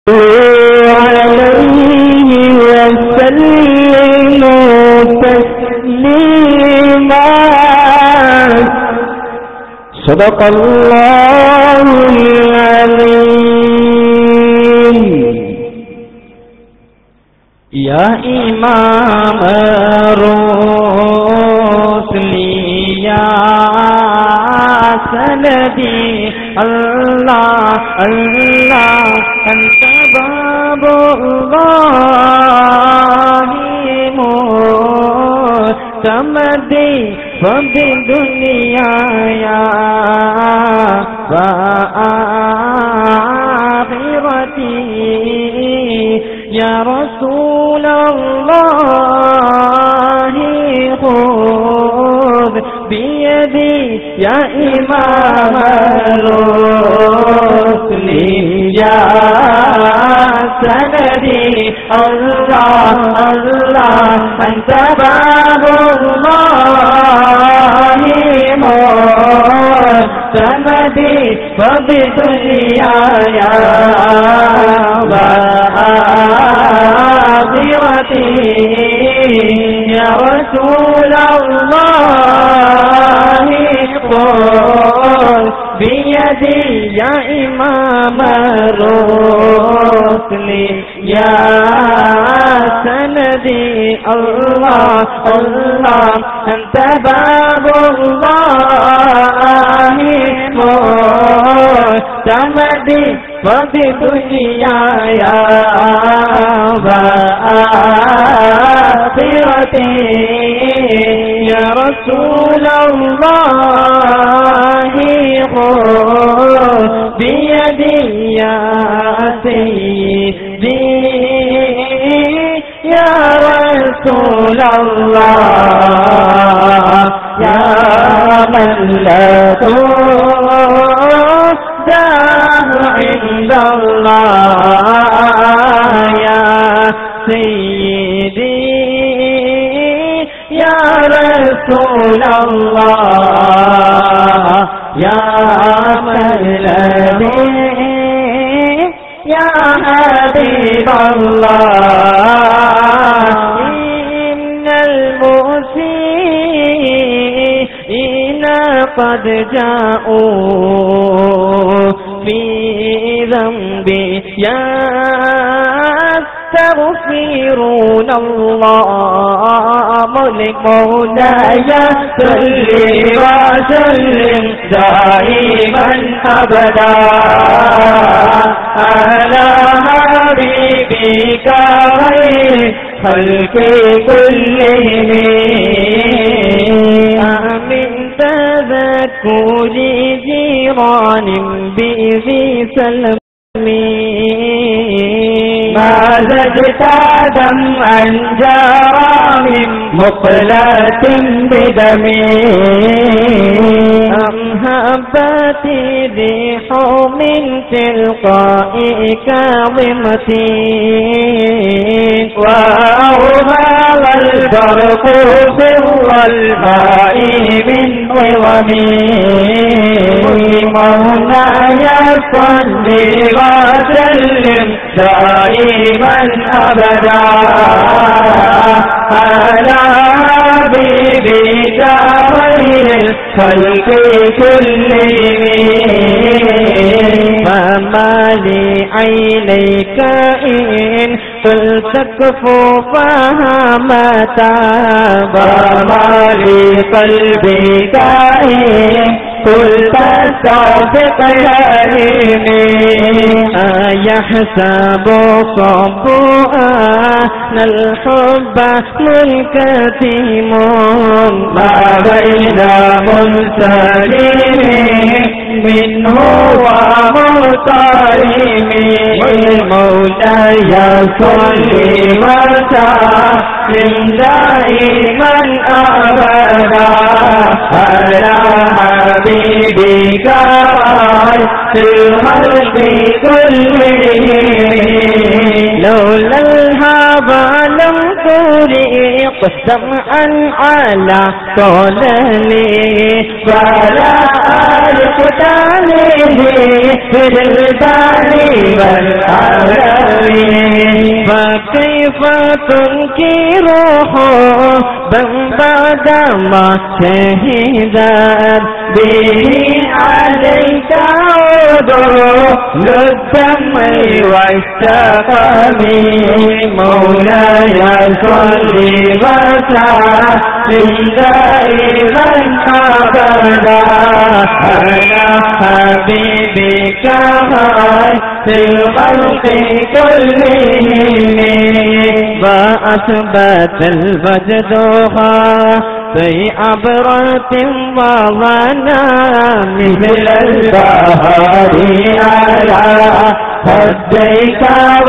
عليه وسلموا تسليما صدق الله العظيم يا إمام الرسل يا سندي الله الله أنت باب الله مستمدي فبدنيا يا وآخرتي يا رسول الله خذ بيدي يا إمام الرسل يا سندي الله الله أنت باب الله مستمدي فبدنيا يا وآخرتي يا رسول الله قل بيدي يا إمام الرسل يا سندي الله الله أنت باب الله مستمدي وبدنيا يا وآخرتي يا رسول الله خذ بيدي يا سيدي يا رسول الله يا من لا تهداه عند الله يا سيدي يا رسول الله يا ملدي يا حبيب الله إن المسيئين قد جاءوا في ذنبي يستغفرون الله ملك مولاي صل وسلم دائما ابدا على حبيبك خير خلق كلهم من تذكر جيران بذي سلم ما زدت دمعا جرى من مقلة بدمي أم هبت ريح من تلقاء كاظمتي وأوهى البرق سر الماء من عظمي مولاي صل وسلم دائما ابدا على حبيبك خير الخلق كلهم فما لي عينيك إن قلت كفوفها متى فما لي قلبك إن قلت استوفق يميني أيحسب صبوان الحب منكتم ما بين منسلم منه ومغترم والمولاي صل وسلم دائما أبدا على حبيبك في الخلق كلهم لولا الهوى لم تريق سمعا على طولني ولا أعرف تعليمي في البالي والعالمي فكيف تنكره بعدما شهدت به عليك عذر للدم والسقم مولاي صل وسلم دائما ابدا على حبيبك في الخلق كلهم وأثبت الوجدها في عبرة وظنا مثل البهار على خديك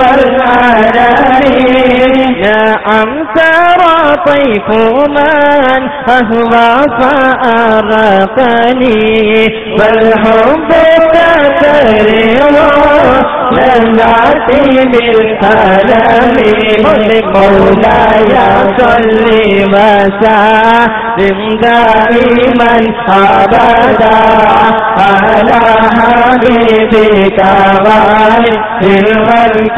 والعلاني نعم ترى طيف من أهوى فأرقني والحب تكرر لذاتي بالكلام مولاي صل وسلم دائما ابدا على حبيبك في الخلق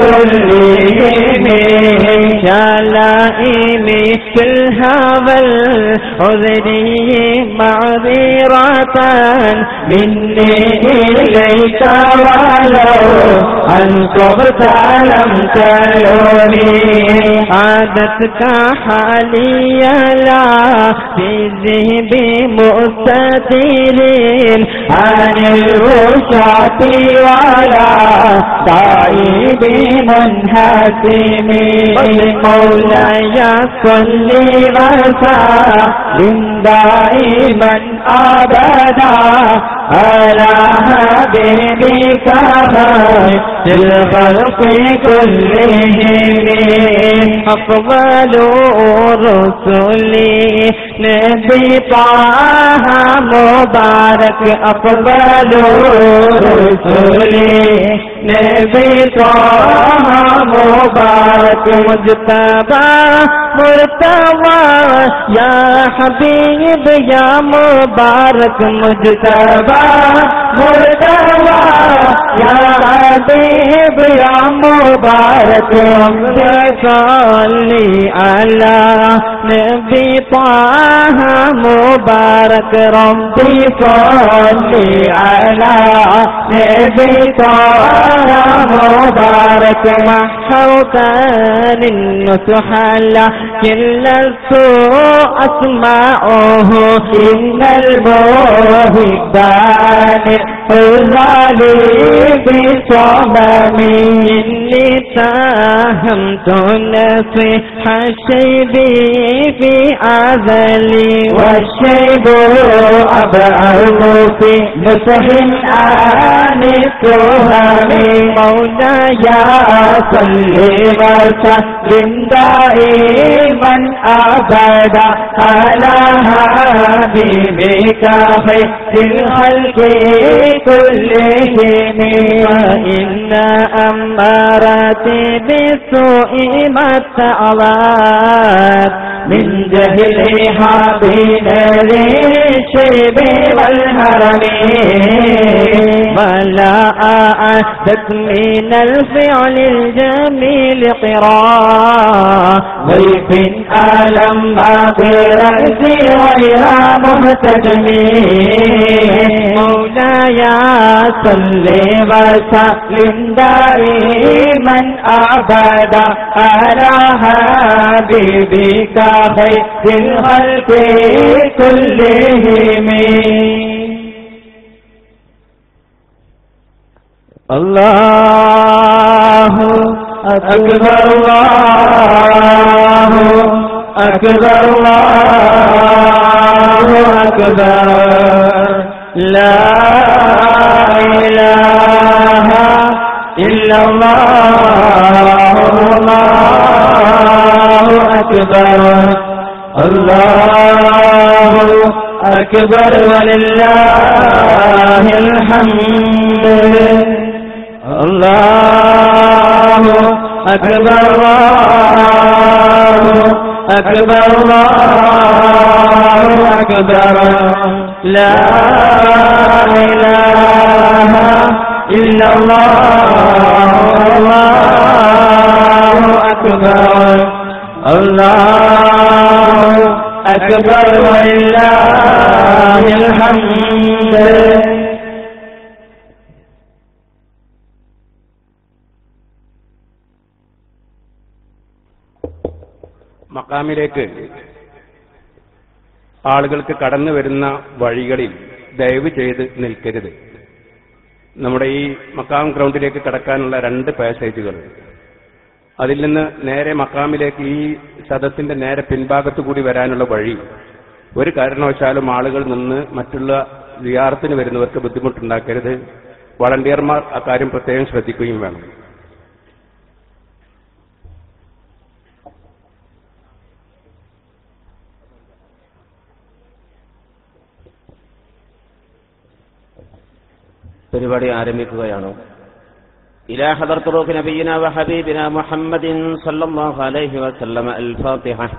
كلهم شلائمي في الهوى العذري معذرة مني إليك ولو أن تغت لم تلومي عادتك حالي لا في ذهب مستتير عن الرشاة ولا تعيب منهزم مولاي صل وسلم دائما ابدا على حبيبك في الخلق كلهم أقبل رسلي نبي طه مبارك أقبل رسلي نبي طه مبارك مجتبى مرتوى يا حبيب يا مبارك مجتبى مرتوى يا حبيب يا مبارك صلي على نبي طه مبارك ربي صلي على نبي طه مبارك محوك للنصح كل السوء أسمعه إن الموهبان الغالي بصمم إني ساهمت نصيح الشيب في أزلي والشيب أبعد في نصح عن التهم مولاي صل وسلم دائما أبدا على حبيبك خير الخلق كلهم وإن أمارتي بالسوء ما تعلات من جهلها بين الشيب والهرم ولا أعدت من الفعل الجميل قراء ضيف ألم برأسي غير مهتدمين مولاي صل وسلم دائما أبدا على حبيبك خير الخلق كلهم الله أكبر الله أكبر الله أكبر لا إله إلا الله الله أكبر الله أكبر ولله الحمد الله أكبر الله أكبر الله أكبر لا إله إلا الله الله أكبر الله أكبر ولله الحمد മക്കാമിലേക്ക് ആളുകൾക്ക് കടന്നു വരുന്ന വഴികളിൽ ദയവ് ചെയ്ത് നിൽക്കരുത് നമ്മുടെ ഈ മക്കാം ഗ്രൗണ്ടിലേക്ക് കടക്കാനുള്ള രണ്ട് പാസേജുകൾ അതിൽ നിന്ന് നേരെ മക്കാമിലേക്ക് ഈ സദസ്സിന്റെ നേരെ പിൻഭാഗത്തു കൂടി വരാനുള്ള വഴി ഒരു കാരണവശാലും ആളുകൾ നിന്ന് മറ്റുള്ള വിയാറത്തിന് വരുന്നവർക്ക് ബുദ്ധിമുട്ടുണ്ടാക്കരുത് വളണ്ടിയർമാർ അക്കാര്യം പ്രത്യേകം ശ്രദ്ധിക്കുകയും വേണം പരിപാടി ആരംഭിക്കുകയാണ് إلى حضرة روح نبينا وحبيبنا محمد صلى الله عليه وسلم الفاتحة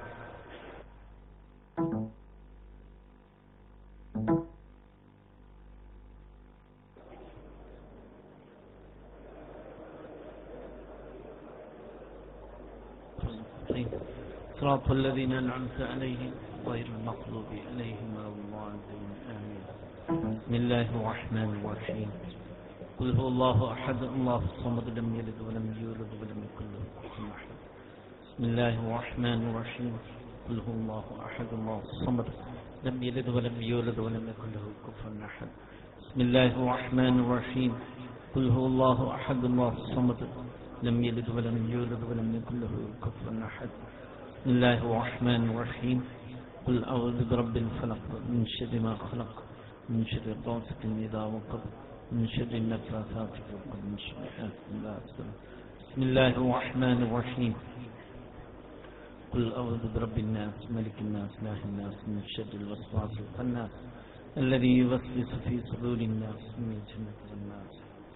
صراط الذين أنعمت عليهم غير المغضوب عليهم ولا الضالين آمين بسم الله الرحمن الرحيم قل هو الله أحد الله الصمد لم يلد ولم يولد ولم يكن له كفوا أحد بسم الله الرحمن الرحيم قل هو الله أحد الله الصمد لم يلد ولم يولد ولم يكن له كفوا أحد بسم الله الرحمن الرحيم قل هو الله أحد الله الصمد لم يلد ولم يولد ولم يكن له كفوا أحد بسم الله الرحمن الرحيم قل أعوذ برب الفلق من شر ما خلق من شر غاسق إذا وقب من شر النفاثات في العقد من شر حاسد إذا حسد بسم الله الرحمن الرحيم قل أعوذ برب الناس ملك الناس إله الناس من شر الوسواس الخناس الذي يوسوس في صدور الناس من جنة الناس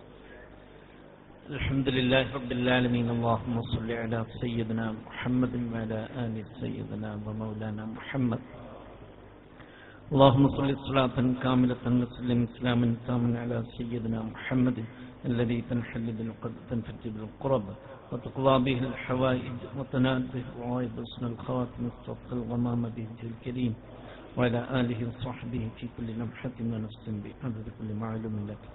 الحمد لله رب العالمين اللهم صل على سيدنا محمد وعلى آل سيدنا ومولانا محمد اللهم صل صلاة كاملة وسلم إسلاما تاما على سيدنا محمد الذي تنحل بالقد تنفج بالقرب وتقضى به الحوائج وتنال به الرغائب حسن الخواتم استسقى الغمام به الكريم وعلى آله وصحبه في كل لمحة ونفس بعدد كل معلوم لك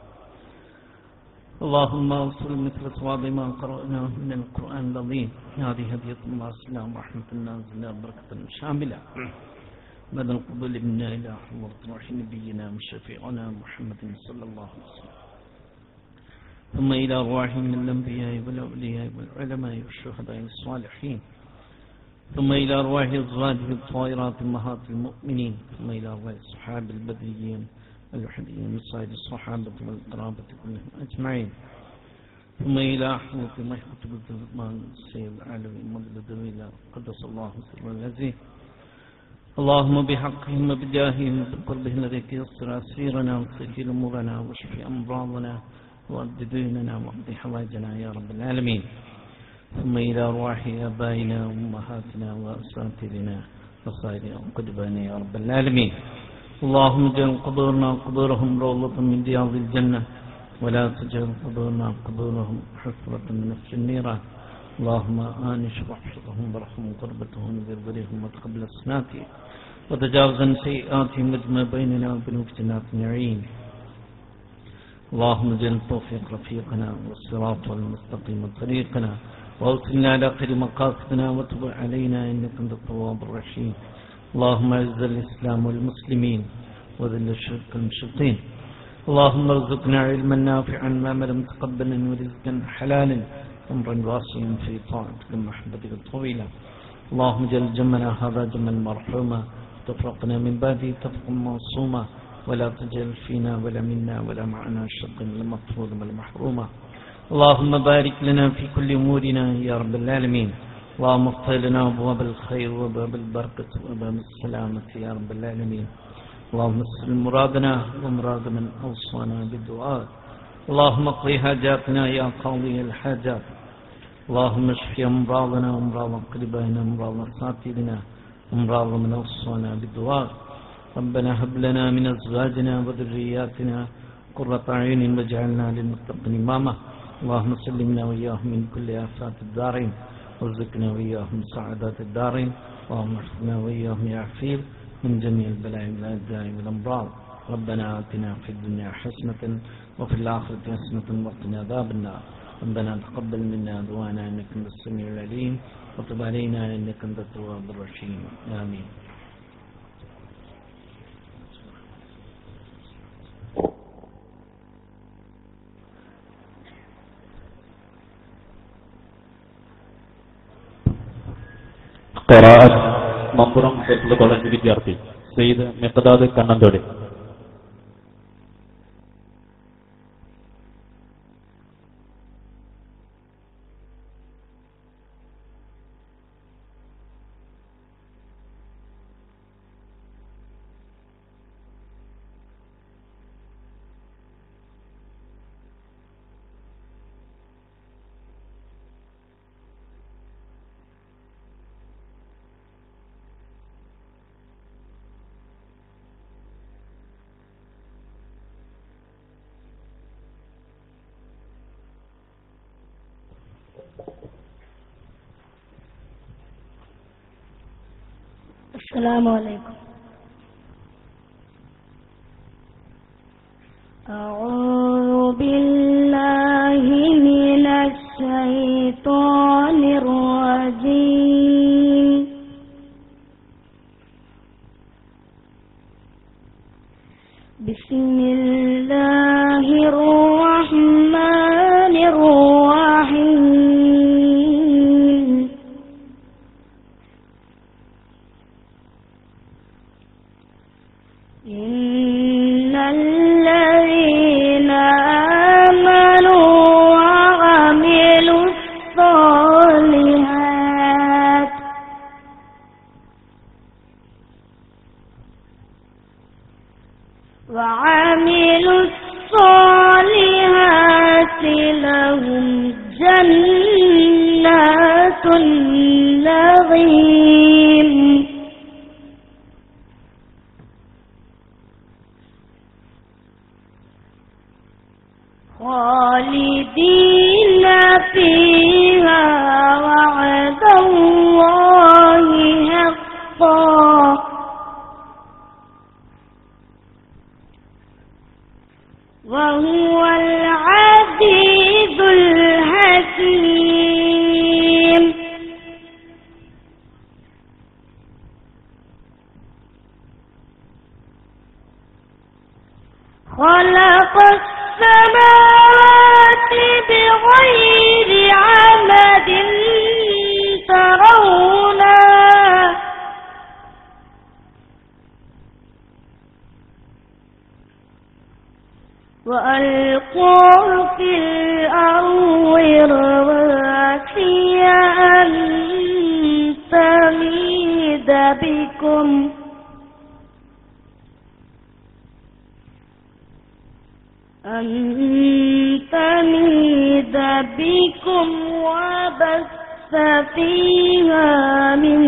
اللهم اوصل مثل صواب ما قرأناه من القرآن العظيم هذه هدية الله السلام ورحمة الله نازلة بركة شاملة بدل قبول منا إلى حضرة روح نبينا وشفيعنا محمد صلى الله عليه وسلم ثم إلى أرواح من الأنبياء والأولياء والعلماء والشهداء الصالحين ثم إلى أرواح أزواجه الطائرات أمهات المؤمنين ثم إلى أرواح الصحاب البدريين الوحديين وسائر الصحابة والقرابة كلهم أجمعين ثم إلى حضرة الله كتب الزمان السيد العلوي مدد إلى قدس الله سر العزيز اللهم بحقهم وبجاههم وبقربهم لديك يسر أسيرنا وسجل أمورنا واشفي أمراضنا وأد ديننا واقض حوائجنا يا رب العالمين ثم إلى أرواح آبائنا وأمهاتنا وأساتذتنا وصائر قدبنا يا رب العالمين اللهم اجعل قبورنا قبورهم روضة من رياض الجنة ولا تجعل قبورنا قبورهم حفرة من نفس النيران اللهم آنش واحفظهم وارحم قربتهم وذرهم وتقبل صناتهم وتجاوز عن سيئاتهم واجمع بيننا وبين فتنات النعيم اللهم اجعل التوفيق رفيقنا والصراط المستقيم طريقنا واوصلنا على خير مقاصدنا وتب علينا انك انت التواب الرحيم اللهم اعز الاسلام والمسلمين وذل الشرك المشركين اللهم ارزقنا علما نافعا وعملا متقبلا ورزقا حلالا عمرا واسعا في طاعتك محبتك الطويله اللهم اجعل جمعنا هذا جمعا مرحوما تفرقنا من بعده تفرقا معصوما ولا تجعل فينا ولا منا ولا معنا شقا المطرود والمحروما اللهم بارك لنا في كل امورنا يا رب العالمين اللهم افتح لنا ابواب الخير وباب البركه وباب السلامه يا رب العالمين اللهم اسلم مرادنا ومراد من اوصانا بالدعاء اللهم اقضي حاجاتنا يا قاضي الحاجات اللهم اشف أمراضنا وأمراض أقربائنا وأمراض أساتذتنا وأمراض من أوصانا بالدعاء ربنا هب لنا من أزواجنا وذرياتنا قرة أعين واجعلنا للمتقين إماما اللهم سلمنا وإياهم من كل آفات الدارين وارزقنا وإياهم سعادات الدارين اللهم احفظنا وإياهم يا عفير من جميع البلاء والأداء والأمراض ربنا آتنا في الدنيا حسنة وفي الآخرة حسنة وقنا عذاب النار ربنا تقبل منا دعانا إنك أنت السميع العليم وتب علينا إنك أنت التواب الرحيم آمين ഖിറാഅത്ത് മമ്പുറം ഹിഫ്ള് കോളേജ് വിദ്യാർത്ഥി സെയ്ദ് മിഖ്ദാദ് കണ്ണന്തോടി السلام عليكم أعوذ بالله من الشيطان الرجيم بسم الله الرحمن الرحيم إن الذين آمنوا وعملوا الصالحات وعملوا الصالحات لهم جنات النعيم خالدين فيها وعد الله حقا وهو العزيز الحكيم خلق السماوات بغير عمد ترونها وألقوا في الأرض رواسي أن تميد بكم أن تميد بكم وبث فيها من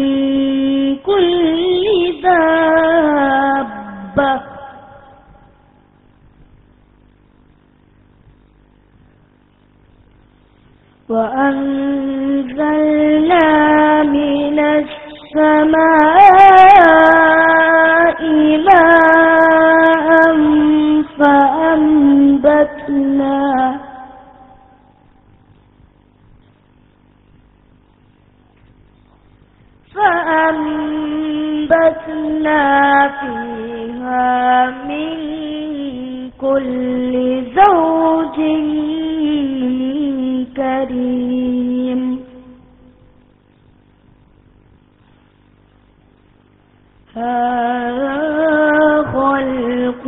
كل دابة وأنزلنا من السماء ماء فأنبتنا فأنبتنا فيها من كل زوج كريم هذا خلق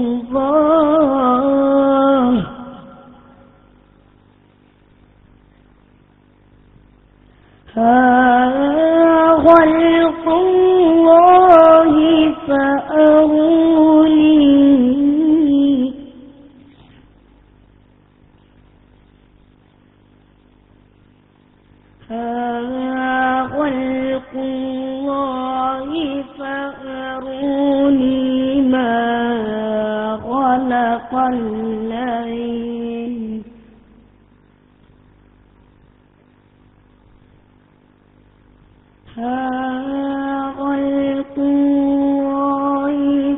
الله هذا خلق الله فأروني هذا خلق الله فأروني ما خلق الذين هذا خلق الله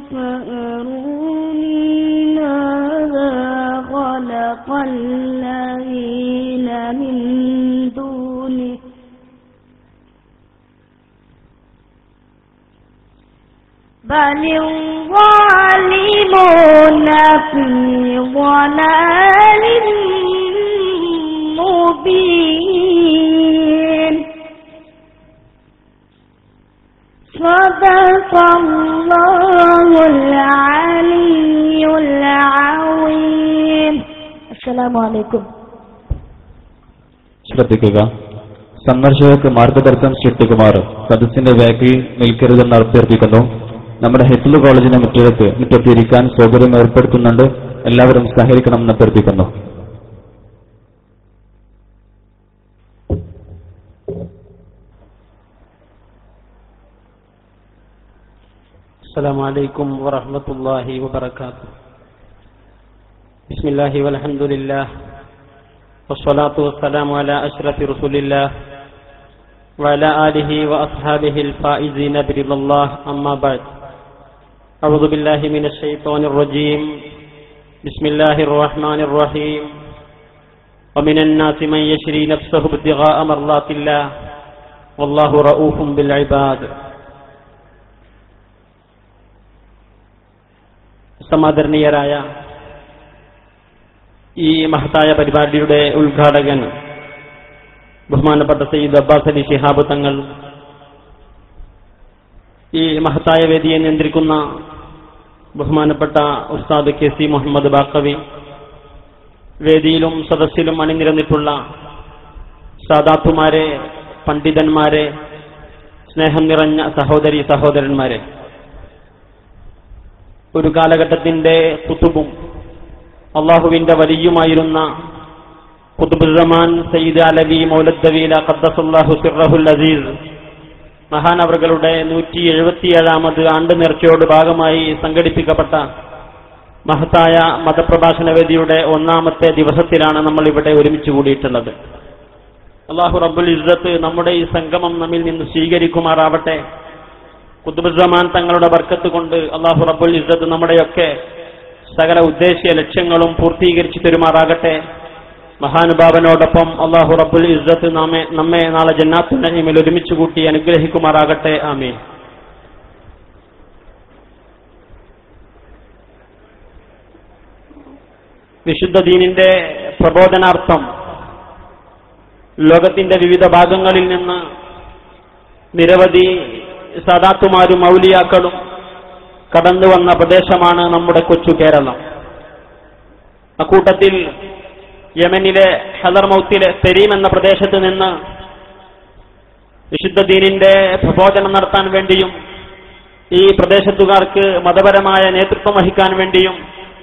فأروني ماذا خلق الذين من دونه بل الظالمون في ضلال مبين صدق الله العلي العظيم السلام عليكم ശ്രദ്ധിക്കുക സന്ദർശകർക്ക് മാർഗദർശനം സൃഷ്ടിക്കുമാർ സദസ്സിന്റെ വേക്കിൽ നിൽക്കരുതെന്ന് അഭ്യർത്ഥിക്കുന്നു നമ്മുടെ ഹെറ്റിൽ കോളേജിന്റെ മുറ്റത്ത് മുറ്റത്തിരിക്കാൻ സൗകര്യം ഏർപ്പെടുത്തുന്നുണ്ട് എല്ലാവരും സഹകരിക്കണമെന്ന് അഭ്യർത്ഥിക്കുന്നു السلام عليكم ورحمة الله وبركاته بسم الله والحمد لله والصلاة والسلام على أشرف رسول الله وعلى آله وأصحابه الفائزين برضا الله أما بعد أعوذ بالله من الشيطان الرجيم بسم الله الرحمن الرحيم ومن الناس من يشري نفسه ابتغاء مرضات الله والله رؤوف بالعباد സമാദരണീയരായ ഈ മഹത്തായ പരിപാടിയുടെ ഉദ്ഘാടകൻ ബഹുമാനപ്പെട്ട സയ്യിദ് അബ്ബാസ് അലി ശിഹാബ് തങ്ങൾ ഈ മഹത്തായ വേദിയെ നിയന്ത്രിക്കുന്ന ബഹുമാനപ്പെട്ട ഉസ്താദ് കെ സി മുഹമ്മദ് ബാക്കവി വേദിയിലും സദസ്സിലും അണിനിരന്നിട്ടുള്ള സാദാത്തുമാരെ പണ്ഡിതന്മാരെ സ്നേഹം നിറഞ്ഞ സഹോദരി സഹോദരന്മാരെ ഒരു കാലഘട്ടത്തിന്റെ കുത്തുബും അള്ളാഹുവിന്റെ വലിയുമായിരുന്ന കുത്തുബുസമാൻ സയ്യിദ് അലവി മൗലദ്ദവീല ഖദ്ദസുല്ലാഹു സിറഹുൽ അസീസ് മഹാനവറുകളുടെ നൂറ്റി എഴുപത്തിയേഴാമത് ആണ്ട് നേർച്ചയോട് ഭാഗമായി സംഘടിപ്പിക്കപ്പെട്ട മഹത്തായ മതപ്രഭാഷണ വേദിയുടെ ഒന്നാമത്തെ ദിവസത്തിലാണ് നമ്മൾ ഇവിടെ ഒരുമിച്ച് കൂടിയിട്ടുള്ളത് അള്ളാഹു റബ്ബുൽ ഇസ്സത്ത് നമ്മുടെ ഈ സംഗമം നമ്മിൽ നിന്ന് സ്വീകരിക്കുമാറാവട്ടെ കുത്തുബുസമാൻ തങ്ങളുടെ ബർക്കത്ത് കൊണ്ട് അള്ളാഹു റബ്ബുൽ ഇസ്സത്ത് നമ്മുടെയൊക്കെ സകല ഉദ്ദേശ്യ ലക്ഷ്യങ്ങളും പൂർത്തീകരിച്ചു തരുമാറാകട്ടെ മഹാനുഭാവനോടൊപ്പം അള്ളാഹു റബ്ബുൽ ഇസ്സത്ത് നമ്മെ നമ്മെ നാളെ ജന്നാത്തു നഈമിൽ ഒരുമിച്ച് കൂട്ടി അനുഗ്രഹിക്കുമാറാകട്ടെ ആമീൻ വിശുദ്ധ ദീനിന്റെ പ്രബോധനാർത്ഥം ലോകത്തിന്റെ വിവിധ ഭാഗങ്ങളിൽ നിന്ന് നിരവധി സദാത്തുമാരും മൗലിയാക്കളും കടന്നു വന്ന പ്രദേശമാണ് നമ്മുടെ കൊച്ചു കേരളം അക്കൂട്ടത്തിൽ യമനിലെ ഹദർമൌത്തിലെ തെരീം എന്ന പ്രദേശത്ത് നിന്ന് വിശുദ്ധ ദീനിന്റെ പ്രബോധനം നടത്താൻ വേണ്ടിയും ഈ പ്രദേശത്തുകാർക്ക് മതപരമായ നേതൃത്വം വഹിക്കാൻ വേണ്ടിയും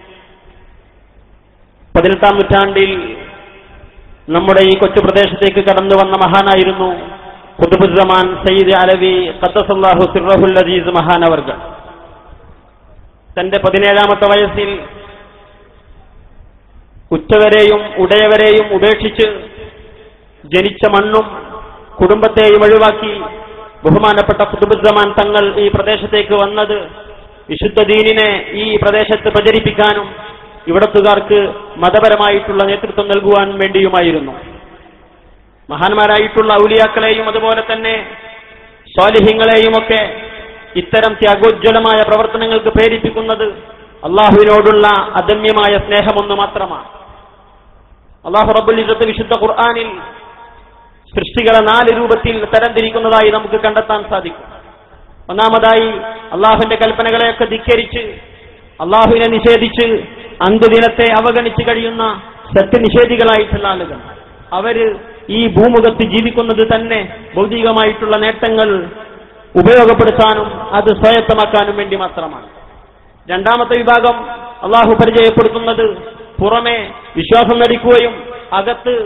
പതിനെട്ടാം നൂറ്റാണ്ടിൽ നമ്മുടെ ഈ കൊച്ചു പ്രദേശത്തേക്ക് കടന്നു വന്ന മഹാനായിരുന്നു കുതുബുസമാൻ സയ്യിദ് അലവി ഖദ്ദസല്ലാഹു സിറഹുൽ അസീസ് മഹാനവർഗ തന്റെ പതിനേഴാമത്തെ വയസ്സിൽ ഉറ്റവരെയും ഉടയവരെയും ഉപേക്ഷിച്ച് ജനിച്ച മണ്ണും കുടുംബത്തെയും ഒഴിവാക്കി ബഹുമാനപ്പെട്ട കുതുബുസമാൻ തങ്ങൾ ഈ പ്രദേശത്തേക്ക് വന്നത് വിശുദ്ധ ദീനിനെ ഈ പ്രദേശത്ത് പ്രചരിപ്പിക്കാനും ഇവിടത്തുകാർക്ക് മതപരമായിട്ടുള്ള നേതൃത്വം നൽകുവാൻ വേണ്ടിയുമായിരുന്നു മഹാന്മാരായിട്ടുള്ള ഔലിയാക്കളെയും അതുപോലെ തന്നെ സ്വാലിഹ്യങ്ങളെയുമൊക്കെ ഇത്തരം ത്യാഗോജ്വലമായ പ്രവർത്തനങ്ങൾക്ക് പ്രേരിപ്പിക്കുന്നത് അള്ളാഹുവിനോടുള്ള അദമ്യമായ സ്നേഹമൊന്നു മാത്രമാണ് അള്ളാഹു റബ്ബുൽ ഇസത്ത് വിശുദ്ധ ഖുർആാനിൽ സൃഷ്ടികളെ നാല് രൂപത്തിൽ തരംതിരിക്കുന്നതായി നമുക്ക് കണ്ടെത്താൻ സാധിക്കും ഒന്നാമതായി അള്ളാഹുവിന്റെ കൽപ്പനകളെയൊക്കെ ധിക്കരിച്ച് അള്ളാഹുവിനെ നിഷേധിച്ച് അന്ത്യദിനത്തെ അവഗണിച്ച് കഴിയുന്ന സത്യനിഷേധികളായിട്ടുള്ള ആളുകൾ അവര് ഈ ഭൂമുഖത്ത് ജീവിക്കുന്നത് തന്നെ ഭൗതികമായിട്ടുള്ള നേട്ടങ്ങൾ ഉപയോഗപ്പെടുത്താനും അത് സ്വായത്തമാക്കാനും വേണ്ടി മാത്രമാണ് രണ്ടാമത്തെ വിഭാഗം അള്ളാഹു പരിചയപ്പെടുത്തുന്നത് പുറമെ വിശ്വാസം നടിക്കുകയും അകത്ത്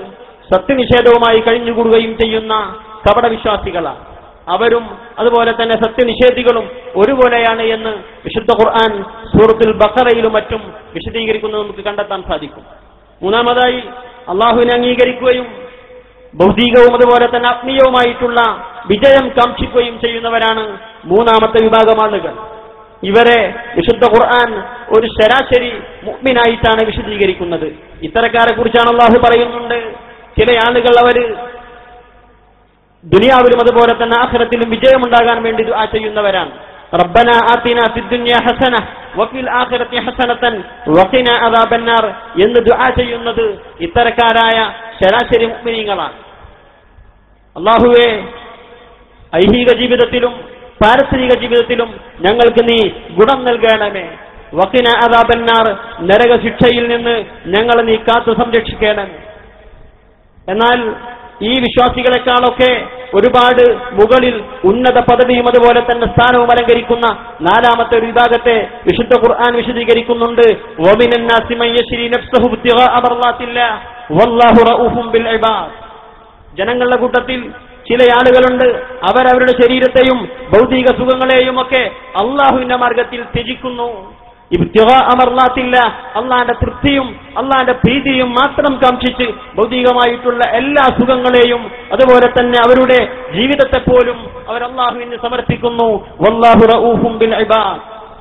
സത്യനിഷേധവുമായി കഴിഞ്ഞുകൂടുകയും ചെയ്യുന്ന കപടവിശ്വാസികളാണ് അവരും അതുപോലെ തന്നെ സത്യനിഷേധികളും ഒരുപോലെയാണ് എന്ന് വിശുദ്ധ ഖുർആൻ സൂറത്തുൽ ബഖറയിലും മറ്റും വിശദീകരിക്കുന്നത് നമുക്ക് കണ്ടെത്താൻ സാധിക്കും മൂന്നാമതായി അള്ളാഹുവിനെ അംഗീകരിക്കുകയും ഭൗതികവും അതുപോലെ തന്നെ ആത്മീയവുമായിട്ടുള്ള വിജയം കാക്ഷിക്കുകയും ചെയ്യുന്നവരാണ് മൂന്നാമത്തെ വിഭാഗം ആളുകൾ ഇവരെ വിശുദ്ധ ഖുർആൻ ഒരു ശരാശരി മുഗ്മിനായിട്ടാണ് വിശദീകരിക്കുന്നത് ഇത്തരക്കാരെ കുറിച്ചാണ് അള്ളാഹു പറയുന്നുണ്ട് ചില ആളുകൾ അവര് ദുനിയാവിലും അതുപോലെ തന്നെ ആഖിറത്തിലും വിജയമുണ്ടാകാൻ വേണ്ടി ദുആ ചെയ്യുന്നവരാണ് ربنا آتنا في الدنيا حسنة وفي الآخرة حسنة وقنا عذاب النار എന്ന് ദുആ ചെയ്യുന്നത് ഇത്തരക്കാരായ ശരാശരി മുഅ്മിനീങ്ങളാണ് അള്ളാഹുവേ ഐഹിക ജീവിതത്തിലും പാരസ്പരിക ജീവിതത്തിലും ഞങ്ങൾക്ക് നീ ഗുണം നൽകണമേ വക്കിന അതാബന്നാർ നരകശിക്ഷയിൽ നിന്ന് ഞങ്ങളെ നീ കാത്തു സംരക്ഷിക്കണമേ എന്നാൽ ഈ വിശ്വാസികളെക്കാളൊക്കെ ഒരുപാട് മുകളിൽ ഉന്നത പദവിയും അതുപോലെ തന്നെ സ്ഥാനവും അലങ്കരിക്കുന്ന നാലാമത്തെ ഒരു വിഭാഗത്തെ വിശുദ്ധ ഖുർആൻ വിശദീകരിക്കുന്നുണ്ട് വമിനൻ നാസി മൻ യശ്രി നഫ്സഹു ഇബ്തിഗാഅ മർളാത്തില്ലാഹ് വല്ലാഹു റഊഫും ബിൽ ഇബാദ് ജനങ്ങളുടെ കൂട്ടത്തിൽ ചില ആളുകളുണ്ട് അവരവരുടെ ശരീരത്തെയും ഭൗതിക സുഖങ്ങളെയും ഒക്കെ അള്ളാഹുവിന്റെ മാർഗത്തിൽ ത്യജിക്കുന്നു അമർലാത്തില്ല അള്ളാന്റെ തൃപ്തിയും അള്ളാന്റെ പ്രീതിയും മാത്രം കാക്ഷിച്ച് ഭൗതികമായിട്ടുള്ള എല്ലാ സുഖങ്ങളെയും അതുപോലെ തന്നെ അവരുടെ ജീവിതത്തെ പോലും അവർ അള്ളാഹുവിന് സമർപ്പിക്കുന്നു വല്ലാഹു റഊഫും ബിൽ ഇബാദ്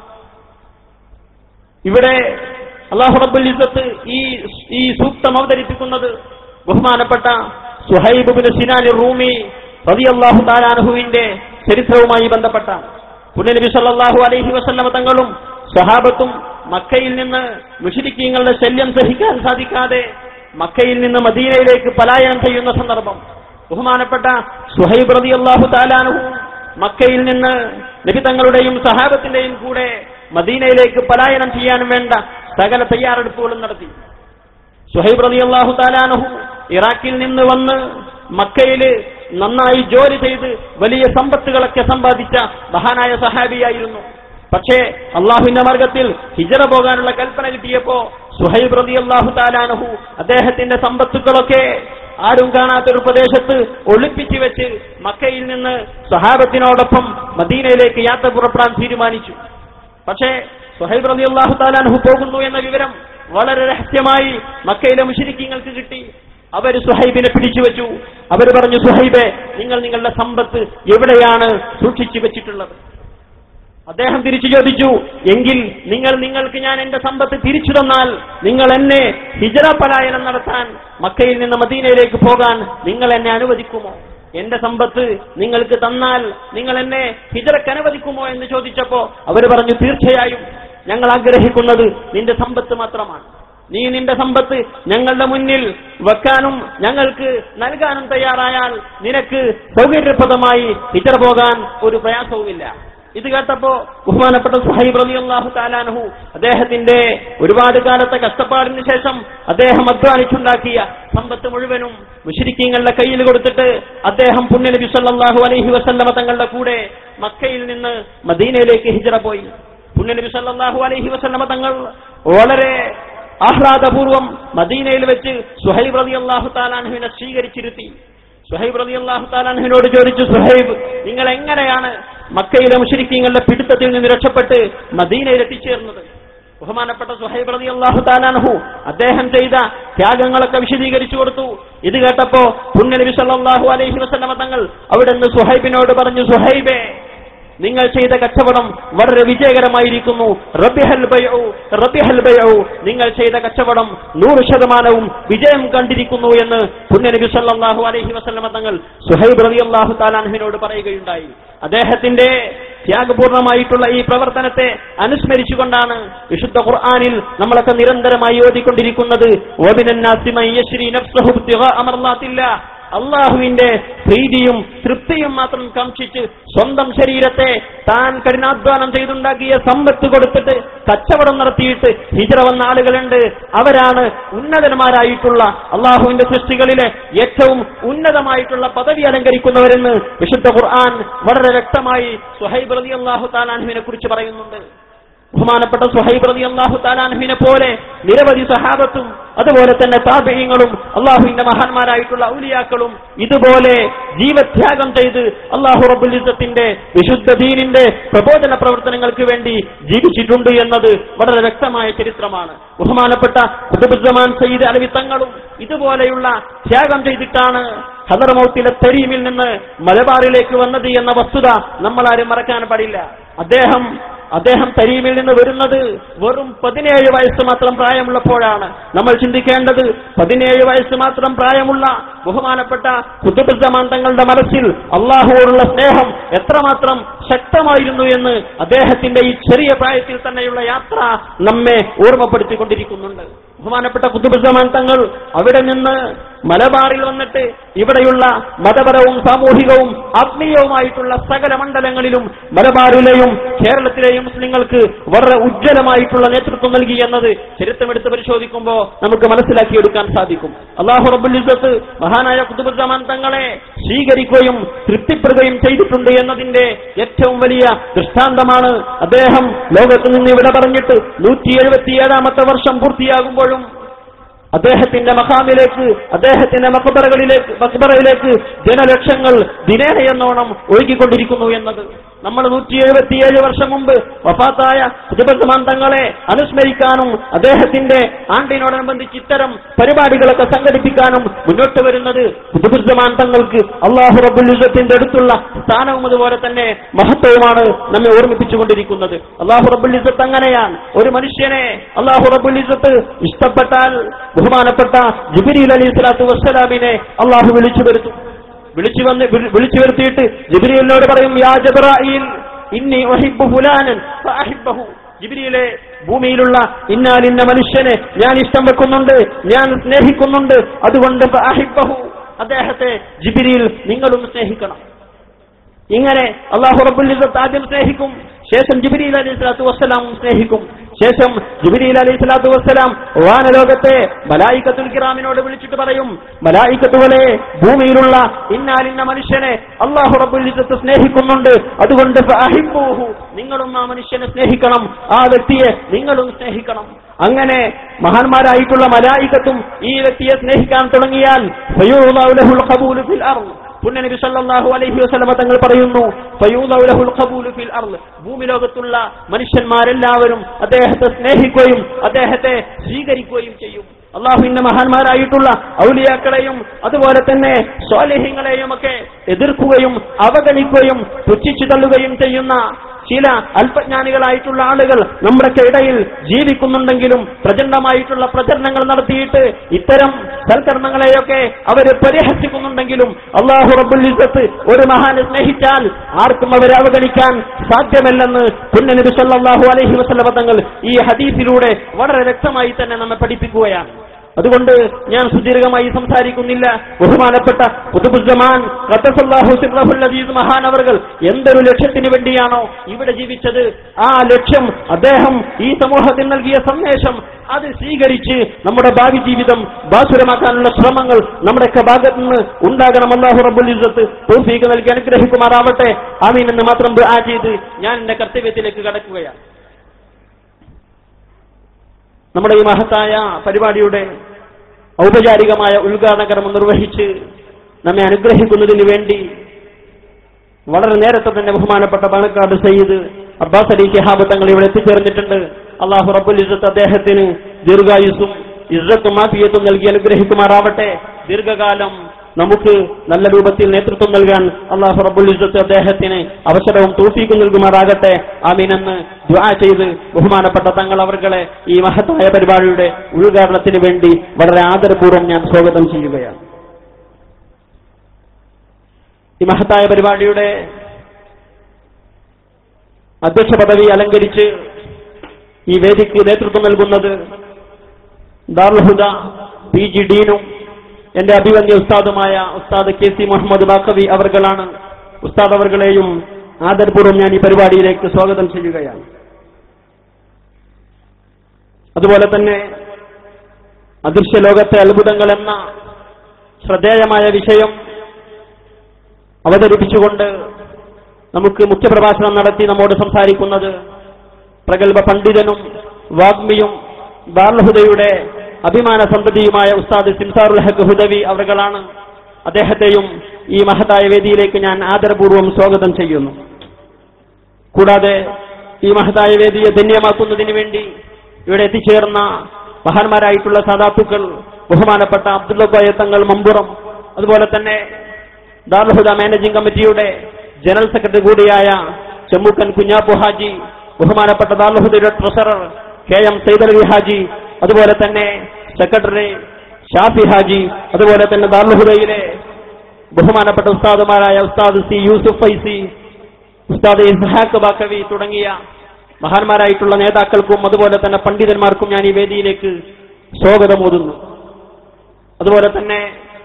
ഇവിടെ അള്ളാഹു റബ്ബുൽ ഇസ്സത്ത് ഈ ഈ സൂക്തം അവതരിപ്പിക്കുന്നത് ബഹുമാനപ്പെട്ട സുഹൈബ് ബിൻ സിനാൻ റൂമി റളിയല്ലാഹു താലാൻഹുവിന്റെ ചരിത്രവുമായി ബന്ധപ്പെട്ട പുണ്യനബി സല്ലല്ലാഹു അലൈഹി വസല്ലമ തങ്ങളും സഹാബത്തും മക്കയിൽ നിന്ന് മുഷരിക്കീങ്ങളുടെ ശല്യം സഹിക്കാൻ സാധിക്കാതെ മക്കയിൽ നിന്ന് മദീനയിലേക്ക് പലായനം ചെയ്യുന്ന സന്ദർഭം ബഹുമാനപ്പെട്ട സുഹൈബ് റളിയല്ലാഹു താലാൻഹു മക്കയിൽ നിന്ന് നബി തങ്ങളുടെയും സഹാബത്തിന്റെയും കൂടെ മദീനയിലേക്ക് പലായനം ചെയ്യാനും വേണ്ട സകല തയ്യാറെടുപ്പുകളും നടത്തി സുഹൈബ് റതി അള്ളാഹു താലാനഹു ഇറാഖിൽ നിന്ന് വന്ന് മക്കയില് നന്നായി ജോലി ചെയ്ത് വലിയ സമ്പത്തുകളൊക്കെ സമ്പാദിച്ച മഹാനായ സഹാബിയായിരുന്നു പക്ഷേ അള്ളാഹുവിന്റെ മാർഗത്തിൽ ഹിജറ പോകാനുള്ള കൽപ്പന കിട്ടിയപ്പോ സുഹൈബ് റതി അള്ളാഹു താലാനഹു അദ്ദേഹത്തിന്റെ സമ്പത്തുക്കളൊക്കെ ആരും കാണാത്തൊരു പ്രദേശത്ത് ഒളിപ്പിച്ചു വെച്ച് മക്കയിൽ നിന്ന് സഹാബത്തിനോടൊപ്പം മദീനയിലേക്ക് യാത്ര പുറപ്പെടാൻ തീരുമാനിച്ചു പക്ഷേ സുഹൈബ് റതി അള്ളാഹു താലാൻഹു പോകുന്നു എന്ന വിവരം വളരെ രഹസ്യമായി മക്കയിലെ മുഷരിക്കങ്ങൾക്ക് കിട്ടി അവർ സുഹൈബിനെ പിടിച്ചു വെച്ചു അവർ പറഞ്ഞു സുഹൈബെ നിങ്ങൾ നിങ്ങളുടെ സമ്പത്ത് എവിടെയാണ് സൂക്ഷിച്ചു വെച്ചിട്ടുള്ളത് അദ്ദേഹം തിരിച്ചു ചോദിച്ചു എങ്കിൽ നിങ്ങൾ നിങ്ങൾക്ക് ഞാൻ എന്റെ സമ്പത്ത് തിരിച്ചു തന്നാൽ നിങ്ങൾ എന്നെ ഹിജറ പലായനം നടത്താൻ മക്കയിൽ നിന്ന് മദീനയിലേക്ക് പോകാൻ നിങ്ങൾ എന്നെ അനുവദിക്കുമോ എന്റെ സമ്പത്ത് നിങ്ങൾക്ക് തന്നാൽ നിങ്ങൾ എന്നെ ഹിജറക്ക് അനുവദിക്കുമോ എന്ന് ചോദിച്ചപ്പോ അവർ പറഞ്ഞു തീർച്ചയായും ഞങ്ങൾ ആഗ്രഹിക്കുന്നത് നിന്റെ സമ്പത്ത് മാത്രമാണ് നീ നിന്റെ സമ്പത്ത് ഞങ്ങളുടെ മുന്നിൽ വെക്കാനും ഞങ്ങൾക്ക് നൽകാനും തയ്യാറായാൽ നിനക്ക് സൗകര്യപ്രദമായി ഹിജറ പോകാൻ ഒരു പ്രയാസവുമില്ല ഇത് കേട്ടപ്പോ ബഹുമാനപ്പെട്ട സുഹൈബ് റലി അള്ളാഹു താലാനഹു അദ്ദേഹത്തിന്റെ ഒരുപാട് കാലത്തെ കഷ്ടപ്പാടിന് ശേഷം അദ്ദേഹം അധ്വാനിച്ചുണ്ടാക്കിയ സമ്പത്ത് മുഴുവനും മുഷരിക്കീങ്ങളുടെ കയ്യിൽ കൊടുത്തിട്ട് അദ്ദേഹം പുണ്യനബി സല്ലല്ലാഹു അലൈഹി വസല്ലമ തങ്ങളുടെ കൂടെ മക്കയിൽ നിന്ന് മദീനയിലേക്ക് ഹിജറ പോയി പുണ്യനബി സല്ലല്ലാഹു അലൈഹി വസല്ലമ തങ്ങൾ വളരെ ആഹ്ലാദപൂർവം മദീനയിൽ വെച്ച് സുഹൈബ് റതി അള്ളാഹു താലാൻഹുവിനെ സ്വീകരിച്ചിരുത്തി സുഹൈബ് റതി അള്ളാഹു താലാൻഹുവിനോട് ചോദിച്ചു സുഹൈബ് നിങ്ങൾ എങ്ങനെയാണ് മക്കയിലെ മുഷരിക്കീങ്ങളുടെ പിടുത്തത്തിൽ നിന്ന് രക്ഷപ്പെട്ട് മദീനയിൽ എത്തിച്ചേർന്നത് ബഹുമാനപ്പെട്ട സുഹൈബ് റതി അള്ളാഹു താലാൻഹു അദ്ദേഹം ചെയ്ത ത്യാഗങ്ങളൊക്കെ വിശദീകരിച്ചു കൊടുത്തു ഇത് കേട്ടപ്പോ പുണ്യനബി സല്ലല്ലാഹു അലൈഹി വസല്ലമ തങ്ങൾ അവിടെ നിന്ന് സുഹൈബിനോട് പറഞ്ഞു സുഹൈബേ നിങ്ങൾ ചെയ്ത കച്ചവടം വളരെ വിജയകരമായിരിക്കുന്നു റബിഹൽ ബൈഉ റബിഹൽ ബൈഉ നിങ്ങൾ ചെയ്ത കച്ചവടം നൂറ് ശതമാനവും വിജയം കണ്ടിരിക്കുന്നു എന്ന് പുണ്യനബി സല്ലല്ലാഹു അലൈഹി വസല്ലമ തങ്ങൾ സുഹൈബ് റളിയല്ലാഹു തആലാൻഹിനോട് പറയുകയുണ്ടായി അദ്ദേഹത്തിന്റെ ത്യാഗപൂർണമായിട്ടുള്ള ഈ പ്രവർത്തനത്തെ അനുസ്മരിച്ചുകൊണ്ടാണ് വിശുദ്ധ ഖുർആനിൽ നമ്മളൊക്കെ നിരന്തരമായി ഓതിക്കൊണ്ടിരിക്കുന്നത് "വമിനന്നാസി മൻ യശ്രി നഫ്സഹു ഇബ്തിഗാഅ മർളാത്തില്ലാഹ്" അള്ളാഹുവിന്റെ പ്രീതിയും തൃപ്തിയും മാത്രം കാക്ഷിച്ച് സ്വന്തം ശരീരത്തെ താൻ കഠിനാധ്വാനം ചെയ്തുണ്ടാക്കിയ സമ്പത്ത് കൊടുത്തിട്ട് കച്ചവടം നടത്തിയിട്ട് ഹിജറ വന്ന ആളുകളുണ്ട് അവരാണ് ഉന്നതന്മാരായിട്ടുള്ള അള്ളാഹുവിന്റെ സൃഷ്ടികളിലെ ഏറ്റവും ഉന്നതമായിട്ടുള്ള പദവി അലങ്കരിക്കുന്നവരെന്ന് വിശുദ്ധ ഖുർആൻ വളരെ വ്യക്തമായി സുഹൈബ് റതി അള്ളാഹു താലാൻഹുവിനെ കുറിച്ച് പറയുന്നുണ്ട് ബഹുമാനപ്പെട്ട സുഹൈബ് റതി അള്ളാഹു താലാൻഹിനെ പോലെ നിരവധി സഹാബത്തും അതുപോലെ തന്നെ താപര്യങ്ങളും അള്ളാഹുവിന്റെ മഹാന്മാരായിട്ടുള്ള ഔലിയാക്കളും ഇതുപോലെ ജീവത്യാഗം ചെയ്ത് അള്ളാഹു റബുൽ ഇസ്സത്തിന്റെ വിശുദ്ധ ദീനിന്റെ പ്രബോധന പ്രവർത്തനങ്ങൾക്ക് വേണ്ടി ജീവിച്ചിട്ടുണ്ട് എന്നത് വളരെ വ്യക്തമായ ചരിത്രമാണ് ബഹുമാനപ്പെട്ട കുതുബുസമാൻ സയ്യിദ് അലവി തങ്ങളും ഇതുപോലെയുള്ള ത്യാഗം ചെയ്തിട്ടാണ് ഹദർമൗത്തിലെ തെരീമിൽ നിന്ന് മലബാറിലേക്ക് വന്നത് എന്ന വസ്തുത നമ്മളാരും മറക്കാൻ പാടില്ല അദ്ദേഹം അദ്ദേഹം തരീമിൽ നിന്ന് വരുന്നത് വെറും പതിനേഴ് വയസ്സ് മാത്രം പ്രായമുള്ളപ്പോഴാണ് നമ്മൾ ചിന്തിക്കേണ്ടത് പതിനേഴ് വയസ്സ് മാത്രം പ്രായമുള്ള ബഹുമാനപ്പെട്ട കുത്തുബുദ്ധമാൻ തങ്ങളുടെ മനസ്സിൽ അള്ളാഹുവോടുള്ള സ്നേഹം എത്രമാത്രം ശക്തമായിരുന്നു എന്ന് അദ്ദേഹത്തിന്റെ ഈ ചെറിയ പ്രായത്തിൽ തന്നെയുള്ള യാത്ര നമ്മെ ഓർമ്മപ്പെടുത്തിക്കൊണ്ടിരിക്കുന്നുണ്ട് ബഹുമാനപ്പെട്ട കുത്തുബുദ്ധമാൻ തങ്ങൾ അവിടെ നിന്ന് മലബാറിൽ വന്നിട്ട് ഇവിടെയുള്ള മതപരവും സാമൂഹികവും ആത്മീയവുമായിട്ടുള്ള സകല മണ്ഡലങ്ങളിലും മലബാറിലെയും കേരളത്തിലെയും മുസ്ലിങ്ങൾക്ക് വളരെ ഉജ്ജ്വലമായിട്ടുള്ള നേതൃത്വം നൽകി എന്നത് ചരിത്രമെടുത്ത് പരിശോധിക്കുമ്പോൾ നമുക്ക് മനസ്സിലാക്കിയെടുക്കാൻ സാധിക്കും അള്ളാഹു റബുൽ ഇസ്സത്ത് മഹാനായ കുതുബുദ്ധമാൻ തങ്ങളെ സ്വീകരിക്കുകയും തൃപ്തിപ്പെടുകയും ചെയ്തിട്ടുണ്ട് എന്നതിന്റെ ഏറ്റവും വലിയ ദൃഷ്ടാന്തമാണ് അദ്ദേഹം ലോകത്ത് നിന്ന് ഇവിടെ പറഞ്ഞിട്ട് നൂറ്റി എഴുപത്തിയേഴാമത്തെ വർഷം പൂർത്തിയാകുമ്പോഴും അദ്ദേഹത്തിന്റെ മഹാമിലേക്ക് അദ്ദേഹത്തിന്റെ മക്ബറകളിലേക്ക് മക്ബറയിലേക്ക് ജനലക്ഷങ്ങൾ ദിനേന എന്നോണം ഒഴുകിക്കൊണ്ടിരിക്കുന്നു എന്നത് നമ്മൾ നൂറ്റി എഴുപത്തിയേഴ് വർഷം മുമ്പ് വഫാത്തായ കുതുബസമാൻ തങ്ങളെ അനുസ്മരിക്കാനും അദ്ദേഹത്തിന്റെ ആണ്ടിനോടനുബന്ധിച്ച് ഇത്തരം പരിപാടികളൊക്കെ സംഘടിപ്പിക്കാനും മുന്നോട്ട് വരുന്നത് കുതുബുദ്ധമാൻ തങ്ങൾക്ക് അള്ളാഹു റബുല്ലുസത്തിന്റെ അടുത്തുള്ള സ്ഥാനവും അതുപോലെ തന്നെ മഹത്വവുമാണ് നമ്മെ ഓർമ്മിപ്പിച്ചുകൊണ്ടിരിക്കുന്നത് അള്ളാഹു റബുല്ലിസത്ത് അങ്ങനെയാണ് ഒരു മനുഷ്യനെ അള്ളാഹു റബുല്ലിസത്ത് ഇഷ്ടപ്പെട്ടാൽ ബഹുമാനപ്പെട്ട ജിബിരി അലി സ്വലാത്തു വസ്സലാമിനെ അള്ളാഹു വിളിച്ചു വരുത്തും വിളിച്ചു വന്ന് വിളി- വിളിച്ചു വരുത്തിയിട്ട് ജിബിരിയലിനോട് പറയും യാ ജബ്രായിൽ ഇന്നി ഒഹിബു ഫുലാനൻ ഫഅഹിബ്ബഹു ജിബിരിയിലെ ഭൂമിയിലുള്ള ഇന്നാലിന്ന മനുഷ്യനെ ഞാൻ ഇഷ്ടം വെക്കുന്നുണ്ട് ഞാൻ സ്നേഹിക്കുന്നുണ്ട് അതുകൊണ്ട് ഫഅഹിബ്ബഹു അദ്ദേഹത്തെ ജിബിരിയിൽ നിങ്ങളും സ്നേഹിക്കണം ഇങ്ങനെ അള്ളാഹു റബ്ബുൽ ഇസ്സത്ത് ആദ്യം സ്നേഹിക്കും ശേഷം ജിബിരിൽ അലൈഹി സ്വലാത്തു വസ്സലാം സ്നേഹിക്കും ശേഷം ജിബിരിൽ അലൈഹി സ്വലാത്തു വസ്സലാം വാനലോകത്തെ മലായിക്കത്തുൽ കിറാമിനോട് വിളിച്ചിട്ട് പറയും മലായിക്കത്തുകളെ ഭൂമിയിലുള്ള ഇന്നാലിന്ന മനുഷ്യനെ അള്ളാഹു റബ്ബുൽ ഇസ്സത്ത് സ്നേഹിക്കുന്നുണ്ട് അതുകൊണ്ട് ഫഅഹിബ്ബൂഹു. നിങ്ങളും ആ മനുഷ്യനെ സ്നേഹിക്കണം ആ വ്യക്തിയെ നിങ്ങളും സ്നേഹിക്കണം അങ്ങനെ മഹാന്മാരായിട്ടുള്ള മലായിക്കത്തും ഈ വ്യക്തിയെ സ്നേഹിക്കാൻ തുടങ്ങിയാൽ ഫയൂളു ലഹുൽ ഖബൂലു ഫിൽ അർള് പുണ്യനബി സല്ലല്ലാഹു അലൈഹി വസല്ലമ തങ്ങൾ പറയുന്നു ഫയൂദഉ ലഹുൽ ഖബൂലു ഫിൽ അർള് ഭൂമി ലോകത്തുള്ള മനുഷ്യന്മാരെല്ലാവരും അദ്ദേഹത്തെ സ്നേഹിക്കുകയും അദ്ദേഹത്തെ സ്വീകരിക്കുകയും ചെയ്യും അള്ളാഹുവിന്റെ മഹാന്മാരായിട്ടുള്ള ഔലിയാക്കളെയും അതുപോലെ തന്നെ സ്വാലിഹ്യങ്ങളെയും ഒക്കെ എതിർക്കുകയും അവഗണിക്കുകയും പുച്ഛിച്ചു തള്ളുകയും ചെയ്യുന്ന ചില അല്പജ്ഞാനികളായിട്ടുള്ള ആളുകൾ നമ്മുടെയൊക്കെ ഇടയിൽ ജീവിക്കുന്നുണ്ടെങ്കിലും പ്രചണ്ഡമായിട്ടുള്ള പ്രചരണങ്ങൾ നടത്തിയിട്ട് ഇത്തരം സൽക്കർമ്മങ്ങളെയൊക്കെ അവര് പരിഹസിക്കുന്നുണ്ടെങ്കിലും അള്ളാഹു റബ്ബുൽ ഇസ്സത്ത് ഒരു മഹാനെ സ്നേഹിച്ചാൽ ആർക്കും അവരെ അവഗണിക്കാൻ സാധ്യമല്ലെന്ന് പുണ്യനബി സല്ലല്ലാഹു അലൈഹി വസല്ലമ തങ്ങൾ ഈ ഹദീസിലൂടെ വളരെ വ്യക്തമായി തന്നെ നമ്മെ പഠിപ്പിക്കുകയാണ് അതുകൊണ്ട് ഞാൻ സുദീർഘമായി സംസാരിക്കുന്നില്ല ബഹുമാനപ്പെട്ട കുതുബുസമാൻ അസീസ് മഹാനവറുകൾ എന്തൊരു ലക്ഷ്യത്തിന് വേണ്ടിയാണോ ഇവിടെ ജീവിച്ചത് ആ ലക്ഷ്യം അദ്ദേഹം ഈ സമൂഹത്തിന് നൽകിയ സന്ദേശം അത് സ്വീകരിച്ച് നമ്മുടെ ഭാവി ജീവിതം ബാസുരമാക്കാനുള്ള ശ്രമങ്ങൾ നമ്മുടെയൊക്കെ ഭാഗത്ത് നിന്ന് ഉണ്ടാകണം അള്ളാഹു റബ്ബുൽ ഇസ്സത്ത് തൗഫീഖ് നൽകി അനുഗ്രഹിക്കുമാറാവട്ടെ ആമീൻ എന്ന് മാത്രം ദുആ ചെയ്ത് ഞാൻ എന്റെ കർത്തവ്യത്തിലേക്ക് കടക്കുകയാണ് നമ്മുടെ ഈ മഹത്തായ പരിപാടിയുടെ ഔപചാരികമായ ഉദ്ഘാടന കർമ്മം നിർവഹിച്ച് നമ്മെ അനുഗ്രഹിക്കുന്നതിന് വേണ്ടി വളരെ നേരത്തെ തന്നെ ബഹുമാനപ്പെട്ട പാണക്കാട് സയ്യിദ് അബ്ബാസ് അലി ഷിഹാബ് തങ്ങൾ ഇവിടെ എത്തിച്ചേർന്നിട്ടുണ്ട് അള്ളാഹു റബ്ബുൽ ഇസ്സത്ത് അദ്ദേഹത്തിന് ദീർഘായുസും ഇസ്സത്തും മാഫിയത്തും നൽകി അനുഗ്രഹിക്കുമാറാവട്ടെ ദീർഘകാലം നമുക്ക് നല്ല രൂപത്തിൽ നേതൃത്വം നൽകാൻ അള്ളാഹു റബ്ബുൽ ഇസ്സത്ത് അദ്ദേഹത്തിന് അവസരവും തൂഫീക്കും നൽകുമാറാകട്ടെ ആമീനെന്ന് ദ്വാ ചെയ്ത് ബഹുമാനപ്പെട്ട തങ്ങൾ അവർകളെ ഈ മഹത്തായ പരിപാടിയുടെ ഉദ്ഘാടനത്തിന് വേണ്ടി വളരെ ആദരപൂർവ്വം ഞാൻ സ്വാഗതം ചെയ്യുകയാണ് ഈ മഹത്തായ പരിപാടിയുടെ അധ്യക്ഷ പദവി അലങ്കരിച്ച് ഈ വേദിക്ക് നേതൃത്വം നൽകുന്നത് ദാർഹുദ പി ജി ഡീനും എന്റെ അഭിവന്യ ഉസ്താദുമായ ഉസ്താദ് കെ സി മുഹമ്മദ് ബാക്കവി അവർകളാണ് ഉസ്താദ് അവർകളെയും ആദരപൂർവ്വം ഞാൻ ഈ പരിപാടിയിലേക്ക് സ്വാഗതം ചെയ്യുകയാണ് അതുപോലെ തന്നെ അദൃശ്യ ലോകത്തെ അത്ഭുതങ്ങൾ എന്ന ശ്രദ്ധേയമായ വിഷയം അവതരിപ്പിച്ചുകൊണ്ട് നമുക്ക് മുഖ്യപ്രഭാഷണം നടത്തി നമ്മോട് സംസാരിക്കുന്നത് പ്രഗത്ഭ പണ്ഡിതനും വാഗ്മിയും ബാർലഹുദയുടെ അഭിമാന സന്തതിയുമായ ഉസ്താദ് സിംസാറുൽ ഹക്ക് ഹുദവി അവരുകളാണ് അദ്ദേഹത്തെയും ഈ മഹത്തായ വേദിയിലേക്ക് ഞാൻ ആദരപൂർവ്വം സ്വാഗതം ചെയ്യുന്നു കൂടാതെ ഈ മഹത്തായ വേദിയെ ധന്യമാക്കുന്നതിന് വേണ്ടി ഇവിടെ എത്തിച്ചേർന്ന മഹാന്മാരായിട്ടുള്ള സാധാത്തുക്കൾ ബഹുമാനപ്പെട്ട അബ്ദുള്ള തങ്ങൾ മമ്പുറം അതുപോലെ തന്നെ ദാർഹുദ മാനേജിംഗ് കമ്മിറ്റിയുടെ ജനറൽ സെക്രട്ടറി കൂടിയായ ചെമ്മൂക്കൻ കുഞ്ഞാപ്പു ഹാജി ബഹുമാനപ്പെട്ട ദാർഹുദയുടെ treasurer K M Saidalavi Haji അതുപോലെ തന്നെ സെക്രട്ടറി ഷാഫി ഹാജി അതുപോലെ തന്നെ ദാർഹുദയിലെ ബഹുമാനപ്പെട്ട ഉസ്താദുമാരായ ഉസ്താദ് സി യൂസുഫ് ഫൈസി ഉസ്താദ് ഇസ്ഹാഖ് ബാക്കവി തുടങ്ങിയ മഹാന്മാരായിട്ടുള്ള നേതാക്കൾക്കും അതുപോലെ തന്നെ പണ്ഡിതന്മാർക്കും ഞാൻ ഈ വേദിയിലേക്ക് സ്വാഗതമോതുന്നു അതുപോലെ തന്നെ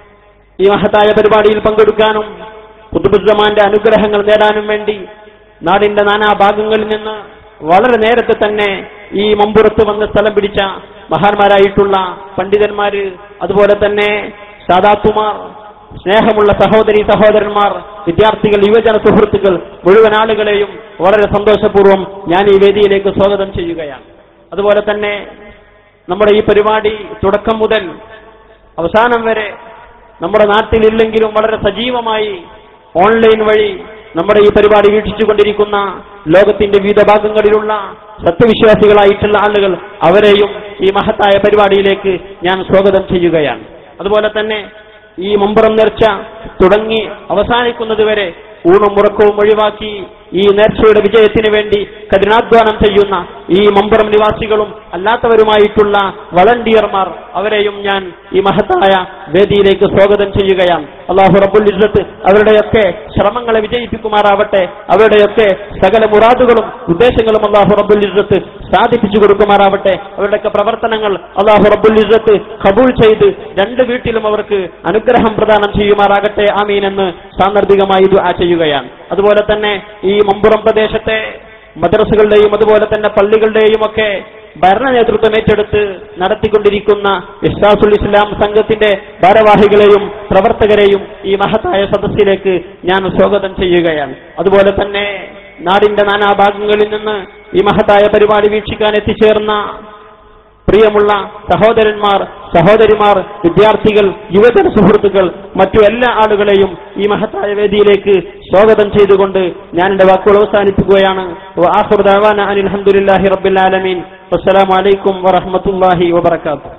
ഈ മഹത്തായ പരിപാടിയിൽ പങ്കെടുക്കാനും കുതുബുദ്ധമാന്റെ അനുഗ്രഹങ്ങൾ നേടാനും വേണ്ടി നാടിന്റെ നാനാ ഭാഗങ്ങളിൽ നിന്ന് വളരെ നേരത്തെ തന്നെ ഈ മമ്പുറത്ത് വന്ന് സ്ഥലം പിടിച്ച മഹാന്മാരായിട്ടുള്ള പണ്ഡിതന്മാര് അതുപോലെ തന്നെ സാദാത്തുമാർ സ്നേഹമുള്ള സഹോദരി സഹോദരന്മാർ വിദ്യാർത്ഥികൾ യുവജന സുഹൃത്തുക്കൾ മുഴുവൻ ആളുകളെയും വളരെ സന്തോഷപൂർവ്വം ഞാൻ ഈ വേദിയിലേക്ക് സ്വാഗതം ചെയ്യുകയാണ് അതുപോലെ തന്നെ നമ്മുടെ ഈ പരിപാടി തുടക്കം മുതൽ അവസാനം വരെ നമ്മുടെ നാട്ടിലില്ലെങ്കിലും വളരെ സജീവമായി ഓൺലൈൻ വഴി നമ്മുടെ ഈ പരിപാടി വീക്ഷിച്ചുകൊണ്ടിരിക്കുന്ന ലോകത്തിന്റെ വിവിധ ഭാഗങ്ങളിലുള്ള സത്യവിശ്വാസികളായിട്ടുള്ള ആളുകൾ അവരെയും ഈ മഹത്തായ പരിപാടിയിലേക്ക് ഞാൻ സ്വാഗതം ചെയ്യുകയാണ് അതുപോലെ തന്നെ ഈ മമ്പുറം നേർച്ച തുടങ്ങി അവസാനിക്കുന്നതുവരെ ഊണും ഉറക്കവും ഒഴിവാക്കി ഈ നേർച്ചയുടെ വിജയത്തിന് വേണ്ടി കഠിനാധ്വാനം ചെയ്യുന്ന ഈ മമ്പുറം നിവാസികളും അല്ലാത്തവരുമായിട്ടുള്ള വളണ്ടിയർമാർ അവരെയും ഞാൻ ഈ മഹത്തായ വേദിയിലേക്ക് സ്വാഗതം ചെയ്യുകയാണ് അള്ളാഹു റബ്ബുൽ ഇസ്സത്ത് അവരുടെയൊക്കെ ശ്രമങ്ങളെ വിജയിപ്പിക്കുമാറാവട്ടെ അവരുടെയൊക്കെ സകല മുറാദുകളും ഉദ്ദേശങ്ങളും അള്ളാഹു റബ്ബുൽ ഇസ്സത്ത് സാധിപ്പിച്ചു കൊടുക്കുമാറാവട്ടെ അവരുടെയൊക്കെ പ്രവർത്തനങ്ങൾ അള്ളാഹു റബ്ബുൽ ഇസ്സത്ത് കബൂൾ ചെയ്ത് രണ്ട് വീട്ടിലും അവർക്ക് അനുഗ്രഹം പ്രദാനം ചെയ്യുമാറാകട്ടെ ആമീൻ എന്ന് സാന്ദർഭികമായി ദുആ ചെയ്യുകയാണ് അതുപോലെ തന്നെ ഈ മമ്പുറം പ്രദേശത്തെ മദ്രസകളുടെയും അതുപോലെ തന്നെ പള്ളികളുടെയും ഒക്കെ ഭരണ നേതൃത്വം ഏറ്റെടുത്ത് നടത്തിക്കൊണ്ടിരിക്കുന്ന ഇസ്ലാസുൽ ഇസ്ലാം സംഘത്തിന്റെ ഭാരവാഹികളെയും പ്രവർത്തകരെയും ഈ മഹത്തായ സദസ്സിലേക്ക് ഞാൻ സ്വാഗതം ചെയ്യുകയാണ് അതുപോലെ തന്നെ നാടിന്റെ നാനാഭാഗങ്ങളിൽ നിന്ന് ഈ മഹത്തായ പരിപാടി വീക്ഷിക്കാൻ എത്തിച്ചേർന്ന പ്രിയമുള്ള സഹോദരന്മാർ സഹോദരിമാർ വിദ്യാർത്ഥികൾ യുവജന സുഹൃത്തുക്കൾ മറ്റു എല്ലാ ആളുകളെയും ഈ മഹത്തായ വേദിയിലേക്ക് സ്വാഗതം ചെയ്തുകൊണ്ട് ഞാൻ എന്റെ വാക്കുകൾ അവസാനിപ്പിക്കുകയാണ് വആഖിറു ദഅവാന അനിൽ ഹംദുലില്ലാഹി റബ്ബിൽ ആലമീൻ വസ്സലാമു അലൈക്കും വറഹ്മത്തുള്ളാഹി വബറകാതുഹു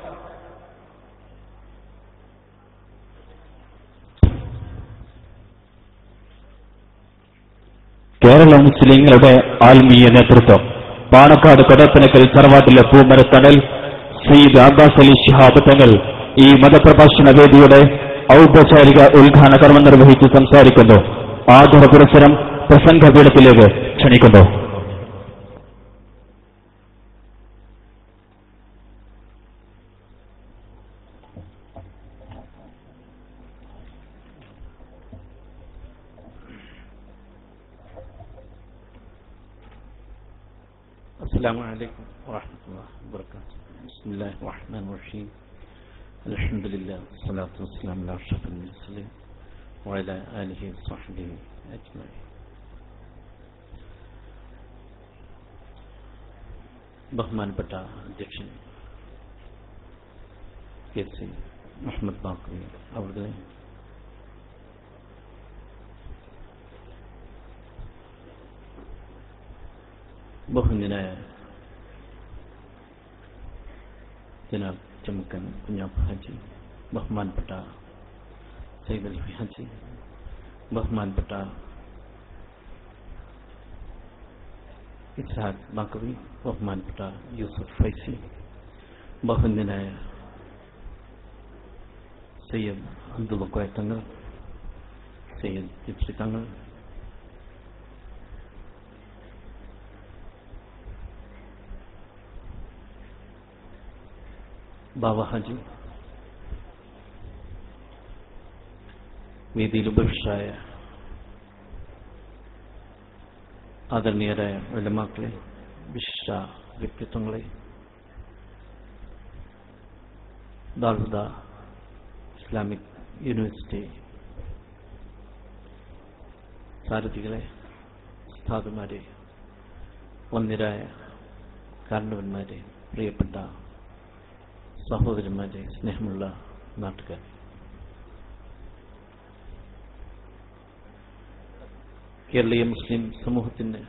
കേരള മുസ്ലിങ്ങളുടെ ആത്മീയ നേതൃത്വം പാണക്കാട് കൊടപ്പനക്കൽ തറവാട്ടിലെ പൂമരത്തണൽ സയ്യിദ് അബ്ബാസ് അലി ശിഹാബ് തങ്ങൾ ഈ മതപ്രഭാഷണ വേദിയുടെ ഔപചാരിക ഉദ്ഘാടന കർമ്മം നിർവഹിച്ച് സംസാരിക്കുന്നു ആദര പുരസ്സരം പ്രസംഗപീഠത്തിലേക്ക് ക്ഷണിക്കുന്നു السلام عليكم ورحمة الله وبركاته بسم الله الرحمن الرحيم الحمد لله والصلاة والسلام على أشرف المرسلين وعلى آله وصحبه أجمعين ബഹുമാനപ്പെട്ട അധ്യക്ഷൻ കെ സി മുഹമ്മദ് ബാക്കവി അവരുടെ ബഹുന്യനായ ജനാബ് ചമുക്കൻ കുഞ്ഞാബ് ഹാജി ബഹുമാനപ്പെട്ട സൈദ് അലി ഹാജി ബഹുമാനപ്പെട്ട ഇസ്ഹാഖ് ബാക്കവി ബഹുമാനപ്പെട്ട യൂസുഫ് ഫൈസി ബഹുന്യനായ സയ്യദ് അബ്ദുൽ കോയ തങ്ങൾ സയ്യദ് ജിപ്സി തങ്ങൾ ബാബ ഹാജി വേദിയിൽ ഉപവിഷ്ടായ ആദരണീയരായ വെള്ളമാക്കളെ വിശിഷ്ട വ്യക്തിത്വങ്ങളെ ദാൽഹുദ ഇസ്ലാമിക് യൂണിവേഴ്സിറ്റി സാരഥികളെ ഉസ്താദുമാരെ വന്യരായ കാരണവന്മാരെ പ്രിയപ്പെട്ട സഹോദരന്മാരെ സ്നേഹമുള്ള നാട്ടുകാർ കേരളീയ മുസ്ലിം സമൂഹത്തിന്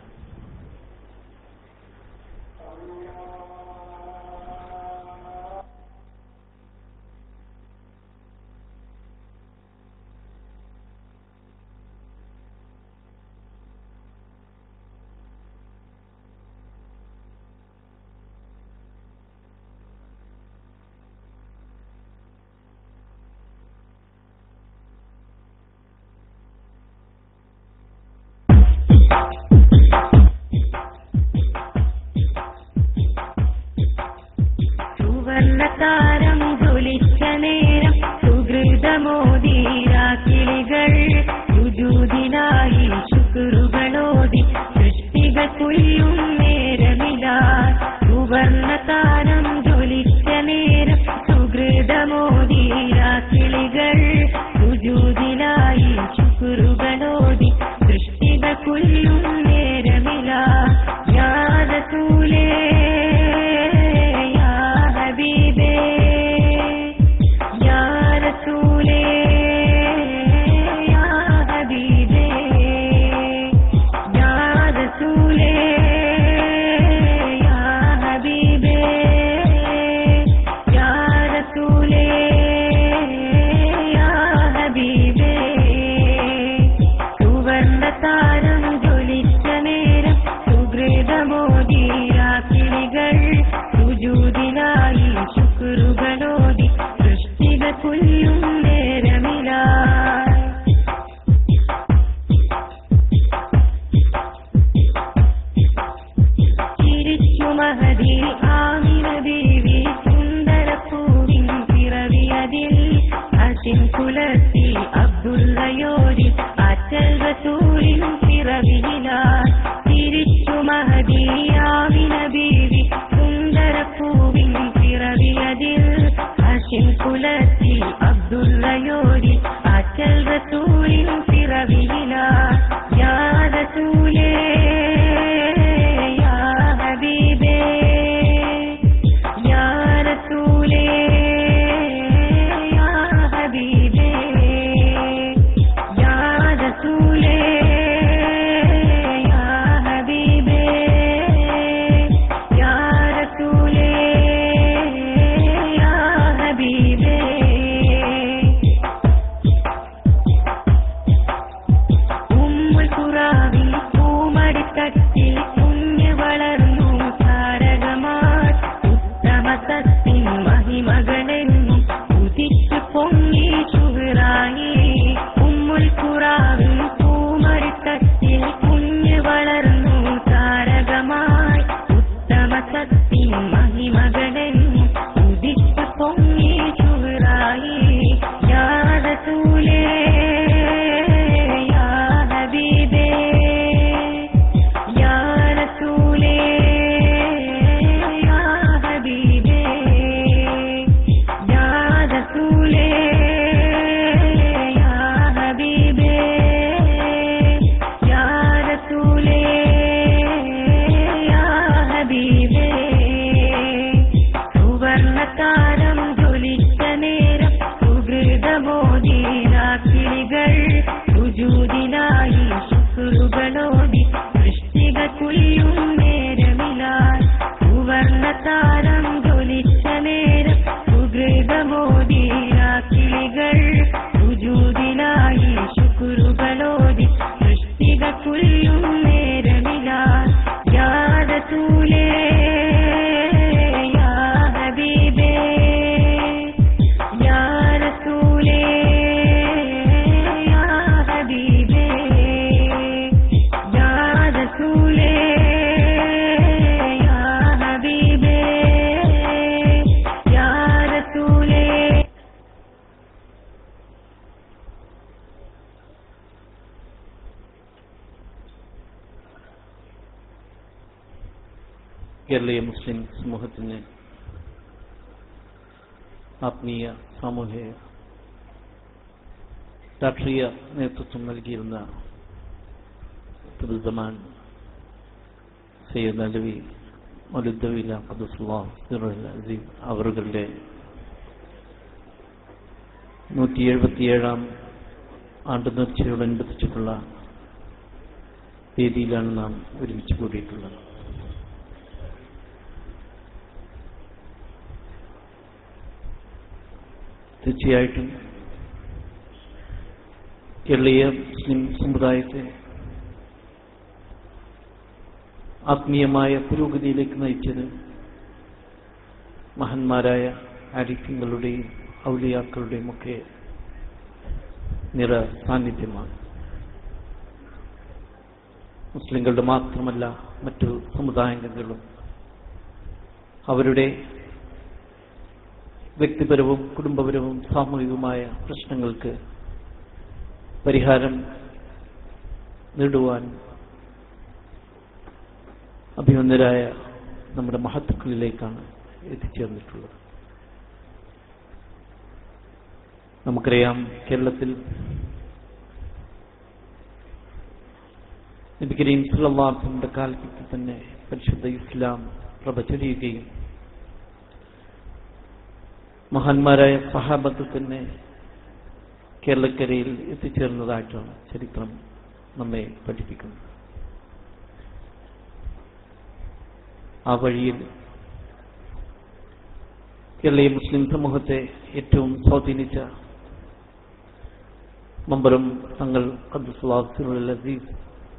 സുവർണതാരം ജ്വലിച്ച നേരം സുഹൃതമോദീരാക്കിളികൾ സുജൂതിനായി ശുക്രുകളോതി സൃഷ്ടികൾ കൊല്ലും നേരമിതാ സുവർണതാരം ജ്വലിച്ച നേരം സുഹൃതമോദീരാക്കിളികൾ സുജൂതിനായി ശുക്രുകളോതി സൃഷ്ടികൾ കൊല്ലും നേരമിതാ യാദൂലേ يا حبيبي يا رسولي يا حبيبي يا رسولي يا حبيبي يا رسولي يا حبيبي സുവർണതാരം ജ്വലിച്ച നേരം സുഹൃതമോദീരാക്കിളികൾ സുജൂതിനായി ശുക്രുകളോതി സൃഷ്ടിക കൊല്ലും നേരമിലായി ചിരിച്ചു മഹതി ആമിന ദേവി സുന്ദരപ്പൂവിൻ പിറവിയതിൽ അസിൻ കുലത്തി അബ്ദുള്ളയോരി അച്ചൽ റസൂലിൻ പിറവിയിലായി ചിരിച്ചു മഹതി ആമിന ദേവി സുന്ദരപ്പൂവിൻ പിറവിയതിൽ അസിൻ കുലത്തി അബ്ദുള്ളയോരി അച്ചൽ റസൂലിൻ പിറവിയിലായി യാ റസൂലേ يا حبيبي يا رسولي يا حبيبي يا رسولي يا حبيبي يا رسولي يا حبيبي ഉമ്മുൽ ഖുറാവിൽ പൂമടിത്തട്ടിൽ കുഞ്ഞ് വളർന്നു താരകമാർ ഉത്തമസത്തിൻ മഹിമകളെന്നും ഉദിച്ചു പൊങ്ങി ചുവറായി ഉമ്മുൽ ഖുറാവിൽ പൂമടിത്തട്ടിൽ കുഞ്ഞ് വളർന്നു താരകമായി ഉത്തമസത്തിൻ മഹിമകളെന്നും ഉദിച്ചു പൊങ്ങി ചുവറായി യാ റസൂലേ يا حبيبي يا رسولي يا حبيبي يا رسولي يا حبيبي يا رسولي يا حبيبي സുവർണതാരം ജ്വലിച്ച നേരം സുഹൃതമോദീരാക്കിളികൾ സുജൂതിനായി ശുക്രുകളോടി സൃഷ്ടിക കുല്ലും നേരമിലായി സുവർണതാരം ജ്വലിച്ച നേരം സുഹൃതമോദീരാക്കിളികൾ സുജൂതിനായി ശുക്രുകളോടി സൃഷ്ടിക കുല്ലും നേരമിലായി യാ റസൂലേ يا حبيبي يا رسولي يا حبيبي يا رسولي يا حبيبي يا رسولي കേരളീയ മുസ്ലിം സമൂഹത്തിന് ആത്മീയ സാമൂഹിക രാഷ്ട്രീയ നേതൃത്വം നൽകിയിരുന്ന പുതുസമാൻ സയ്യദ് നലവി മലുദ്ദവില ഖദസുല്ലാ സിറുൽ അസീം അവറുകളുടെ നൂറ്റി എഴുപത്തിയേഴാം ആണ്ട് നേർച്ചയോടനുബന്ധിച്ചിട്ടുള്ള വേദിയിലാണ് നാം ഒരുമിച്ച് കൂടിയിട്ടുള്ളത് തീർച്ചയായിട്ടും കേരളീയ മുസ്ലിം സമുദായത്തെ ആത്മീയമായ പുരോഗതിയിലേക്ക് നയിച്ചത് മഹാന്മാരായ ആരിഫ്യങ്ങളുടെയും ഔലിയാക്കളുടെയും ഒക്കെ നിറ സാന്നിധ്യമാണ് മുസ്ലിങ്ങളുടെ മാത്രമല്ല മറ്റു സമുദായാംഗങ്ങളും അവരുടെ വ്യക്തിപരവും കുടുംബപരവും സാമൂഹികവുമായ പ്രശ്നങ്ങൾക്ക് പരിഹാരം നേടുവാൻ അഭിമന്യരായ നമ്മുടെ മഹത്തുക്കളിലേക്കാണ് എത്തിച്ചേർന്നിട്ടുള്ളത് നമുക്കറിയാം കേരളത്തിൽ നബി കരീം സുല്ലാഹുവിന്റെ കാലഘട്ടത്തിൽ തന്നെ പരിശുദ്ധ ഇസ്ലാം പ്രവചരിയുകയും മഹാന്മാരായ സഹാബത്ത് തന്നെ കേരളക്കരയിൽ എത്തിച്ചേർന്നതായിട്ടാണ് ചരിത്രം നമ്മെ പഠിപ്പിക്കുന്നത് ആ വഴിയിൽ കേരളീയ മുസ്ലിം സമൂഹത്തെ ഏറ്റവും സ്വാധീനിച്ച മമ്പറും തങ്ങൾ അബ്ദുൽ അസീസ്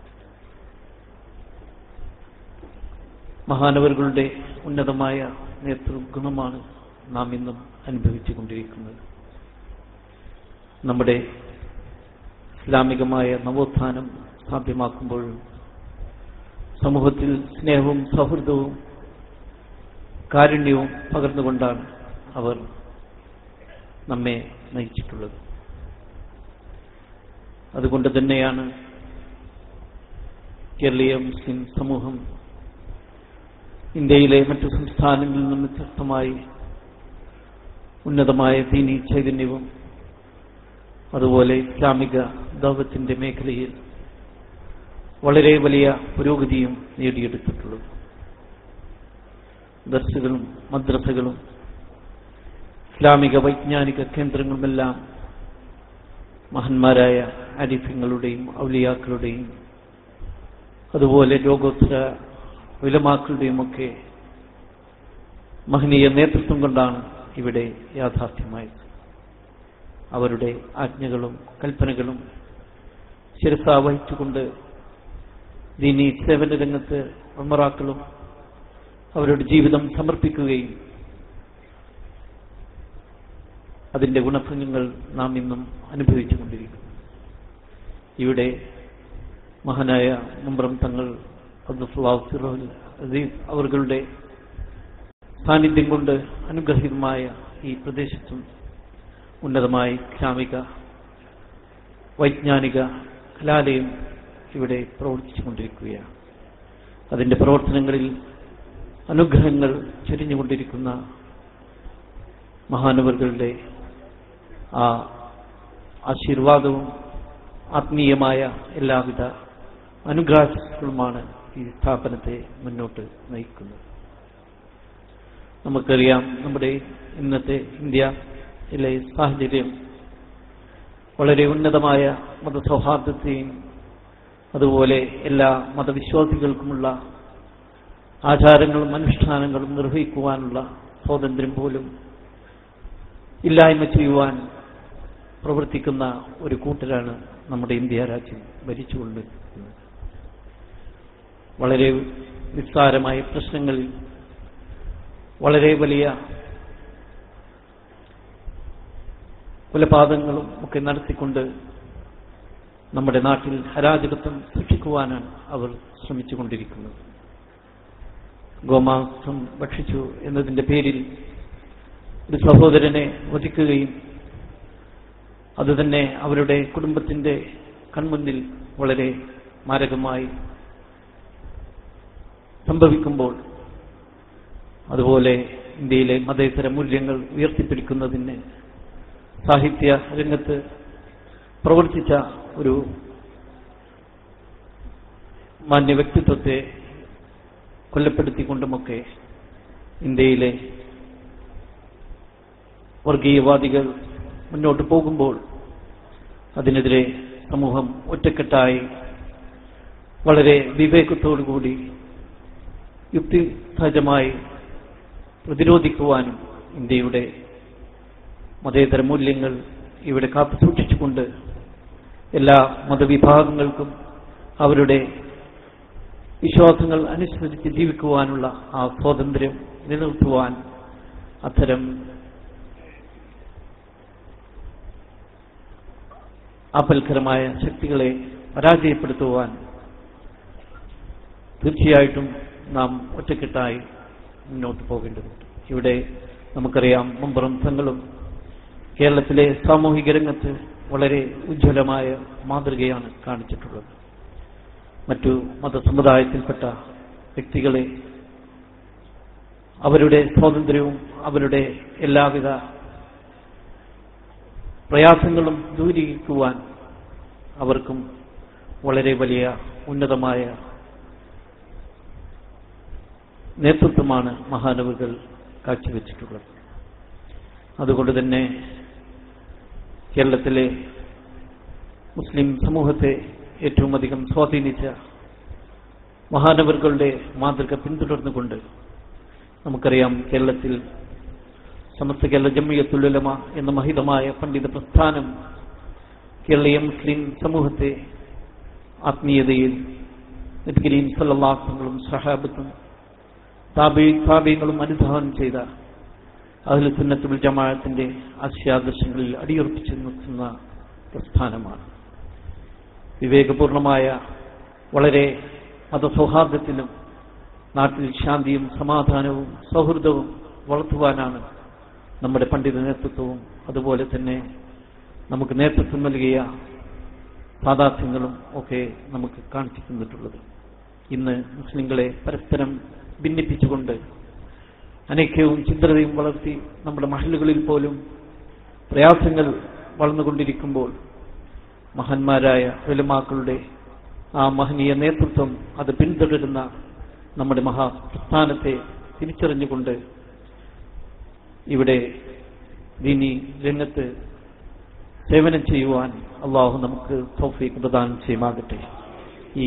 മഹാനവറുകളുടെ ഉന്നതമായ നേതൃഗുണമാണ് നാം ഇന്നും അനുഭവിച്ചു കൊണ്ടിരിക്കുന്നത് നമ്മുടെ ഇസ്ലാമികമായ നവോത്ഥാനം സാധ്യമാക്കുമ്പോഴും സമൂഹത്തിൽ സ്നേഹവും സൗഹൃദവും കാരുണ്യവും പകർന്നുകൊണ്ടാണ് അവർ നമ്മെ നയിച്ചിട്ടുള്ളത് അതുകൊണ്ട് തന്നെയാണ് കേരളീയ മുസ്ലിം സമൂഹം ഇന്ത്യയിലെ മറ്റു സംസ്ഥാനങ്ങളിൽ നിന്നും വ്യത്യസ്തമായി ഉന്നതമായ ദീനി ചൈതന്യവും അതുപോലെ ഇസ്ലാമിക ദൗത്യത്തിന്റെ മേഖലയിൽ വളരെ വലിയ പുരോഗതിയും നേടിയെടുത്തിട്ടുള്ളത് ദർസുകളും മദ്രസകളും ഇസ്ലാമിക വൈജ്ഞാനിക കേന്ദ്രങ്ങളുമെല്ലാം മഹന്മാരായ അരിഫ്യങ്ങളുടെയും ഔലിയാക്കളുടെയും അതുപോലെ ലോകോത്തര വിലമാക്കളുടെയും ഒക്കെ മഹനീയ നേതൃത്വം കൊണ്ടാണ് ഇവിടെ യാഥാർത്ഥ്യമായത് അവരുടെ ആജ്ഞകളും കൽപ്പനകളും ശിരസ വഹിച്ചുകൊണ്ട് ദീനി സേവന രംഗത്ത് ഉമറാക്കളും അവരുടെ ജീവിതം സമർപ്പിക്കുകയും അതിന്റെ ഗുണഫലങ്ങൾ നാം ഇന്നും അനുഭവിച്ചുകൊണ്ടിരിക്കുന്നു ഇവിടെ മഹാനായ മുമ്പ്രം തങ്ങൾ അബ്ദുൽ അസീസ് അവர்களுടെ സാന്നിധ്യം കൊണ്ട് അനുഗ്രഹീതമായ ഈ പ്രദേശത്തും ഉന്നതമായ ഇസ്ലാമിക വൈജ്ഞാനിക കലാലയം ഇവിടെ പ്രവർത്തിച്ചുകൊണ്ടിരിക്കുകയാണ് അതിന്റെ പ്രവർത്തനങ്ങളിൽ അനുഗ്രഹങ്ങൾ ചൊരിഞ്ഞുകൊണ്ടിരിക്കുന്ന മഹാനവറുകളുടെ ആ ആശീർവാദവും ആത്മീയമായ എല്ലാവിധ അനുഗ്രഹങ്ങളുമാണ് ഈ സ്ഥാപനത്തെ മുന്നോട്ട് നയിക്കുന്നത് നമുക്കറിയാം നമ്മുടെ ഇന്നത്തെ ഇന്ത്യയിലെ സാഹചര്യം വളരെ ഉന്നതമായ മതസൗഹാർദ്ദത്തെയും അതുപോലെ എല്ലാ മതവിശ്വാസികൾക്കുമുള്ള ആചാരങ്ങളും അനുഷ്ഠാനങ്ങളും നിർവഹിക്കുവാനുള്ള സ്വാതന്ത്ര്യം പോലും ഇല്ലായ്മ ചെയ്യുവാൻ പ്രവർത്തിക്കുന്ന ഒരു കൂട്ടരാണ് നമ്മുടെ ഇന്ത്യ രാജ്യം ഭരിച്ചുകൊണ്ടിരിക്കുന്നത് വളരെ നിസ്സാരമായ പ്രശ്നങ്ങളിൽ വളരെ വലിയ കൊലപാതകങ്ങളും ഒക്കെ നടത്തിക്കൊണ്ട് നമ്മുടെ നാട്ടിൽ അരാജകത്വം സൃഷ്ടിക്കുവാനാണ് അവർ ശ്രമിച്ചുകൊണ്ടിരിക്കുന്നത് ഗോമാംസം ഭക്ഷിച്ചു എന്നതിന്റെ പേരിൽ ഒരു സഹോദരനെ വധിക്കുകയും അതുതന്നെ അവരുടെ കുടുംബത്തിന്റെ കൺമുന്നിൽ വളരെ മാരകമായി സംഭവിക്കുമ്പോൾ അതുപോലെ ഇന്ത്യയിലെ മതേതര മൂല്യങ്ങൾ ഉയർത്തിപ്പിടിക്കുന്നതിന് സാഹിത്യ രംഗത്ത് പ്രവർത്തിച്ച ഒരു മാന്യ വ്യക്തിത്വത്തെ കൊല്ലപ്പെടുത്തിക്കൊണ്ടുമൊക്കെ ഇന്ത്യയിലെ വർഗീയവാദികൾ മുന്നോട്ട് പോകുമ്പോൾ അതിനെതിരെ സമൂഹം ഒറ്റക്കെട്ടായി വളരെ വിവേകത്തോടുകൂടി യുക്തിസഹജമായി പ്രതിരോധിക്കുവാനും ഇന്ത്യയുടെ മതേതര മൂല്യങ്ങൾ ഇവിടെ കാത്തു സൂക്ഷിച്ചുകൊണ്ട് എല്ലാ മതവിഭാഗങ്ങൾക്കും അവരുടെ വിശ്വാസങ്ങൾ അനുസരിച്ച് ജീവിക്കുവാനുള്ള ആ സ്വാതന്ത്ര്യം നിലനിർത്തുവാൻ അത്തരം ആപൽക്കരമായ ശക്തികളെ പരാജയപ്പെടുത്തുവാൻ തീർച്ചയായിട്ടും നാം ഒറ്റക്കെട്ടായി മുന്നോട്ട് പോകേണ്ടതുണ്ട് ഇവിടെ നമുക്കറിയാം മുമ്പറും തങ്ങളും കേരളത്തിലെ സാമൂഹിക രംഗത്ത് വളരെ ഉജ്ജ്വലമായ മാതൃകയാണ് കാണിച്ചിട്ടുള്ളത് മറ്റു മതസമുദായത്തിൽപ്പെട്ട വ്യക്തികളെ അവരുടെ സ്വാതന്ത്ര്യവും അവരുടെ എല്ലാവിധ പ്രയാസങ്ങളും ദൂരീകരിക്കുവാൻ അവർക്കും വളരെ വലിയ ഉന്നതമായ നേതൃത്വമാണ് മഹാനവുകൾ കാഴ്ചവെച്ചിട്ടുള്ളത് അതുകൊണ്ട് തന്നെ കേരളത്തിലെ മുസ്ലിം സമൂഹത്തെ ഏറ്റവും അധികം സ്വാധീനിച്ച മഹാനവറുകളുടെ മാതൃക പിന്തുടർന്നുകൊണ്ട് നമുക്കറിയാം കേരളത്തിൽ സമസ്ത കേരള ജമ്മിയത്തുലമ എന്ന മഹിതമായ പണ്ഡിത പ്രസ്ഥാനം കേരളീയ മുസ്ലിം സമൂഹത്തെ ആത്മീയതയിൽ നബി കരീം സല്ലാഹങ്ങളും സഹാബത്തും താബി താബിയങ്ങളും അനുധാനം ചെയ്ത അഹ്ലു സുന്നത്തുൽ ജമാഅത്തിന്റെ ആശയാദർശങ്ങളിൽ അടിയുറപ്പിച്ചു നിൽക്കുന്ന പ്രസ്ഥാനമാണ് വിവേകപൂർണമായ വളരെ മതസൗഹാർദ്ദത്തിലും നാട്ടിൽ ശാന്തിയും സമാധാനവും സൗഹൃദവും വളർത്തുവാനാണ് നമ്മുടെ പണ്ഡിത നേതൃത്വവും അതുപോലെ തന്നെ നമുക്ക് നേതൃത്വം നൽകിയ സാദാസ്യങ്ങളും ഒക്കെ നമുക്ക് കാണിച്ചു തന്നിട്ടുള്ളത് ഇന്ന് മുസ്ലിങ്ങളെ പരസ്പരം ഭിന്നിപ്പിച്ചുകൊണ്ട് അനൈക്യവും ചിത്രതയും വളർത്തി നമ്മുടെ മഹലുകളിൽ പോലും പ്രയാസങ്ങൾ വളർന്നുകൊണ്ടിരിക്കുമ്പോൾ മഹാന്മാരായ ഉലമാക്കളുടെ ആ മഹനീയ നേതൃത്വം അത് പിന്തുടരുന്ന നമ്മുടെ മഹാപ്രസ്ഥാനത്തെ തിരിച്ചറിഞ്ഞുകൊണ്ട് ഇവിടെ ദീനി രംഗത്ത് സേവനം ചെയ്യുവാൻ അള്ളാഹു നമുക്ക് തോഫീക്ക് പ്രദാനം ചെയ്യുമാകട്ടെ ഈ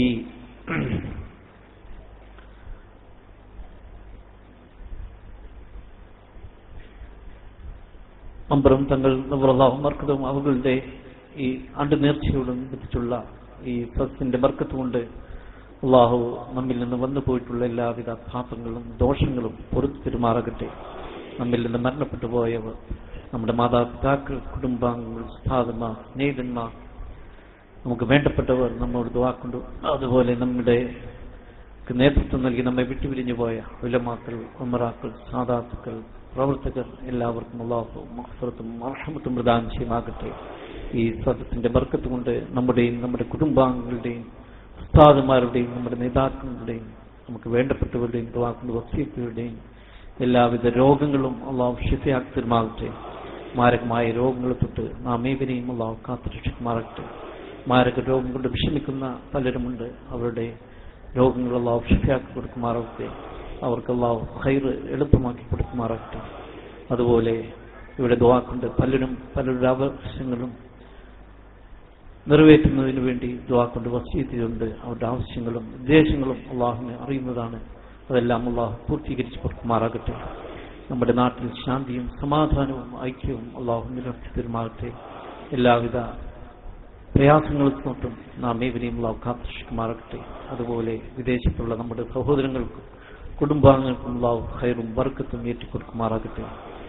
അമ്പറും തങ്ങൾ നവറല്ലാഹു മർക്കതും അവകളുടെ ഈ ആണ്ട് നേർച്ചയോടനുബന്ധിച്ചുള്ള ഈ സദസ്സിന്റെ ബർക്കത്ത് കൊണ്ട് അള്ളാഹു നമ്മിൽ നിന്ന് വന്നു പോയിട്ടുള്ള എല്ലാവിധ പാപങ്ങളും ദോഷങ്ങളും പൊറുത്തു പെരുമാറകട്ടെ നമ്മിൽ നിന്ന് മരണപ്പെട്ടു പോയവർ നമ്മുടെ മാതാപിതാക്കൾ കുടുംബാംഗങ്ങൾ സ്ഥാപന്മാർ സ്നേഹിതന്മാർ നമുക്ക് വേണ്ടപ്പെട്ടവർ നമ്മോട് ദുവാക്കൊണ്ടു അതുപോലെ നമ്മുടെ നേതൃത്വം നൽകി നമ്മെ വിട്ടുപിരിഞ്ഞു പോയ ഉലമാക്കൾ ഉമറാക്കൾ സാദാത്തുക്കൾ പ്രവർത്തകർ എല്ലാവർക്കും അള്ളാഹു മഹഫറത്തും അർഹമത്തും പ്രദാനം ചെയ്യുമാകട്ടെ ഈ സദസ്സിന്റെ ബർക്കത്ത് കൊണ്ട് നമ്മുടെയും നമ്മുടെ കുടുംബാംഗങ്ങളുടെയും ഉസ്താദുമാരുടെയും നമ്മുടെ നേതാക്കളുടെയും നമുക്ക് വേണ്ടപ്പെട്ടവരുടെയും ദുവാക്കൊണ്ട് വസീഫുകളുടെയും എല്ലാവിധ രോഗങ്ങളും അള്ളാഹു ഷിഫയാക്കി തീർമാകട്ടെ മാരകമായ രോഗങ്ങളെ തൊട്ട് നാം ഏവരെയും അള്ളാഹു കാത്തുരക്ഷിക്കുമാറട്ടെ മാരക രോഗം കൊണ്ട് വിഷമിക്കുന്ന പലരുമുണ്ട് അവരുടെ രോഗങ്ങൾ അള്ളാഹു ഷിഫയാക്കി കൊടുക്കുമാറാകട്ടെ അവർക്ക് അള്ളാഹു ഹൈർ എളുപ്പമാക്കി കൊടുക്കുമാറാകട്ടെ അതുപോലെ ഇവിടെ ദുവാക്കൊണ്ട് പലരും പലരുടെ ആവശ്യങ്ങളും നിറവേറ്റുന്നതിന് വേണ്ടി ദുവാക്കൊണ്ട് വസീതിയുണ്ട് അവരുടെ ആവശ്യങ്ങളും ഉദ്ദേശങ്ങളും അള്ളാഹുവിനെ അറിയുന്നതാണ് അതെല്ലാം അള്ളാഹു പൂർത്തീകരിച്ച് കൊടുക്കുമാറാകട്ടെ നമ്മുടെ നാട്ടിൽ ശാന്തിയും സമാധാനവും ഐക്യവും അള്ളാഹു നിലനിർത്തി തീരുമാറട്ടെ എല്ലാവിധ പ്രയാസങ്ങളിൽ തൊട്ടും നാം ഏവരെയും അള്ളാഹു കാത്തുരക്ഷിക്കുമാറാകട്ടെ അതുപോലെ വിദേശത്തുള്ള നമ്മുടെ സഹോദരങ്ങൾക്കും കുടുംബാംഗങ്ങൾക്കും അള്ളാഹു ഹൈറും ബർക്കത്തും ഏറ്റിക്കൊടുക്കുമാറാകട്ടെ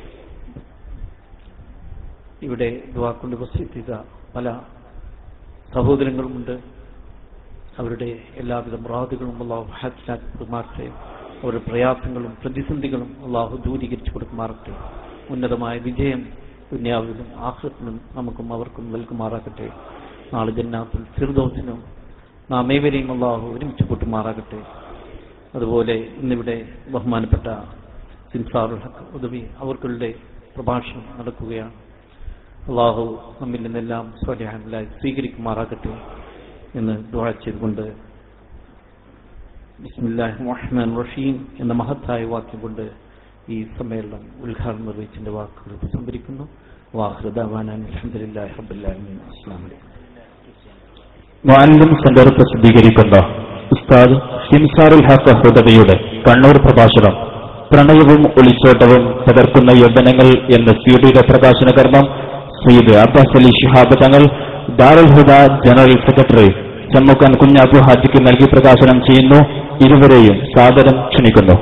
ഇവിടെ ദുവാക്കൊണ്ട് വസിച്ച പല സഹോദരങ്ങളുമുണ്ട് അവരുടെ എല്ലാവിധ മുറാദുകളും അള്ളാഹു ഹാസിലാക്കി കൊടുക്കുമാറട്ടെ അവരുടെ പ്രയാസങ്ങളും പ്രതിസന്ധികളും അള്ളാഹു ദൂരീകരിച്ചു കൊടുക്കുമാറട്ടെ ഉന്നതമായ വിജയം ദുന്യാവിലും ആഹ്ലത്തിനും നമുക്കും അവർക്കും നൽകുമാറാകട്ടെ നാളെ ജന്നാത്തിൽ ഫിർദോസിനും നാം ഏവരെയും അള്ളാഹു ഒരുമിച്ച് കൂട്ടുമാറാകട്ടെ അതുപോലെ ഇന്നിവിടെ ബഹുമാനപ്പെട്ട സിൻസാറുൽ ഹക്ക് ഉദവി അവർക്കുള്ള പ്രഭാഷണം നടക്കുകയാണ് അള്ളാഹു നമ്മിൽ നിന്നെല്ലാം സ്വലഹാനിലായി സ്വീകരിക്കുമാറാകട്ടെ എന്ന് ദുവാ ചെയ്തുകൊണ്ട് ബിസ്മില്ലാഹി റഹ്മാൻ റഹീം എന്ന മഹത്തായ വാക്യം കൊണ്ട് ഈ സമ്മേളനം ഉദ്ഘാടനം നിർവഹിച്ചതിന്റെ വാക്കുകൾ ഉപസംഹരിക്കുന്നു വാഹൃദാൻ അലഹദില്ലാഹി റബ്ബുല്ലാലമീൻ അസ്സലാമു അലൈക്കും മാലിന്യം സെന്റർ പ്രസിദ്ധീകരിക്കുന്ന ഉസ്താദ് സിംസാറുൽ ഹഖ് ഹുദവിയുടെ കണ്ണൂർ പ്രഭാഷണം പ്രണയവും ഒളിച്ചോട്ടവും തകർക്കുന്ന യൗവനങ്ങൾ എന്ന സിയുടെ പ്രകാശന കർമ്മം സയ്യിദ് അബ്ബാസ് അലി ശിഹാബ് തങ്ങൾ ദാറുൽ ഹുദ ജനറൽ സെക്രട്ടറി ചമ്മുക്കൻ കുഞ്ഞാബു ഹാജിക്ക് നൽകി പ്രകാശനം ചെയ്യുന്നു ഇരുവരെയും സാദരം ക്ഷണിക്കുന്നു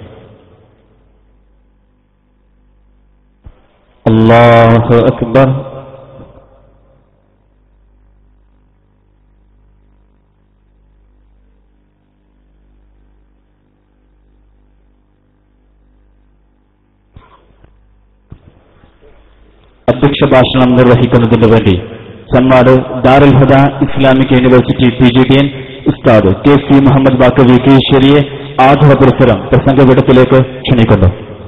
അല്ലാഹു അക്ബർ അധ്യക്ഷ ഭാഷണം നിർവഹിക്കുന്നതിന് വേണ്ടി Chemmad Darul Huda Islamic University P G D N ഉസ്താദ് കെ സി മുഹമ്മദ് ബാക്കവി കീശ്വരിയെ ആധുവ പുരസ്സരം പ്രസംഗപീഠത്തിലേക്ക് ക്ഷണിക്കുന്നു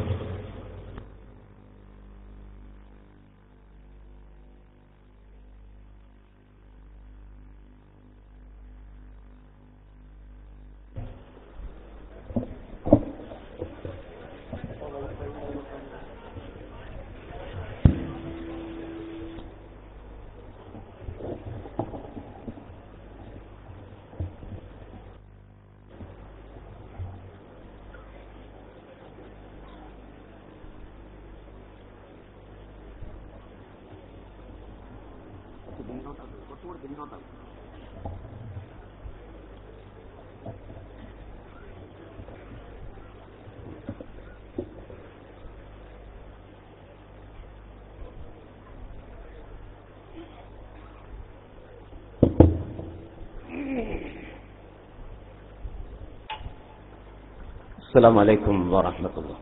السلام عليكم ورحمة الله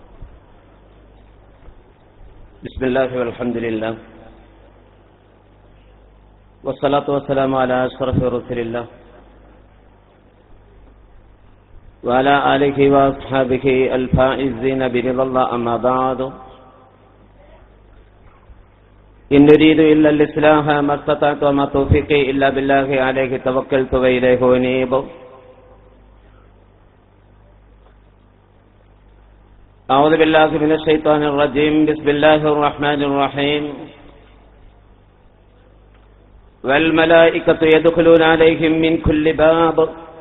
بسم الله والحمد لله والصلاة والسلام على أشرف رسول الله وعلى آله وأصحابه الفائزين برضا الله أما بعد إن نريد إلا الإصلاح ما استطعت وما توفيقي إلا بالله عليه توكلت وإليه أنيب أعوذ بالله من الشيطان الرجيم بسم الله الرحمن الرحيم والملائكة يدخلون عليهم من كل باب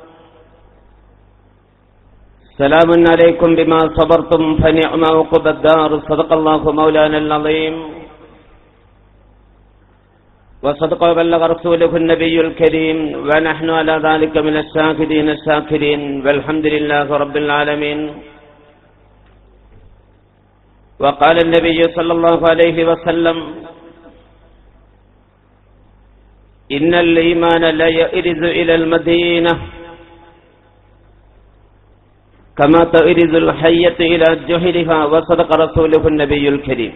سلام عليكم بما صبرتم فنعم عقب الدار صدق الله مولانا العظيم وصدق وبلغ رسوله النبي الكريم ونحن على ذلك من الشاكرين الشاكرين والحمد لله رب العالمين وقال النبي صلى الله عليه وسلم إن الإيمان لا يئرز إلى المدينة كما تئرز الحية إلى جهلها وصدق رسوله النبي الكريم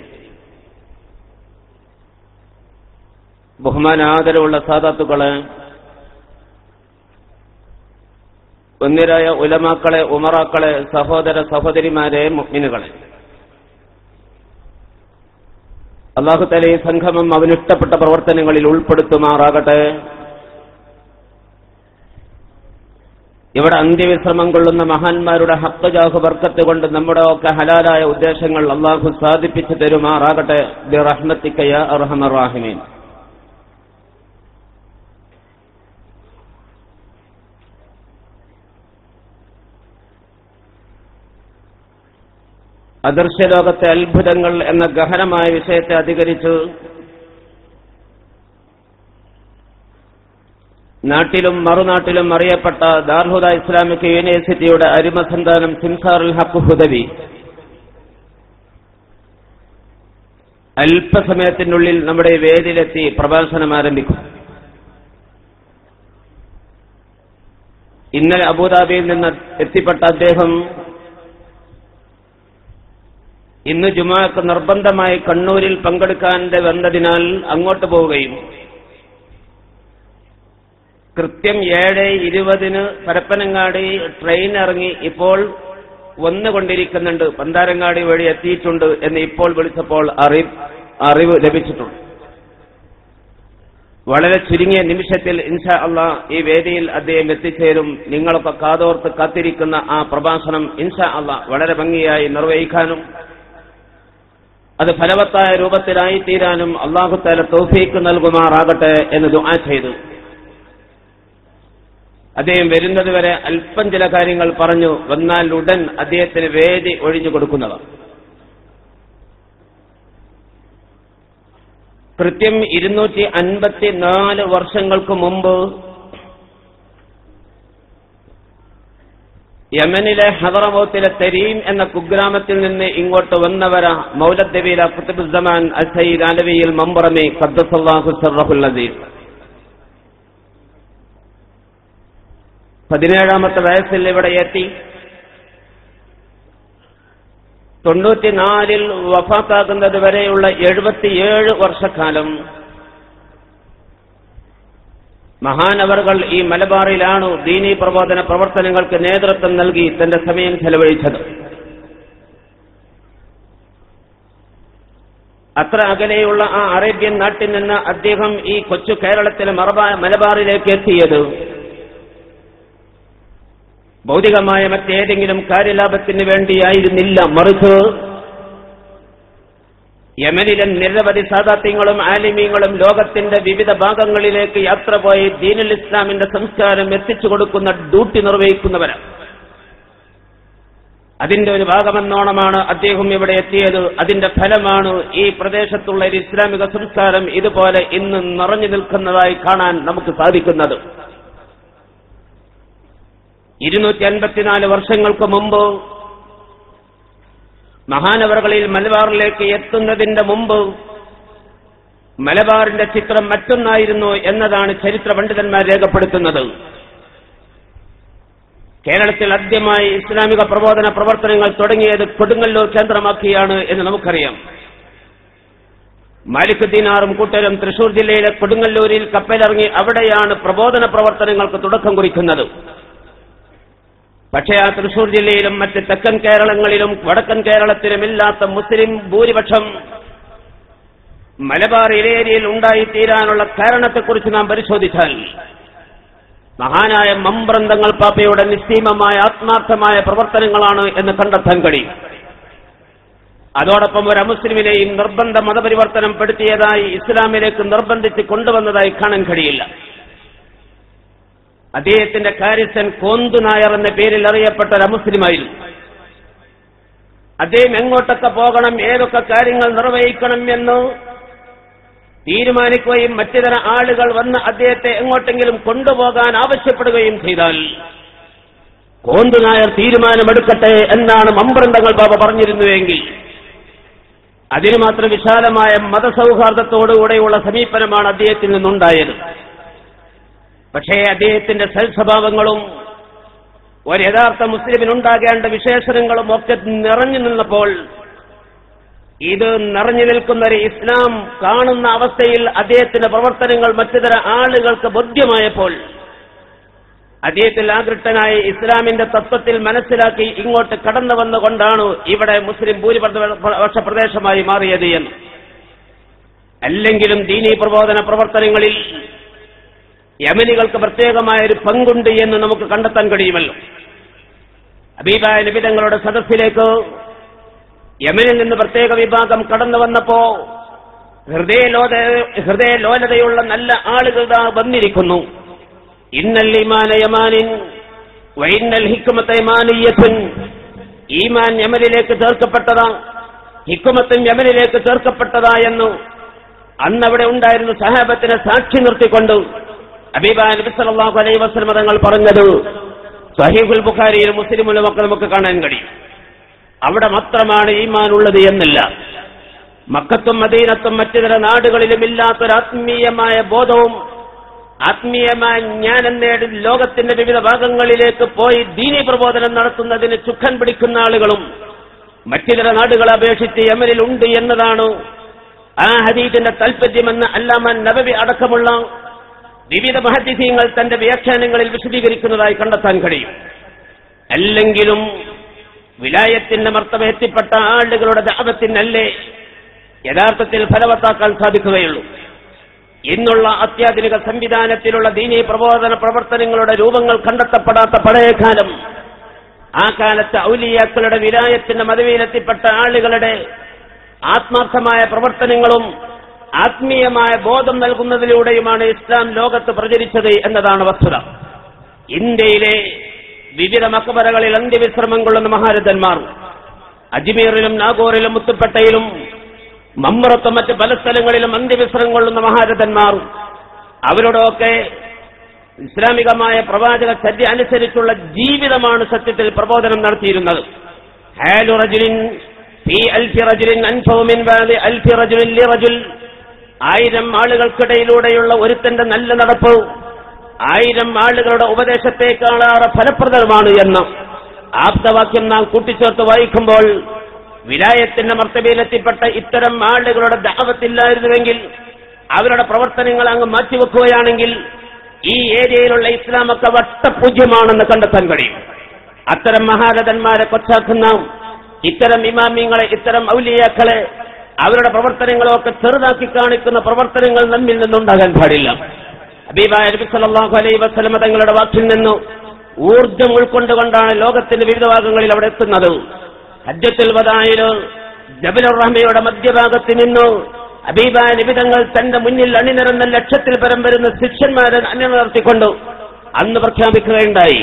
ബഹുമാന ആദരവുള്ള സാദാത്തുക്കളെ ഒന്നിരായ ഉലമാക്കളെ ഉമറാക്കളെ സഹോദര സഹോദരിമാരെ മുഗ്മിനുകളെ അള്ളാഹുത്തലെ ഈ സംഗമം അവനിഷ്ടപ്പെട്ട പ്രവർത്തനങ്ങളിൽ ഉൾപ്പെടുത്തുമാറാകട്ടെ ഇവിടെ അന്ത്യവിശ്രമം കൊള്ളുന്ന മഹാന്മാരുടെ ഹക്കജാഹു ബർക്കത്ത് കൊണ്ട് നമ്മുടെ ഒക്കെ ഹലാലായ ഉദ്ദേശങ്ങൾ അള്ളാഹു സാധിപ്പിച്ചു തരുമാറാകട്ടെ റഹ്മത്തിക്കയ അർഹമറാഹിമീൻ അദൃശ്യലോകത്തെ അത്ഭുതങ്ങൾ എന്ന ഗഹനമായ വിഷയത്തെ അധികരിച്ചു നാട്ടിലും മറുനാട്ടിലും അറിയപ്പെട്ട ദാർഹുദ ഇസ്ലാമിക് യൂണിവേഴ്സിറ്റിയുടെ അരിമസന്താനം സിംസാറുൽ ഹക്ക് ഹുദവി അല്പസമയത്തിനുള്ളിൽ നമ്മുടെ വേദിയിലെത്തി പ്രഭാഷണം ആരംഭിക്കും ഇന്നലെ അബുദാബിയിൽ നിന്ന് എത്തിപ്പെട്ട അദ്ദേഹം ഇന്ന് ജുമാക്ക് നിർബന്ധമായി കണ്ണൂരിൽ പങ്കെടുക്കാൻ വന്നതിനാൽ അങ്ങോട്ട് പോവുകയും കൃത്യം ഏഴ് ഇരുപതിന് പരപ്പനങ്ങാടി ട്രെയിൻ ഇറങ്ങി ഇപ്പോൾ വന്നുകൊണ്ടിരിക്കുന്നുണ്ട് പന്താരങ്ങാടി വഴി എത്തിയിട്ടുണ്ട് എന്ന് ഇപ്പോൾ വിളിച്ചപ്പോൾ അറിവ് അറിവ് ലഭിച്ചിട്ടുണ്ട് വളരെ ചുരുങ്ങിയ നിമിഷത്തിൽ ഇൻഷാ അള്ളാ ഈ വേദിയിൽ അദ്ദേഹം എത്തിച്ചേരും നിങ്ങളൊക്കെ കാതോർത്ത് കാത്തിരിക്കുന്ന ആ പ്രഭാഷണം ഇൻഷാ അള്ളാ വളരെ ഭംഗിയായി നിർവഹിക്കാനും അത് ഫലവത്തായ രൂപത്തിലായി തീരാനും അള്ളാഹുത്താല തൗഫീക്ക് നൽകുമാറാകട്ടെ എന്ന് ദുആ ചെയ്തു അദ്ദേഹം വരുന്നതുവരെ അല്പം ചില കാര്യങ്ങൾ പറഞ്ഞു വന്നാൽ ഉടൻ അദ്ദേഹത്തിന് വേദി ഒഴിഞ്ഞു കൊടുക്കുന്നതാണ് കൃത്യം ഇരുന്നൂറ്റി അൻപത്തി നാല് വർഷങ്ങൾക്ക് മുമ്പ് യമനിലെ ഹദറമൗത്തിലെ തെരീം എന്ന കുഗ്രാമത്തിൽ നിന്ന് ഇങ്ങോട്ട് വന്നവര മൗലദ്ദബീല കുത്തുബുസമാൻ അസൈദ് അലവിയിൽ മമ്പറമി ഖദ്ദസല്ലാഹു സർറഹുൽ അസീസ് പതിനേഴാമത്തെ വയസ്സിൽ ഇവിടെ എത്തി തൊണ്ണൂറ്റിനാലിൽ വഫാത്താകുന്നത് വരെയുള്ള എഴുപത്തിയേഴ് വർഷക്കാലം മഹാനവറുകൾ ഈ മലബാറിലാണ് ദീനീ പ്രബോധന പ്രവർത്തനങ്ങൾക്ക് നേതൃത്വം നൽകി തന്റെ സമയം ചെലവഴിച്ചത് അത്ര അകലെയുള്ള ആ അറേബ്യൻ നാട്ടിൽ നിന്ന് അദ്ദേഹം ഈ കൊച്ചു കേരളത്തിലെ മറബാ- മലബാറിലേക്ക് എത്തിയത് ഭൗതികമായ മറ്റേതെങ്കിലും കാര്യലാഭത്തിന് വേണ്ടിയായിരുന്നില്ല മറിച്ച് യമനിലെ നിരവധി സാദാത്യങ്ങളും ആലിമീങ്ങളും ലോകത്തിന്റെ വിവിധ ഭാഗങ്ങളിലേക്ക് യാത്ര പോയി ദീനുൽ ഇസ്ലാമിന്റെ സംസ്കാരം എത്തിച്ചു കൊടുക്കുന്ന ഡ്യൂട്ടി നിർവഹിക്കുന്നവരാണ് അതിന്റെ ഒരു ഭാഗമെന്നോണമാണ് അദ്ദേഹം ഇവിടെ എത്തിയത് അതിന്റെ ഫലമാണ് ഈ പ്രദേശത്തുള്ള ഒരു ഇസ്ലാമിക സംസ്കാരം ഇതുപോലെ ഇന്ന് നിറഞ്ഞു നിൽക്കുന്നതായി കാണാൻ നമുക്ക് സാധിക്കുന്നത് ഇരുന്നൂറ്റി അൻപത്തിനാല് വർഷങ്ങൾക്ക് മുമ്പ് മഹാനവറുകളിൽ മലബാറിലേക്ക് എത്തുന്നതിന്റെ മുമ്പ് മലബാറിന്റെ ചിത്രം മറ്റൊന്നായിരുന്നു എന്നതാണ് ചരിത്ര പണ്ഡിതന്മാർ രേഖപ്പെടുത്തുന്നത് കേരളത്തിൽ ആദ്യമായി ഇസ്ലാമിക പ്രബോധന പ്രവർത്തനങ്ങൾ തുടങ്ങിയത് കൊടുങ്ങല്ലൂർ കേന്ദ്രമാക്കിയാണ് എന്ന് നമുക്കറിയാം മാലിക് ദീനാറും കൂട്ടരും തൃശൂർ ജില്ലയിലെ കൊടുങ്ങല്ലൂരിൽ കപ്പലിറങ്ങി അവിടെയാണ് പ്രബോധന പ്രവർത്തനങ്ങൾക്ക് തുടക്കം കുറിക്കുന്നത് പക്ഷേ ആ തൃശൂർ ജില്ലയിലും മറ്റ് തെക്കൻ കേരളങ്ങളിലും വടക്കൻ കേരളത്തിലും ഇല്ലാത്ത മുസ്ലിം ഭൂരിപക്ഷം മലബാർ ഏരിയയിൽ ഉണ്ടായിത്തീരാനുള്ള കാരണത്തെക്കുറിച്ച് നാം പരിശോധിച്ചാൽ മഹാനായ മമ്പ്രന്തങ്ങൾ പാപ്പയുടെ നിസ്സീമമായ ആത്മാർത്ഥമായ പ്രവർത്തനങ്ങളാണ് എന്ന് കണ്ടെത്താൻ കഴിയും അതോടൊപ്പം ഒരു അമുസ്ലിമിനെയും നിർബന്ധ മതപരിവർത്തനം പെടുത്തിയതായി ഇസ്ലാമിലേക്ക് നിർബന്ധിച്ച് കൊണ്ടുവന്നതായി കാണാൻ കഴിയില്ല അദ്ദേഹത്തിന്റെ കാര്യസ്ഥൻ കോന്തു നായർ എന്ന പേരിൽ അറിയപ്പെട്ട ഒരു അമുസ്ലിമായിരുന്നു അദ്ദേഹം എങ്ങോട്ടൊക്കെ പോകണം ഏതൊക്കെ കാര്യങ്ങൾ നിർവഹിക്കണം എന്ന് തീരുമാനിക്കുകയും മറ്റിതര ആളുകൾ വന്ന് അദ്ദേഹത്തെ എങ്ങോട്ടെങ്കിലും കൊണ്ടുപോകാൻ ആവശ്യപ്പെടുകയും ചെയ്താൽ കോന്തു നായർ തീരുമാനമെടുക്കട്ടെ എന്നാണ് മമ്പ്രന്തങ്ങൾ ബാബ പറഞ്ഞിരുന്നുവെങ്കിൽ അതിന് മാത്രം വിശാലമായ മതസൗഹാർദ്ദത്തോടുകൂടെയുള്ള സമീപനമാണ് അദ്ദേഹത്തിൽ നിന്നുണ്ടായത് പക്ഷേ അദ്ദേഹത്തിന്റെ സൽസ്വഭാവങ്ങളും ഒരു യഥാർത്ഥ മുസ്ലിമിനുണ്ടാകേണ്ട വിശേഷണങ്ങളും ഒക്കെ നിറഞ്ഞു നിന്നപ്പോൾ ഇത് നിറഞ്ഞു നിൽക്കുന്ന ഒരു ഇസ്ലാം കാണുന്ന അവസ്ഥയിൽ അദ്ദേഹത്തിന്റെ പ്രവർത്തനങ്ങൾ മറ്റുതര ആളുകൾക്ക് ബോധ്യമായപ്പോൾ അദ്ദേഹത്തിൽ ആകൃഷ്ടനായ ഇസ്ലാമിന്റെ തത്വത്തിൽ മനസ്സിലാക്കി ഇങ്ങോട്ട് കടന്നു വന്നുകൊണ്ടാണ് ഇവിടെ മുസ്ലിം ഭൂരിപക്ഷ പ്രദേശമായി മാറിയത് എന്ന് അല്ലെങ്കിലും ദീനീ പ്രബോധന പ്രവർത്തനങ്ങളിൽ യമനികൾക്ക് പ്രത്യേകമായ ഒരു പങ്കുണ്ട് എന്ന് നമുക്ക് കണ്ടെത്താൻ കഴിയുമല്ലോ അബീബായ നിബിതങ്ങളുടെ സദസ്സിലേക്ക് യമനിൽ നിന്ന് പ്രത്യേക വിഭാഗം കടന്നു വന്നപ്പോ ഹൃദയലോല ഹൃദയലോലതയുള്ള നല്ല ആളുകൾ ദാ വന്നിരിക്കുന്നു ഇന്നൽ ഈമാന യമാനിൻ വൈന്നൽ ഹിക്കുമത്ത യമാനിയത്തുൻ ഈമാൻ യമനിലേക്ക് ചേർക്കപ്പെട്ടതാ ഹിക്കുമത്തും യമനിലേക്ക് ചേർക്കപ്പെട്ടതാ എന്ന് അന്നവിടെ ഉണ്ടായിരുന്ന സഹാബത്തിനെ സാക്ഷി നിർത്തിക്കൊണ്ട് അബീബ നബി സല്ലല്ലാഹു അലൈഹി വസല്ലം തങ്ങൾ പറഞ്ഞത് സഹീഹുൽ ബുഖാരിയിലും മുസ്ലിമിലും ഒക്കെ നമുക്ക് കാണാൻ കഴിയും അവിടെ മാത്രമാണ് ഈമാൻ ഉള്ളത് എന്നില്ല മക്കത്തും മദീനത്തും മറ്റു ചില നാടുകളിലും ഇല്ലാത്തൊരു ആത്മീയമായ ബോധവും ആത്മീയമായ ജ്ഞാനം നേടി ലോകത്തിന്റെ വിവിധ ഭാഗങ്ങളിലേക്ക് പോയി ദീനി പ്രബോധനം നടത്തുന്നതിന് ചുക്കൻ പിടിക്കുന്ന ആളുകളും മറ്റു ചില നാടുകളെ അപേക്ഷിച്ച് യമനിൽ ഉണ്ട് എന്നതാണ് ആ ഹദീദിന്റെ താൽപര്യമെന്ന് അല്ലാമൻ നബവി അടക്കമുള്ള വിവിധ മഹദ്യങ്ങൾ തന്റെ വ്യാഖ്യാനങ്ങളിൽ വിശദീകരിക്കുന്നതായി കണ്ടെത്താൻ കഴിയും അല്ലെങ്കിലും വിലായത്തിന്റെ മർത്തവ എത്തിപ്പെട്ട ആളുകളുടെ ദാപത്തിനല്ലേ യഥാർത്ഥത്തിൽ ഫലവത്താക്കാൻ സാധിക്കുകയുള്ളൂ ഇന്നുള്ള അത്യാധുനിക സംവിധാനത്തിലുള്ള ദീനീ പ്രബോധന പ്രവർത്തനങ്ങളുടെ രൂപങ്ങൾ കണ്ടെത്തപ്പെടാത്ത പഴയ കാലം ആ കാലത്ത് ഔലിയാക്കളുടെ വിലായത്തിന്റെ മതവിയിലെത്തിപ്പെട്ട ആളുകളുടെ ആത്മാർത്ഥമായ പ്രവർത്തനങ്ങളും ആത്മീയമായ ബോധം നൽകുന്നതിലൂടെയുമാണ് ഇസ്ലാം ലോകത്ത് പ്രചരിച്ചത് എന്നതാണ് വസ്തുത ഇന്ത്യയിലെ വിവിധ മക്കബറകളിൽ അന്ത്യവിശ്രമം കൊള്ളുന്ന മഹാരഥന്മാർ അജ്മീറിലും നാഗോറിലും മുത്തുപ്പട്ടയിലും മമ്മുറത്തും മറ്റ് പല സ്ഥലങ്ങളിലും അന്ത്യവിശ്രമം കൊള്ളുന്ന മഹാരഥന്മാർ അവരോടൊക്കെ ഇസ്ലാമികമായ പ്രവാചക ചര്യ അനുസരിച്ചുള്ള ജീവിതമാണ് സത്യത്തിൽ പ്രബോധനം നടത്തിയിരുന്നത് ഹാലു റജുലിൻ ഫീ അൽഫി റജുലിൻ അൻഫഉ മിൻ ബാദി അൽഫി റജുലിൻ ലിറജുൽ ആയിരം ആളുകൾക്കിടയിലൂടെയുള്ള ഒരുത്തന്റെ നല്ല നടപ്പ് ആയിരം ആളുകളുടെ ഉപദേശത്തേക്കാളേറെ ഫലപ്രദമാണ് എന്ന് ആപ്തവാക്യം നാം കൂട്ടിച്ചേർത്ത് വായിക്കുമ്പോൾ വിലായത്തിന്റെ മർത്തബയിലെത്തിപ്പെട്ട ഇത്തരം ആളുകളുടെ ദാവത്തില്ലായിരുന്നുവെങ്കിൽ അവരുടെ പ്രവർത്തനങ്ങൾ അങ്ങ് മാറ്റിവെക്കുകയാണെങ്കിൽ ഈ ഏരിയയിലുള്ള ഇസ്ലാമൊക്കെ വട്ടപൂജ്യമാണെന്ന് കണ്ടെത്താൻ കഴിയും അത്തരം മഹാരഥന്മാരെ കൊച്ചാക്കുന്ന ഇത്തരം ഇമാമിങ്ങളെ ഇത്തരം ഔലിയാക്കളെ അവരുടെ പ്രവർത്തനങ്ങളൊക്കെ ചെറുതാക്കി കാണിക്കുന്ന പ്രവർത്തനങ്ങൾ നമ്മിൽ നിന്നുണ്ടാകാൻ പാടില്ല ഹബീബായ നബി സല്ലല്ലാഹു അലൈഹി വസല്ലമ തങ്ങളുടെ വാക്കിൽ നിന്ന് ഊർജം ഉൾക്കൊണ്ടുകൊണ്ടാണ് ലോകത്തിന്റെ വിവിധ ഭാഗങ്ങളിൽ അവിടെ എത്തുന്നത് ഹജ്ജത്തുൽ വദായില് ജബലുർ റഹ്മയുടെ മധ്യഭാഗത്ത് നിന്നു ഹബീബായ നിബിതങ്ങൾ തന്റെ മുന്നിൽ അണിനിരന്ന ലക്ഷത്തിൽ പരം വരുന്ന ശിഷ്യന്മാരെ അണിനിർത്തിക്കൊണ്ട് അന്ന് പ്രഖ്യാപിക്കുകയുണ്ടായി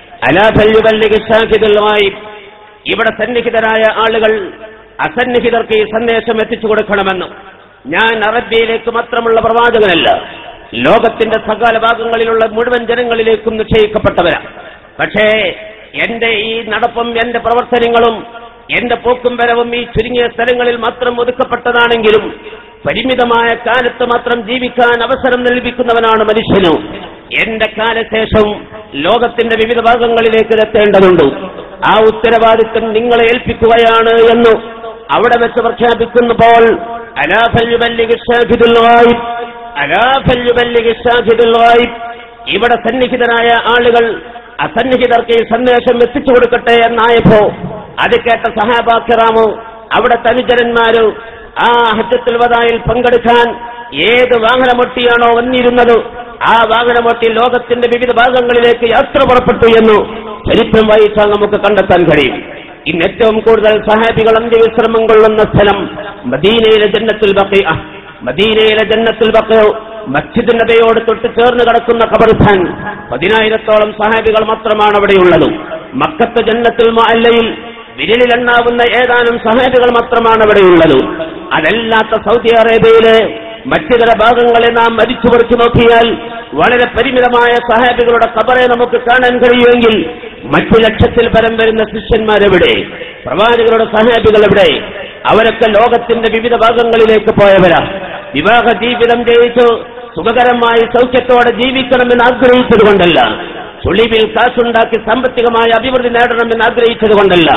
അലാഫല്ലുബല്ലിഗാഹിദുമായി ഇവിടെ സന്നിഹിതരായ ആളുകൾ അസന്നിഹിതർക്ക് ഈ സന്ദേശം എത്തിച്ചു കൊടുക്കണമെന്ന് ഞാൻ അറബിയയിലേക്ക് മാത്രമുള്ള പ്രവാചകനല്ല ലോകത്തിന്റെ സകല ഭാഗങ്ങളിലുള്ള മുഴുവൻ ജനങ്ങളിലേക്കും നിശ്ചയിക്കപ്പെട്ടവരാ പക്ഷേ എന്റെ ഈ നടപ്പും എന്റെ പ്രവർത്തനങ്ങളും എന്റെ പോക്കും വരവും ഈ ചുരുങ്ങിയ സ്ഥലങ്ങളിൽ മാത്രം ഒതുക്കപ്പെട്ടതാണെങ്കിലും പരിമിതമായ കാലത്ത് മാത്രം ജീവിക്കാൻ അവസരം നൽകിക്കുന്നവനാണ് മനുഷ്യന് എന്റെ കാലശേഷം ലോകത്തിന്റെ വിവിധ ഭാഗങ്ങളിലേക്ക് എത്തേണ്ടതുണ്ട് ആ ഉത്തരവാദിത്വം നിങ്ങളെ ഏൽപ്പിക്കുകയാണ് എന്ന് അവിടെ വെച്ച് പ്രഖ്യാപിക്കുന്നപ്പോൾ അലാഫല്യുബല്ലിഗാഹിദുൽ അലാഫല്യുബല്ലിഗാഹിദുൽ ഇവിടെ സന്നിഹിതരായ ആളുകൾ അസന്നിഹിതർക്ക് ഈ സന്ദേശം എത്തിച്ചു കൊടുക്കട്ടെ എന്നായപ്പോ അത് കേട്ട സഹാബാക്കിറാമോ അവിടെ തനുജരന്മാര് ആ ഹജ്ജത്തുൽ വദായിൽ പങ്കെടുക്കാൻ ഏത് വാഹനമൊട്ടിയാണോ വന്നിരുന്നത് ആ വാഹനമൊട്ടി ലോകത്തിന്റെ വിവിധ ഭാഗങ്ങളിലേക്ക് യാത്ര പുറപ്പെട്ടു എന്ന് ചരിത്രം വായിച്ചാൽ നമുക്ക് കണ്ടെത്താൻ കഴിയും ഇന്ന് ഏറ്റവും കൂടുതൽ സഹാബികൾ അന്ത്യവിശ്രമം കൊള്ളുന്ന സ്ഥലം മദീനയിലെ ജന്നത്തുൽ ബഖിയ മദീനയിലെ ജന്നത്തുൽ ബഖിയ മസ്ജിദ് നബിയോട് തൊട്ട് ചേർന്ന് കിടക്കുന്ന ഖബർസ്ഥാൻ പതിനായിരത്തോളം സഹാബികൾ മാത്രമാണ് അവിടെയുള്ളത് മക്കത്ത് ജന്നത്തുൽ മുഅല്ലയിൽ വിരലിലെണ്ണാവുന്ന ഏതാനും സഹാബികൾ മാത്രമാണ് അവിടെയുള്ളത് അതല്ലാത്ത സൗദി അറേബ്യയിലെ മറ്റു ചില ഭാഗങ്ങളെ നാം മരിച്ചു പറിച്ചു നോക്കിയാൽ വളരെ പരിമിതമായ സഹാബികളുടെ കബറെ നമുക്ക് കാണാൻ കഴിയുമെങ്കിൽ മറ്റു ലക്ഷത്തിൽ പരം വരുന്ന ശിഷ്യന്മാരെവിടെ പ്രവാചകരുടെ സഹാബികൾ എവിടെ അവരൊക്കെ ലോകത്തിന്റെ വിവിധ ഭാഗങ്ങളിലേക്ക് പോയവരാ വിവാഹ ജീവിതം ജയിച്ചു സുഖകരമായി സൗഖ്യത്തോടെ ജീവിക്കണമെന്ന് ആഗ്രഹിച്ചത് കൊണ്ടല്ല ചുളിവിൽ കാശുണ്ടാക്കി സാമ്പത്തികമായ അഭിവൃദ്ധി നേടണമെന്ന് ആഗ്രഹിച്ചത് കൊണ്ടല്ല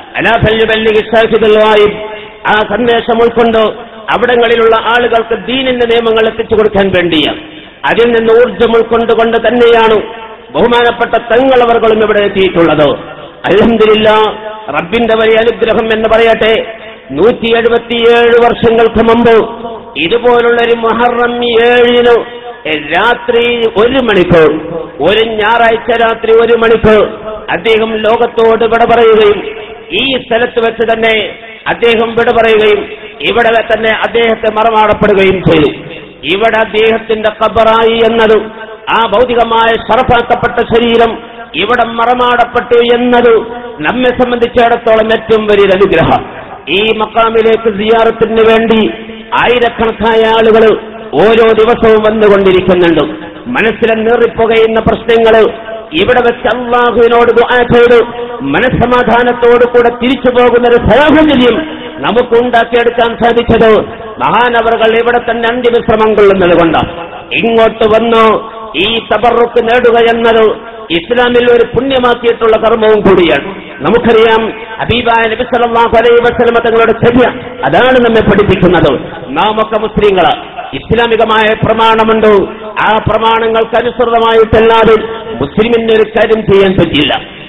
അലാഫല്ലുബല്ലിസാഹിദുമായി ആ സന്ദേശം ഉൾക്കൊണ്ട് അവിടങ്ങളിലുള്ള ആളുകൾക്ക് ദീനിന്റെ നിയമങ്ങൾ എത്തിച്ചു കൊടുക്കാൻ വേണ്ടിയാണ് അതിൽ നിന്ന് ഊർജം ഉൾക്കൊണ്ടുകൊണ്ട് തന്നെയാണ് ബഹുമാനപ്പെട്ട തങ്ങളവർകളും ഇവിടെ എത്തിയിട്ടുള്ളത് അലഹമില്ല റബ്ബിന്റെ വലിയ അനുഗ്രഹം എന്ന് പറയട്ടെ നൂറ്റി എഴുപത്തിയേഴ് വർഷങ്ങൾക്ക് മുമ്പ് ഇതുപോലുള്ളൊരു മുഹറം ഏഴിന് രാത്രി ഒരു മണിക്കൂർ ഒരു ഞായറാഴ്ച രാത്രി ഒരു മണിക്കൂർ അദ്ദേഹം ലോകത്തോട് വിട പറയുകയും ഈ സ്ഥലത്ത് വെച്ച് തന്നെ അദ്ദേഹം വിട പറയുകയും ഇവിടെ തന്നെ അദ്ദേഹത്തെ മറമാടപ്പെടുകയും ചെയ്തു ഇവിടെ അദ്ദേഹത്തിന്റെ കബറായി എന്നത് ആ ഭൗതികമായ ഷറഫാക്കപ്പെട്ട ശരീരം ഇവിടെ മറമാടപ്പെട്ടു എന്നത് നമ്മെ സംബന്ധിച്ചിടത്തോളം ഏറ്റവും വലിയൊരു അനുഗ്രഹം ഈ മക്കാമിലേക്ക് സിയാറത്തിന് വേണ്ടി ആയിരക്കണക്കായ ആളുകൾ ഓരോ ദിവസവും വന്നുകൊണ്ടിരിക്കുന്നുണ്ട് മനസ്സിലെ നേറിപ്പുകയുന്ന പ്രശ്നങ്ങൾ ഇവിടെ വെച്ച് അള്ളാഹുവിനോട് ദുആ ചെയ്ത് മനസ്സമാധാനത്തോടു കൂടെ തിരിച്ചു പോകുന്ന ഒരു സാഹചര്യം നമുക്ക് ഉണ്ടാക്കിയെടുക്കാൻ സാധിച്ചത് മഹാനവറുകൾ ഇവിടെ തന്നെ അന്ത്യവിശ്രമം കൊള്ളുന്നത് കൊണ്ട് ഇങ്ങോട്ട് വന്നു ഈ തബറുക്ക് നേടുക എന്നത് ഇസ്ലാമിൽ ഒരു പുണ്യമാക്കിയിട്ടുള്ള കർമ്മവും കൂടിയാണ് നമുക്കറിയാം ഹബീബായ നബി സല്ലല്ലാഹു അലൈഹി വസല്ലമ തങ്ങളുടെ ചര്യ അതാണ് നമ്മെ പഠിപ്പിക്കുന്നത് നാം ഒക്കെ മുസ്ലിങ്ങൾ ഇസ്ലാമികമായ പ്രമാണമുണ്ട് ആ പ്രമാണങ്ങൾക്ക് അനുസൃതമായിട്ടല്ലാതെ മുസ്ലിമിന് ഒരു കാര്യം ചെയ്യാൻ പറ്റില്ല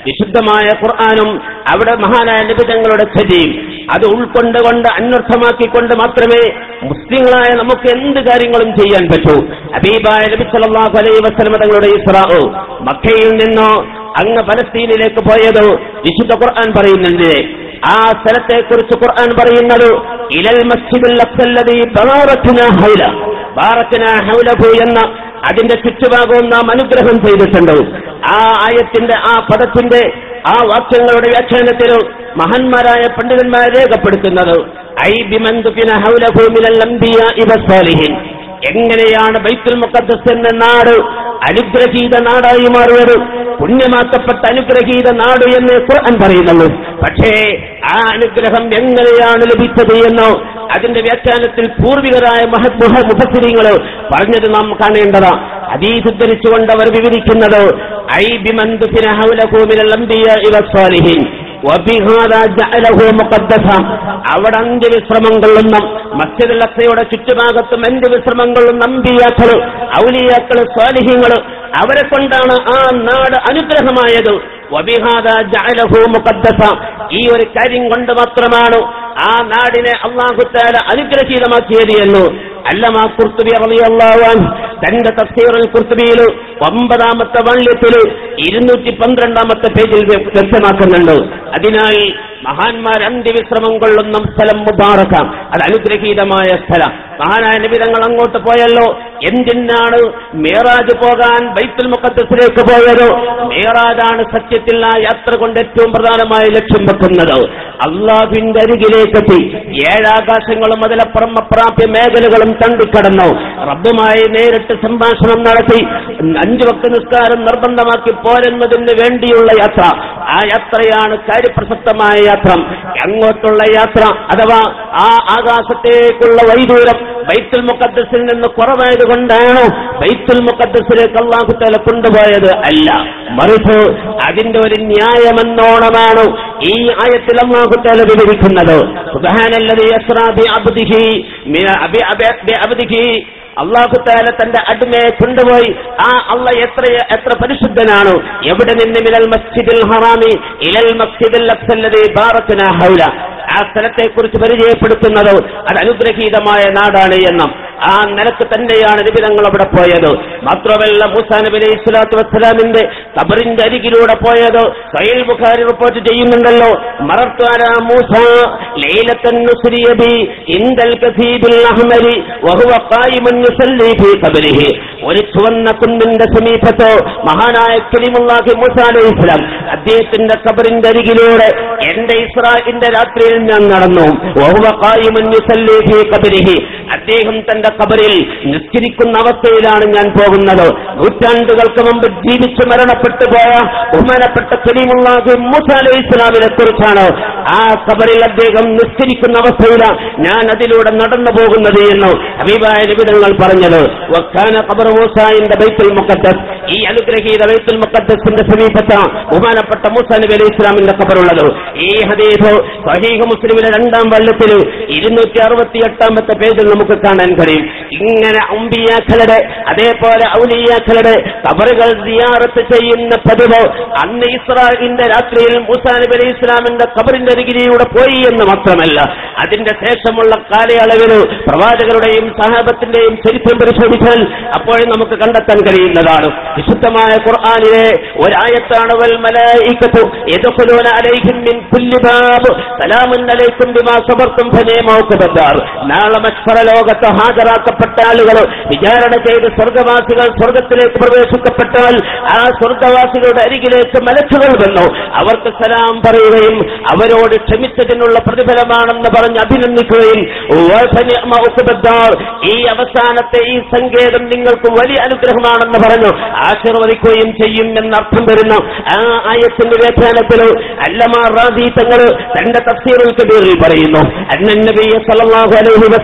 വിശുദ്ധമായ ഖുർആാനും അവിടെ മഹാനായ നിബിധങ്ങളുടെ ചരിയും അത് ഉൾക്കൊണ്ടുകൊണ്ട് അന്വർത്ഥമാക്കിക്കൊണ്ട് മാത്രമേ മുസ്ലിങ്ങളായ നമുക്ക് എന്ത് കാര്യങ്ങളും ചെയ്യാൻ പറ്റൂ അബീബായ നബി സല്ലല്ലാഹു അലൈഹി വസല്ലം തങ്ങളുടെ ഇസ്രാഉ മക്കയിൽ നിന്നോ അങ്ങ് പലസ്തീനിലേക്ക് പോയത് വിശുദ്ധ ഖുർആൻ പറയുന്നുണ്ട് ആ സ്ഥലത്തെ കുറിച്ച് ഖുർആൻ പറയുന്നത് ഇലൽ മസ്ജിദുൽ അഖ്സല്ലദീ ബറാറത്നാ ഹൗല ബാറത്നാ ഹൗലഹു എന്ന അതിന്റെ ചുറ്റുഭാഗവും നാം അനുഗ്രഹം ചെയ്തിട്ടുണ്ട് ആ ആയത്തിന്റെ ആ പദത്തിന്റെ ആ വാക്യങ്ങളുടെ വ്യാഖ്യാനത്തിലും മഹാന്മാരായ പണ്ഡിതന്മാർ രേഖപ്പെടുത്തുന്നത് ഐ ബിമന്തുകിന ഹൗലഹു മിനൽ അംബിയാഇ വസ്സാലിഹിൻ എങ്ങനെയാണ് ബൈത്തുൽ മുഖദ്ദസ് എന്ന നാട് അനുഗ്രഹീത നാടായി മാറുന്നത് പുണ്യമാക്കപ്പെട്ട അനുഗ്രഹീത നാട് എന്ന് ഖുർആൻ പറയുന്നുള്ളൂ പക്ഷേ ആ അനുഗ്രഹം എങ്ങനെയാണ് ലഭിച്ചത് എന്നോ അതിന്റെ വ്യാഖ്യാനത്തിൽ പൂർവികരായ മുഖസ്ഥിരിങ്ങൾ പറഞ്ഞത് നാം കാണേണ്ടതാ ഹദീസ് ഉദ്ധരിച്ചുകൊണ്ട് അവർ വിവരിക്കുന്നത് ഐ ബിമന്തുഫിന ഹൗലഹൂമിനൽ അംബിയാഇ വസ്സാലിഹിൻ വബിഹാദാ ജഅലഹു മുഖദ്ദസ അവിടെ അന്ത്യവിശ്രമം കൊള്ളുന്ന മസ്ജിദുൽ അക്സയുടെ ചുറ്റുഭാഗത്തും അന്ത്യവിശ്രമം കൊള്ളുന്ന അമ്പിയാക്കള് ഔലിയാക്കള് സ്വാലിഹ്യങ്ങള് അവരെ കൊണ്ടാണ് ആ നാട് അനുഗ്രഹമായത് വബിഹാദ ജഅലഹു മുഖദ്ദസ ഈ ഒരു കാര്യം കൊണ്ട് മാത്രമാണ് ആ നാടിനെ അള്ളാഹുത്താല അനുഗ്രഹീതമാക്കിയത് എന്ന് അല്ലമാ കുർത്തുബി റളിയല്ലാഹു അൻഹു തന്റെ തഫ്സീറുൽ കുർത്തുബിയിൽ ഒമ്പതാമത്തെ വള്യത്തിൽ ഇരുന്നൂറ്റി പന്ത്രണ്ടാമത്തെ പേജിൽ വ്യക്തമാക്കുന്നുണ്ട് അതിനാൽ മഹാന്മാർ അന്ത്യവിശ്രമം കൊള്ളുന്ന സ്ഥലം മുബാറക്ക അത് അനുഗ്രഹീതമായ സ്ഥലം മഹാനായ നിബിതങ്ങൾ അങ്ങോട്ട് പോയല്ലോ എന്തിനാണ് മേറാജ് പോകാൻ ബൈത്തുൽ മുഖദ്സിലേക്ക് പോയത് മേറാജാണ് സത്യത്തിൽ ആ യാത്ര കൊണ്ട് ഏറ്റവും പ്രധാനമായ ലക്ഷ്യം വെക്കുന്നത് അള്ളാഹുവിന്റെ അരികിലേക്കെത്തി ഏഴാകാശങ്ങളും അതിലപ്പുറം അപ്രാപ്യ മേഖലകളും തണ്ടിക്കടന്നു റബ്ബുമായി നേരിട്ട് സംഭാഷണം നടത്തി അഞ്ചു വക്ത നിസ്കാരം നിർബന്ധമാക്കി പോരുന്നതിന് വേണ്ടിയുള്ള യാത്ര ആ യാത്രയാണ് കാര്യപ്രസക്തമായ യാത്ര അങ്ങോട്ടുള്ള യാത്ര അഥവാ ആ ആകാശത്തേക്കുള്ള വൈദൂരം ബൈത്തുൽ മുഖദ്സിൽ നിന്ന് കുറവായത് കൊണ്ടാണോ ബൈത്തുൽ മുഖദ്സിലേക്ക് അള്ളാഹുത്തല കൊണ്ടുപോയത് അല്ല മറിച്ച് അതിന്റെ ഒരു ന്യായമെന്നോണമാണ് ഈ ആയത്തിൽ അള്ളാഹുത്തല വിവരിക്കുന്നത് സുബ്ഹാനല്ലദീ യസ്റാ ബി അബ്ദിഹി മിന അബി അബി- ബി അബ്ദിഹി അള്ളാഹുത്താല തന്റെ അടിമയെ കൊണ്ടുപോയി ആ അള്ള എത്ര എത്ര പരിശുദ്ധനാണ് എവിടെ നിന്ന് മിനൽ മസ്ജിദിൽ ഹറാമി ഇലൽ മസ്ജിദിൽ അഫ്സല്ലദീ ബാറത്നാ ഹൗല ആ സ്ഥലത്തെ കുറിച്ച് പരിചയപ്പെടുത്തുന്നത് അത് അനുഗ്രഹീതമായ നാടാണ് എന്നും ആ നിലക്ക് തന്നെയാണ് നിബിതങ്ങൾ അവിടെ പോയത് മാത്രമല്ല മൂസാ നബി അലൈഹി സ്വലാത്തു വസ്സലാമിന്റെ കബറിന്റെ അരികിലൂടെ പോയത് സഹീൽ ബുഖാരി റിപ്പോർട്ട് ചെയ്യുന്നുണ്ടല്ലോ മറത്വാന മൂസ ലൈലത്തൻ നുസ്രിയ ബി ഇൻദൽ കസീബിൽ അഹ്മരി വഹുവ ഖായിമുൻ യുസല്ലി ഫീ ഖബരിഹി ഒരു ചുവന്ന കുന്നിന്റെ സമീപത്തോ മഹാനായ കലിമുല്ലാഹി മൂസ അലൈഹി സ്വലാം അദ്ദേഹത്തിന്റെ കബറിന്റെ അരികിലൂടെ എന്റെ ഇസ്രായിന്റെ രാത്രിയിൽ ഞാൻ നടന്നു വഹുവ ഖായിമുൻ യുസല്ലി ഫീ ഖബരിഹി അദ്ദേഹം തന്റെ കബറിൽ നിസ്കരിക്കുന്ന അവസ്ഥയിലാണ് ഞാൻ പോകുന്നത് നൂറ്റാണ്ടുകൾക്ക് മുമ്പ് ജീവിച്ച് മരണപ്പെട്ടു പോയ ബഹുമാനപ്പെട്ട കലീമുള്ളാഹി മൂസ അലൈഹി ഇസ്ലാമിനെ കുറിച്ചാണ് ആ കബറിൽ അദ്ദേഹം നിസ്കരിക്കുന്ന അവസ്ഥയിലാണ് ഞാൻ അതിലൂടെ നടന്നു പോകുന്നത് എന്ന് ഹബീബായ നിബിധങ്ങൾ പറഞ്ഞത് വക്കാന ഖബർ മൂസായിന്റെ ബൈത്തുൽ മുഖദ്ദസ് ഈ അനുഗ്രഹീത ബൈത്തുൽ മുഖദ്ദസിന്റെ സമീപത്ത് ബഹുമാനപ്പെട്ട മൂസ നബി അലൈഹി ഇസ്ലാമിന്റെ ഖബറുള്ളത് ഈ ഹദീസ് സഹീഹ് മുസ്ലിമിലെ രണ്ടാം വള്ളത്തിൽ ഇരുന്നൂറ്റി അറുപത്തി എട്ടാമത്തെ പേജിൽ നമുക്ക് കാണാൻ കഴിയും ഇങ്ങനെ അമ്പിയാക്കളുടെ അതേപോലെ ഔലിയാക്കളുടെ കബറുകൾ സിയാറത്ത് ചെയ്യുന്ന പതിവ് അന്ന് ഇസ്രായേലിന്റെ രാത്രിയിൽ മൂസാ നബി അലൈഹി ഇസ്ലാമിന്റെ കബറിന്റെ അരികിലൂടെ പോയി എന്ന് മാത്രമല്ല അതിന്റെ ശേഷമുള്ള കാലയളവിൽ പ്രവാചകരുടെയും സഹാബത്തിന്റെയും ചരിത്രം പരിശോധിച്ചാൽ അപ്പോഴും നമുക്ക് കണ്ടെത്താൻ കഴിയുന്നതാണ് വിശുദ്ധമായ ഖുർആാനിലെ ഒരായത്താണ് വൽ മലായികത്തു യദ്ഖുലൂന അലൈഹിം മിൻ കുല്ലി ബാബ് സലാമുൻ അലൈക്കും ബിമാ സബർതും ഫനീമൗഖബദാർ നാളെ മത്സര ലോകത്ത് ഹാജരാക്കപ്പെട്ട ആളുകൾ വിചാരണ ചെയ്ത് സ്വർഗവാസികൾ സ്വർഗത്തിലേക്ക് പ്രവേശിക്കപ്പെട്ടാൽ ആ സ്വർഗവാസികളുടെ അരികിലേക്ക് മലക്കുകൾ വന്നു അവർക്ക് സലാം പറയുകയും അവരോട് ക്ഷമിച്ചതിനുള്ള പ്രതിഫലമാണെന്ന് പറഞ്ഞ് അഭിനന്ദിക്കുകയും വഫനിഅമ ഉഖബദ്ദാർ, ഈ അവസാനത്തെ ഈ സങ്കേതം നിങ്ങൾക്ക് വലിയ അനുഗ്രഹമാണെന്ന് പറഞ്ഞു ആശീർവദിക്കുകയും ചെയ്യും എന്നർത്ഥം വരുന്ന ആ ആയത്തിന്റെ വ്യാഖ്യാനത്തിൽ അല്ലമാർ റാദി തങ്ങൾ തന്റെ തഫ്സീറുൽ കബീറിൽ പറയുന്നു അന്നൻ നബിയ സല്ലല്ലാഹു അലൈഹി വസല്ലം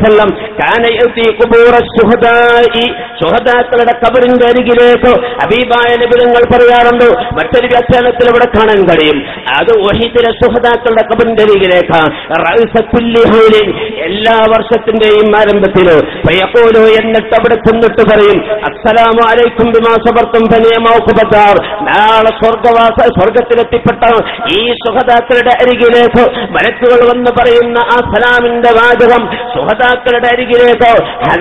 കാന യഅതി ഖുബൂറ ശുഹദാഇ ശുഹദാക്കളുടെ കബറിന്റെ അരികിലേക്ക് ഹബീബായ നബിതങ്ങൾ പറയാറുണ്ട് മറ്റൊരു വ്യാഖ്യാനത്തിൽ ഇവിടെ കാണാൻ കഴിയും അത് വഹീദിലെ ശുഹദാക്കളുടെ കബറിന്റെ അരികിലേക്ക് റഅസ കുല്ലി ഹൗലിൻ എല്ലാ വർഷത്തിന്റെയും ആരംഭത്തില് ഫയഖൂലു എന്നിട്ട് അവിടെ ചെന്നിട്ട് പറയും അസ്സലാമു അലൈക്കും ബിമാ സബർത്തും ഫനിയമൗഖബത്താർ നാളെ സ്വർഗവാസ സ്വർഗത്തിലെത്തിപ്പെട്ട ഈ സുഹദാക്കളുടെ അരികിലേക്ക് മലക്കുകൾ വന്ന് പറയുന്ന ആ സലാമിന്റെ വാചകം സുഹദാക്കളുടെ അരികിലേക്ക്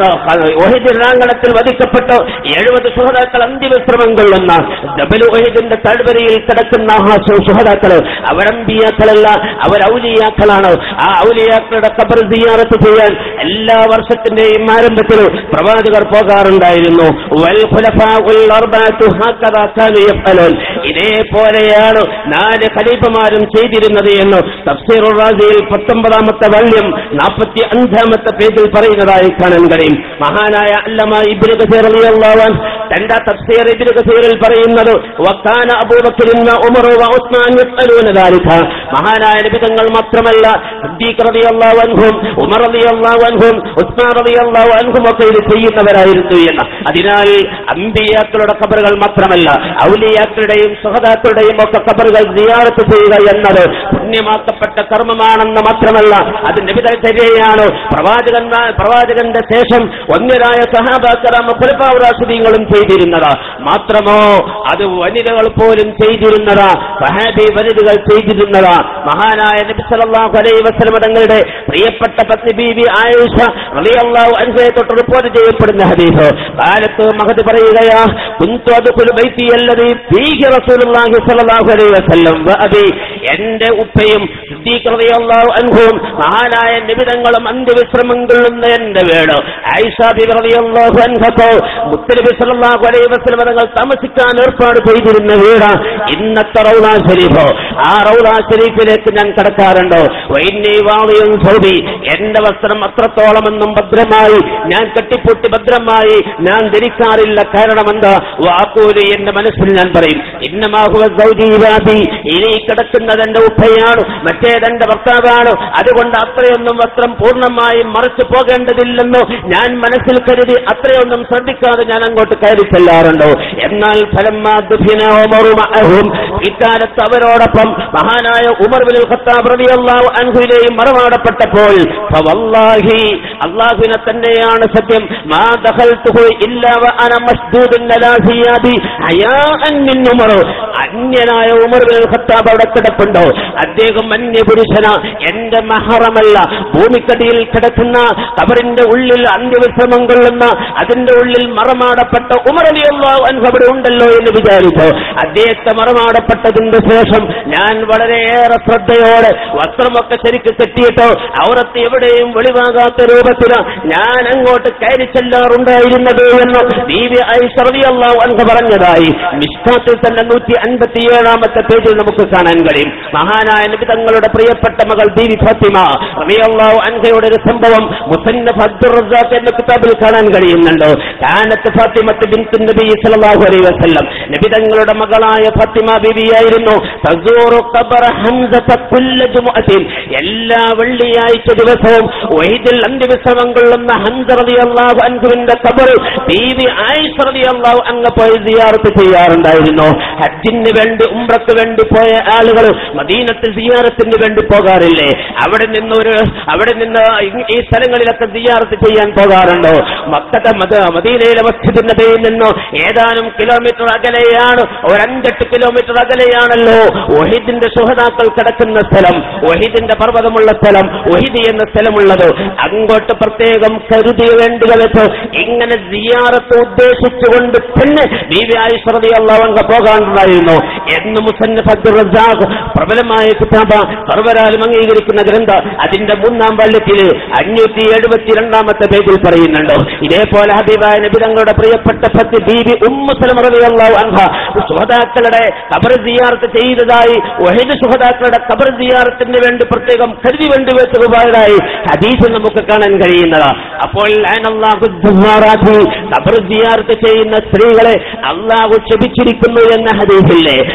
ഒഹിദിറാങ്കണത്തിൽ വധിക്കപ്പെട്ടു എഴുപത് സുഹദാക്കൾ അന്തിവിശ്രമം കൊള്ളുന്ന ഡബൽ ഒഹിദിന്റെ താഴ്വരയിൽ കിടക്കുന്ന ആ സുഹദാക്കൾ അവരമ്പിയാക്കളല്ല അവരൗലിയാക്കളാണ് ആ ഔലിയാക്കളുടെ കബർ സിയാറത്ത് ചെയ്യാൻ എല്ലാ വർഷത്തിന്റെയും ആരംഭത്തിൽ പ്രവാചകർ പോകാറുണ്ടായിരുന്നു വൽ ഖുലഫാഉൽ അർബഅത്തു ഹക്കദാ കാനു യഫ്അലൂൻ ഇതേപോലെയാണ് നാല് ഖലീഫമാരും ചെയ്തിരുന്നത് എന്ന് തഫ്സീറുർ റാസിയിൽ പത്തൊമ്പതാമത്തെ വള്യം നാൽപ്പത്തി അഞ്ചാമത്തെ പേജിൽ പറയുന്നതായി കാണാൻ കഴിയും മഹാനായ അല്ലമ ഇബ്നു കസീർ റളിയല്ലാഹു അൻഹു തന്റെ തഫ്സീർ ഇബ്നു കസീറിൽ പറയുന്നത് വക്കാന അബൂബക്കറിൻ വ ഉമർ വ ഉസ്മാൻ യസ്അലൂന ദാലിക മഹാനായ നബിതങ്ങൾ മാത്രമല്ല സിദ്ദീഖ് റളിയല്ലാഹു അൻഹും ഉമർ റളിയല്ലാഹു അൻഹും ഉസ്മാൻ റളിയല്ലാഹു അൻഹും ഒക്കെ ഇത് ചെയ്യുന്നവരായിരുന്നു എന്ന് അതിനാൽ അമ്പിയാക്കളുടെ ഖബറുകൾ മാത്രമല്ല ഔലിയാക്കളുടെയും സുഹദാക്കളുടെയും ഒക്കെ ഖബറുകൾ സിയാറത്ത് ചെയ്യുക എന്നത് പുണ്യമാക്കപ്പെട്ട കർമ്മമാണെന്ന് മാത്രമല്ല അത് നബിതചര്യയാണ് പ്രവാചകൻ പ്രവാചകന്റെ ശേഷം ഒന്നരായ സഹാബാക്കറാമ ഫലപാവരാസുദീങ്ങളും ചെയ്തിരുന്നത് മാത്രമോ അത് വനിതകൾ പോലും ചെയ്തിരുന്നത് സഹാബി വനിതകൾ ചെയ്തിരുന്നത് മഹാനായ നബി സല്ലല്ലാഹു അലൈഹി വസല്ലം തങ്ങളുടെ പ്രിയപ്പെട്ട പത്നി ബീവി ആയിഷ റളിയല്ലാഹു അൻഹയെ തൊട്ട് റിപ്പോർട്ട് ചെയ്യപ്പെടുന്ന ഹദീസ് കാലത്ത് മഹദ് പറയുകയാ കുന്തു അദ്ഖുലു ബൈത്തി അല്ലദീ ഫീഹി റസൂലുള്ളാഹി സ്വല്ലല്ലാഹു അലൈഹി വസല്ലം വ അബി എന്റെ ഉപ്പയും സിദ്ദീഖ് റളിയല്ലാഹു അൻഹും മഹാനായ നിബിതങ്ങളും അന്ത്യവിശ്രമം കൊള്ളുന്ന എന്റെ വീട് ആയിഷ ബിബി റളിയല്ലാഹു അൻഹക്കോ മുത്തനബി സല്ലല്ലാഹു അലൈഹി വസല്ലം തങ്ങൾ താമസിക്കാൻ ഏർപ്പാട് ചെയ്തിരുന്ന വീട് ഇന്നത്തെ റൗള ഷരീഫ് ആ റൗള ഷരീഫിലേക്ക് ഞാൻ കടക്കാറുണ്ടോ വൈന്നി വാളിയും സൗദി എന്റെ വസ്ത്രം അത്രത്തോളമെന്നും ഭദ്രമായി ഞാൻ കെട്ടിപ്പൊട്ടി ഭദ്രമായി ഞാൻ ധരിക്കാറില്ല കാരണം എന്താ വാക്കൂലി എന്റെ മനസ്സിൽ ഞാൻ പറയും ഇന്നമാഹുവ സൗദീവാദി ഇനി കിടക്കുന്നത് എന്റെ ഉപ്പയാണ് മറ്റേതെന്റെ ഭർത്താവാണ് അതുകൊണ്ട് അത്രയൊന്നും വസ്ത്രം പൂർണ്ണമായും മറച്ചു പോകേണ്ടതില്ലെന്ന് ഞാൻ മനസ്സിൽ കരുതി അത്രയൊന്നും ശ്രദ്ധിക്കാതെ ഞാൻ അങ്ങോട്ട് കയറി ചെല്ലാറുണ്ടോ എന്നാൽ ഫലമാഹും ഇക്കാലത്ത് അവരോടൊപ്പം മഹാനായ ഉമർ ബിൻ ഖത്താബ് റളിയല്ലാഹു അൻഹുവിനെയും മറമാടപ്പെട്ടപ്പോൾ ഫവല്ലാഹി അല്ലാഹുവിനെ തന്നെയാണ് സത്യം മാ ദഖൽതുഹു ഇല്ലാ വ അന മസ്ദൂദുൻ അലാ സിയാബി ഹയാഅൻ മിൻ ഉമർ അന്യനായ ഉമർ ബിൻ ഖത്താബ് അവിടെ കിടപ്പുണ്ടോ അദ്ദേഹം അന്യപുരുഷന എന്റെ മഹറമല്ല ഭൂമിക്കടിയിൽ കിടക്കുന്ന കബറിന്റെ ഉള്ളിൽ അന്ത്യവിശ്രമം കൊള്ളുന്ന അതിന്റെ ഉള്ളിൽ മറമാടപ്പെട്ട ഉമർ അലി അള്ളാഹു അൻഹു അവിടെ ഉണ്ടല്ലോ എന്ന് വിചാരിച്ചു അദ്ദേഹത്തെ മറമാടപ്പെട്ടതിന്റെ ശേഷം ഞാൻ വളരെയേറെ ശ്രദ്ധയോടെ വസ്ത്രമൊക്കെ ശരിക്ക് കെട്ടിയിട്ടോ ഔറത്ത് എവിടെയും വെളിവാകാത്ത രൂപത്തിൽ ഞാൻ അങ്ങോട്ട് കയറി ചെല്ലാറുണ്ടായിരുന്നത് എന്ന് ദീവ്യ ഐ സർവി അള്ളാഹു അൻഹു പറഞ്ഞതായി മിഷ്കാത്തിൽ തന്നെ നൂറ്റി അൻപത്തിയേഴാമത്തെ പേജിൽ നമുക്ക് കാണാൻ കഴിയും മഹാനായ നബി തങ്ങളുടെ പ്രിയപ്പെട്ട മകൾ ദീവി ഫാത്തിമ റളിയല്ലാഹു അൻഹയുടെ ഒരു സംഭവം മുസന്നഫ് അബ്ദുർ റസാഖ് എന്ന കിതാബിൽ കാണാൻ കഴിയുന്നുണ്ടോ കാനത്ത് ഫാത്തിമത്ത് ബിൻത്ത് നബി സല്ലല്ലാഹു അലൈഹി വസല്ലം നബി തങ്ങളുടെ മകളായ ഫാത്തിമ ബീവിയായിരുന്നു തസൂറു ഖബറ ഹംസത കുല്ല ജുമുഅത്തിൻ എല്ലാ വെള്ളിയാഴ്ച ദിവസവും വൈദിൽ അന്ത്യവിശ്രമം കൊള്ളുന്ന ഹംസ റളിയല്ലാഹു അൻഹുവിന്റെ ഖബർ ബീവി ആയിഷ റളിയല്ലാഹു അൻഹ പോയി സിയാറത്ത് ചെയ്യാറുണ്ടായിരുന്നു ഹജ്ജിന് വേണ്ടി ഉംറക്ക് വേണ്ടി പോയ ആളുകൾ മദീനത്തിൽ സിയാറത്തിന് വേണ്ടി പോകാറില്ലേ അവിടെ നിന്ന് ഒരു അവിടെ നിന്ന് ഈ- ഈ സ്ഥലങ്ങളിലൊക്കെ സിയാറത്ത് ചെയ്യാൻ പോകാറുണ്ടോ മക്കത്തെ മദ മദീനയിലെ മസ്ജിദ് നബിയിൽ നിന്ന് ഏതാനും കിലോമീറ്റർ അകലെയാണ് ഒരു അഞ്ചെട്ട് കിലോമീറ്റർ അകലെയാണല്ലോ ഒഹിദിന്റെ സുഹതാക്കൾ കിടക്കുന്ന സ്ഥലം ഒഹിദിന്റെ പർവ്വതമുള്ള സ്ഥലം ഒഹിദി എന്ന സ്ഥലമുള്ളത് അങ്ങോട്ട് പ്രത്യേകം കരുതി വേണ്ടുക വെച്ച് ഇങ്ങനെ സിയാറത്ത് ഉദ്ദേശിച്ചുകൊണ്ട് തന്നെ ബീവി ആയിശ്രതി അള്ളാവങ്ക പോകാനുണ്ടായിരുന്നു എന്ന് മുസന്നഫ് അബ്ദുൾ റസാഖ് പ്രബലമായ കിതാബ സർവരാലും അംഗീകരിക്കുന്ന ഗ്രന്ഥ അതിന്റെ മൂന്നാം വല്യത്തിൽ അഞ്ഞൂറ്റി എഴുപത്തിരണ്ടാമത്തെ പേജിൽ പറയുന്നുണ്ട് ഇതേപോലെ ഹബീബായ നബിതങ്ങളുടെ പ്രിയപ്പെട്ട പത്ത് ബീബി ഉമ്മുസലമറിയാഹു അൻഹ സുഹതാക്കളുടെ കബർ സിയാർത്ത് ചെയ്തതായി വഹിദ് സുഹതാക്കളുടെ കബർ സിയാറത്തിന് വേണ്ടി പ്രത്യേകം കരുതി വേണ്ടി വെച്ച് പോയതായി ഹദീസിൽ നമുക്ക് കാണാൻ കഴിയുന്നത് അപ്പോൾ ലാനല്ലാഹു ദുമ്മാറാത്തി കബർ സിയാർത്ത് ചെയ്യുന്ന സ്ത്രീകളെ അള്ളാഹു ക്ഷമിച്ചിരിക്കുന്നു എന്ന ഹദീസില്ലേ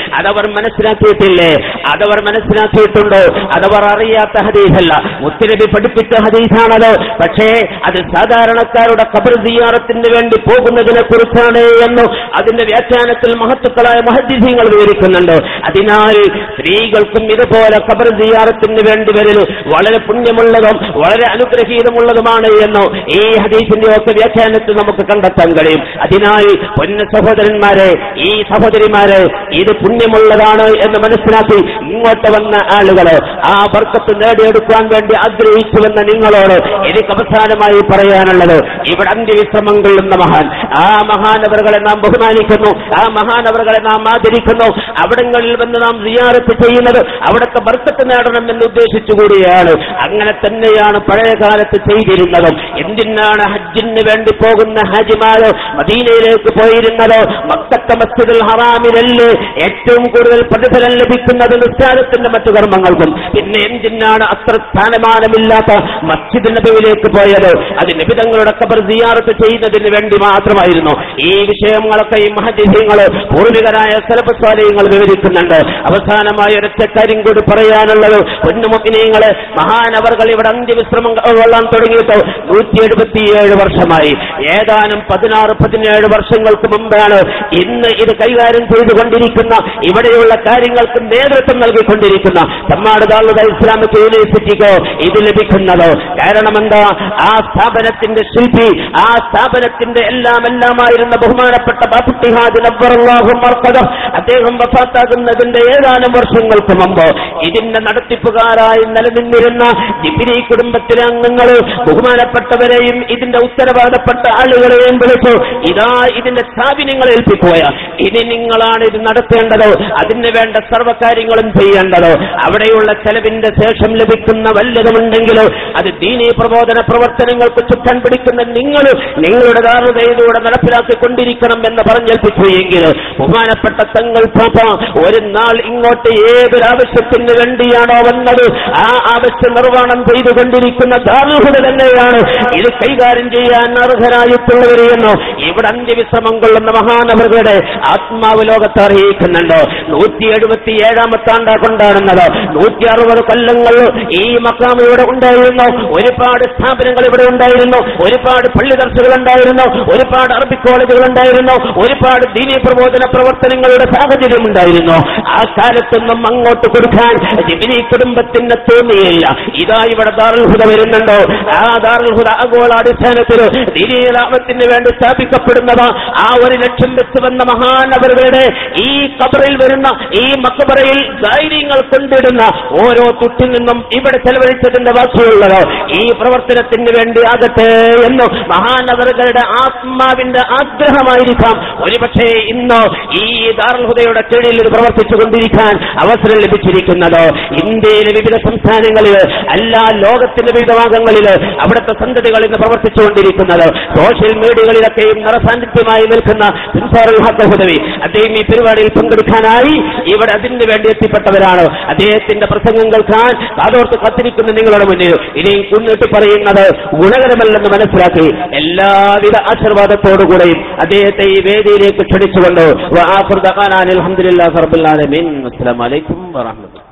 അതവർ മനസ്സിലാക്കിയിട്ടില്ലേ അതവർ മനസ്സിലാക്കിയിട്ടുണ്ടോ അതവർ അറിയാത്ത ഹദീസല്ല മുത്തരബി പഠിപ്പിച്ച ഹദീസാണത് പക്ഷേ അത് സാധാരണക്കാരുടെ ഖബർ സിയാറത്തിന് വേണ്ടി പോകുന്നതിനെ കുറിച്ചാണ് എന്ന് അതിന്റെ വ്യാഖ്യാനത്തിൽ മഹത്തുക്കളായ മഹദ്ദീസീങ്ങൾ വിവരിക്കുന്നുണ്ട് അതിനാൽ സ്ത്രീകൾക്കും ഇതുപോലെ ഖബർ സിയാറത്തിന് വേണ്ടി വരൽ വളരെ പുണ്യമുള്ളതും വളരെ അനുഗ്രഹീതമുള്ളതുമാണ് എന്ന് ഈ ഹദീസിന്റെ ഒക്കെ വ്യാഖ്യാനത്തിൽ നമുക്ക് കണ്ടെത്താൻ കഴിയും അതിനാൽ പൊന്ന സഹോദരന്മാരെ ഈ സഹോദരിമാരെ ഇത് പുണ്യമുള്ളതാണ് എന്ന് മനസ്സിലാക്കി ഇങ്ങോട്ട് വന്ന ആളുകള് ആ ബർക്കത്ത് നേടിയെടുക്കാൻ വേണ്ടി ആഗ്രഹിച്ചുവെന്ന നിങ്ങളോട് എനിക്ക് അവസാനമായി പറയാനുള്ളത് ഇവിടെ അന്ത്യവിശ്രമം കൊള്ളുന്ന മഹാൻ ആ മഹാനവറുകളെ നാം ബഹുമാനിക്കുന്നു ആ മഹാനവറുകളെ നാം ആദരിക്കുന്നു അവിടങ്ങളിൽ വന്ന് നാം സിയാറത്ത് ചെയ്യുന്നത് അവിടുത്തെ ബർക്കത്ത് നേടണം എന്ന് ഉദ്ദേശിച്ചുകൂടിയാണ് അങ്ങനെ തന്നെയാണ് പഴയ കാലത്ത് ചെയ്തിരുന്നതും എന്തിനാണ് ഹജ്ജിന് വേണ്ടി പോകുന്ന ഹാജിമാരോ മദീനയിലേക്ക് പോയിരുന്നതോ മക്കത്തെ മസ്ജിദുൽ ഹറാമിലല്ലേ ഏറ്റവും കൂടുതൽ പ്രതിഫലം ലഭിക്കുന്നത് നിസ്കാരത്തിന്റെ മറ്റു കർമ്മങ്ങൾക്കും പിന്നെ എന്തിനാണ് അത്ര സ്ഥാനമാനമില്ലാത്ത മസ്ജിദ് നബിയിലേക്ക് പോയത് അത് നബിതങ്ങളുടെ കബർ സിയാറത്ത് ചെയ്യുന്നതിന് വേണ്ടി മാത്രമായിരുന്നു ഈ വിഷയങ്ങളൊക്കെ ഈ മഹജിഹ്യങ്ങള് പൂർവികരായ സ്ഥലപ്രസ്വാലയങ്ങൾ വിവരിക്കുന്നുണ്ട് അവസാനമായ ഒരൊറ്റ കാര്യം കൂടി പറയാനുള്ളത് പൊന്നുമുക്കിനീങ്ങള് മഹാനവർകൾ ഇവിടെ അന്ത്യവിശ്രമം കൊള്ളാൻ തുടങ്ങിയിട്ട് നൂറ്റി എഴുപത്തിയേഴ് വർഷമായി ഏതാനും പതിനാറ് പതിനേഴ് വർഷങ്ങൾക്ക് മുമ്പാണ് ഇന്ന് ഇത് കൈകാര്യം ചെയ്തുകൊണ്ടിരിക്കുന്ന ഇവിടെയുള്ള കാര്യങ്ങൾക്ക് നേതൃത്വം നൽകിക്കൊണ്ടിരിക്കുന്ന തമ്മാട് താളുക ഇസ്ലാമിക് യൂണിവേഴ്സിറ്റിക്കോ ഇത് ലഭിക്കുന്നത് കാരണം എന്താ ആ സ്ഥാപനത്തിന്റെ ശില്പി ആ സ്ഥാപനത്തിന്റെ എല്ലാം എല്ലാമായിരുന്ന ബഹുമാനപ്പെട്ട ബാപ്പുട്ടിഹാദ് നബ്ബറുല്ലാഹും മർക്കദം അദ്ദേഹം വഫാത്താകുന്നതിന്റെ ഏതാനും വർഷങ്ങൾക്ക് മുമ്പ് ഇതിന്റെ നടത്തിപ്പുകാരായി നിലനിന്നിരുന്ന ജിബിരി കുടുംബത്തിലെ അംഗങ്ങൾ ബഹുമാനപ്പെട്ടവരെയും ഇതിന്റെ ഉത്തരവാദപ്പെട്ട ആളുകളെയും വിളിച്ചു ഇതാ ഇതിന്റെ സ്ഥാപനങ്ങൾ ഏൽപ്പിക്കുക ഇനി നിങ്ങളാണ് ഇത് നടത്തേണ്ടത് അതിന് വേണ്ട സർവ്വകാര്യങ്ങളും ചെയ്യേണ്ടത് അവിടെയുള്ള ചെലവിന്റെ ശേഷം ലഭിക്കുന്ന വല്ലതുമുണ്ടെങ്കിലോ അത് ദീനീ പ്രബോധന പ്രവർത്തനങ്ങൾക്ക് ചുക്കാൻ പിടിക്കുന്ന നിങ്ങൾ നിങ്ങളുടെ ധാരണയിലൂടെ നടപ്പിലാക്കിക്കൊണ്ടിരിക്കണം എന്ന് പറഞ്ഞേൽപ്പിച്ചു എങ്കിൽ ബഹുമാനപ്പെട്ട തങ്ങൾ പാപ്പ ഒരു നാൾ ഇങ്ങോട്ട് ഏതൊരാവശ്യത്തിന് വേണ്ടിയാണോ വന്നത് ആ ആവശ്യം നിർവ്വഹണം ചെയ്തുകൊണ്ടിരിക്കുന്ന ദാർഹുത തന്നെയാണ് ഇത് കൈകാര്യം ചെയ്യാൻ അർഹരായിട്ടുള്ളവരെ എന്നോ ഇവിടെ അന്ത്യവിശ്രമം കൊള്ളുന്ന മഹാനവരുടെ ആത്മാവ് ലോകത്തെ അറിയിക്കുന്നുണ്ട് നൂറ്റി എഴുപത്തി ഏഴാമത്തെ ആണ്ടാ കൊണ്ടാടുന്നത് നൂറ്റി അറുപത് കൊല്ലങ്ങൾ ഈ മക്കാം ഇവിടെ ഉണ്ടായിരുന്നു ഒരുപാട് സ്ഥാപനങ്ങൾ ഇവിടെ ഉണ്ടായിരുന്നു ഒരുപാട് പള്ളി ദർശകൾ ഉണ്ടായിരുന്നു ഒരുപാട് അറബിക് കോളേജുകൾ ഉണ്ടായിരുന്നു ഒരുപാട് ദീനീ പ്രബോധന പ്രവർത്തനങ്ങളുടെ സാഹചര്യം ഉണ്ടായിരുന്നു ആ കാലത്തൊന്നും അങ്ങോട്ട് കൊടുക്കാൻ ജിബിനി കുടുംബത്തിന് തോന്നിയില്ല ഇതാ ഇവിടെ ദാറുൽഹുദ വരുന്നുണ്ടോ ആ ദാറുൽഹുദ ആഗോളാടിസ്ഥാനത്തിൽ ദീനീലാമത്തിന് വേണ്ടി സ്ഥാപിക്കപ്പെടുന്നത് ആ ഒരു ലക്ഷ്യം വെച്ച് വന്ന മഹാനവരുടെ ഈ കബറിൽ വരുന്ന ഈ മക്കബറയിൽ ധൈര്യങ്ങൾ കൊണ്ടിടുന്ന ഓരോ തുട്ടിൽ നിന്നും ഇവിടെ ചെലവഴിച്ചതിന്റെ ബാക്കിയുള്ളത് ഈ പ്രവർത്തനത്തിന് വേണ്ടി ആകട്ടെ എന്ന് മഹാനവറുകളുടെ ആത്മാവിന്റെ ആഗ്രഹമായിരിക്കാം ഒരുപക്ഷെ ഇന്ന് ഈ ദാർഹുദയുടെ കീഴിൽ ഇത് പ്രവർത്തിച്ചു കൊണ്ടിരിക്കാൻ അവസരം ലഭിച്ചിരിക്കുന്നത് ഇന്ത്യയിലെ വിവിധ സംസ്ഥാനങ്ങളിൽ എല്ലാ ലോകത്തിന്റെ വിവിധ ഭാഗങ്ങളിൽ അവിടുത്തെ സന്തതികൾ ഇന്ന് പ്രവർത്തിച്ചുകൊണ്ടിരിക്കുന്നത് സോഷ്യൽ മീഡിയകളിലൊക്കെയും നിറസാന്നിധ്യമായി നിൽക്കുന്ന പിൻസാറുൽ ഹക്ക് ഹുദവി അദ്ദേഹം ഈ പരിപാടിയിൽ പങ്കെടുക്കാനായി ഇവിടെ അതിന് വേണ്ടി എത്തിപ്പെട്ടവരാണ് അദ്ദേഹത്തിന്റെ പ്രസംഗം കേൾക്കാൻ കാതോർത്ത് കത്തിരിക്കുന്ന നിങ്ങളുടെ മുന്നിൽ ഇനിയും കുന്നിട്ട് പറയുന്നത് ഗുണകരമല്ലെന്ന് മനസ്സിലാക്കി എല്ലാവിധ ആശീർവാദത്തോടുകൂടെയും അദ്ദേഹത്തെ ഈ വേദിയിലേക്ക് ക്ഷണിച്ചുകൊണ്ട് അലഹമുല്ലാ റബ്ബുൽ ആലമീൻ അസ്സലാമു അലൈക്കും വറഹ്മത്തുള്ളാഹി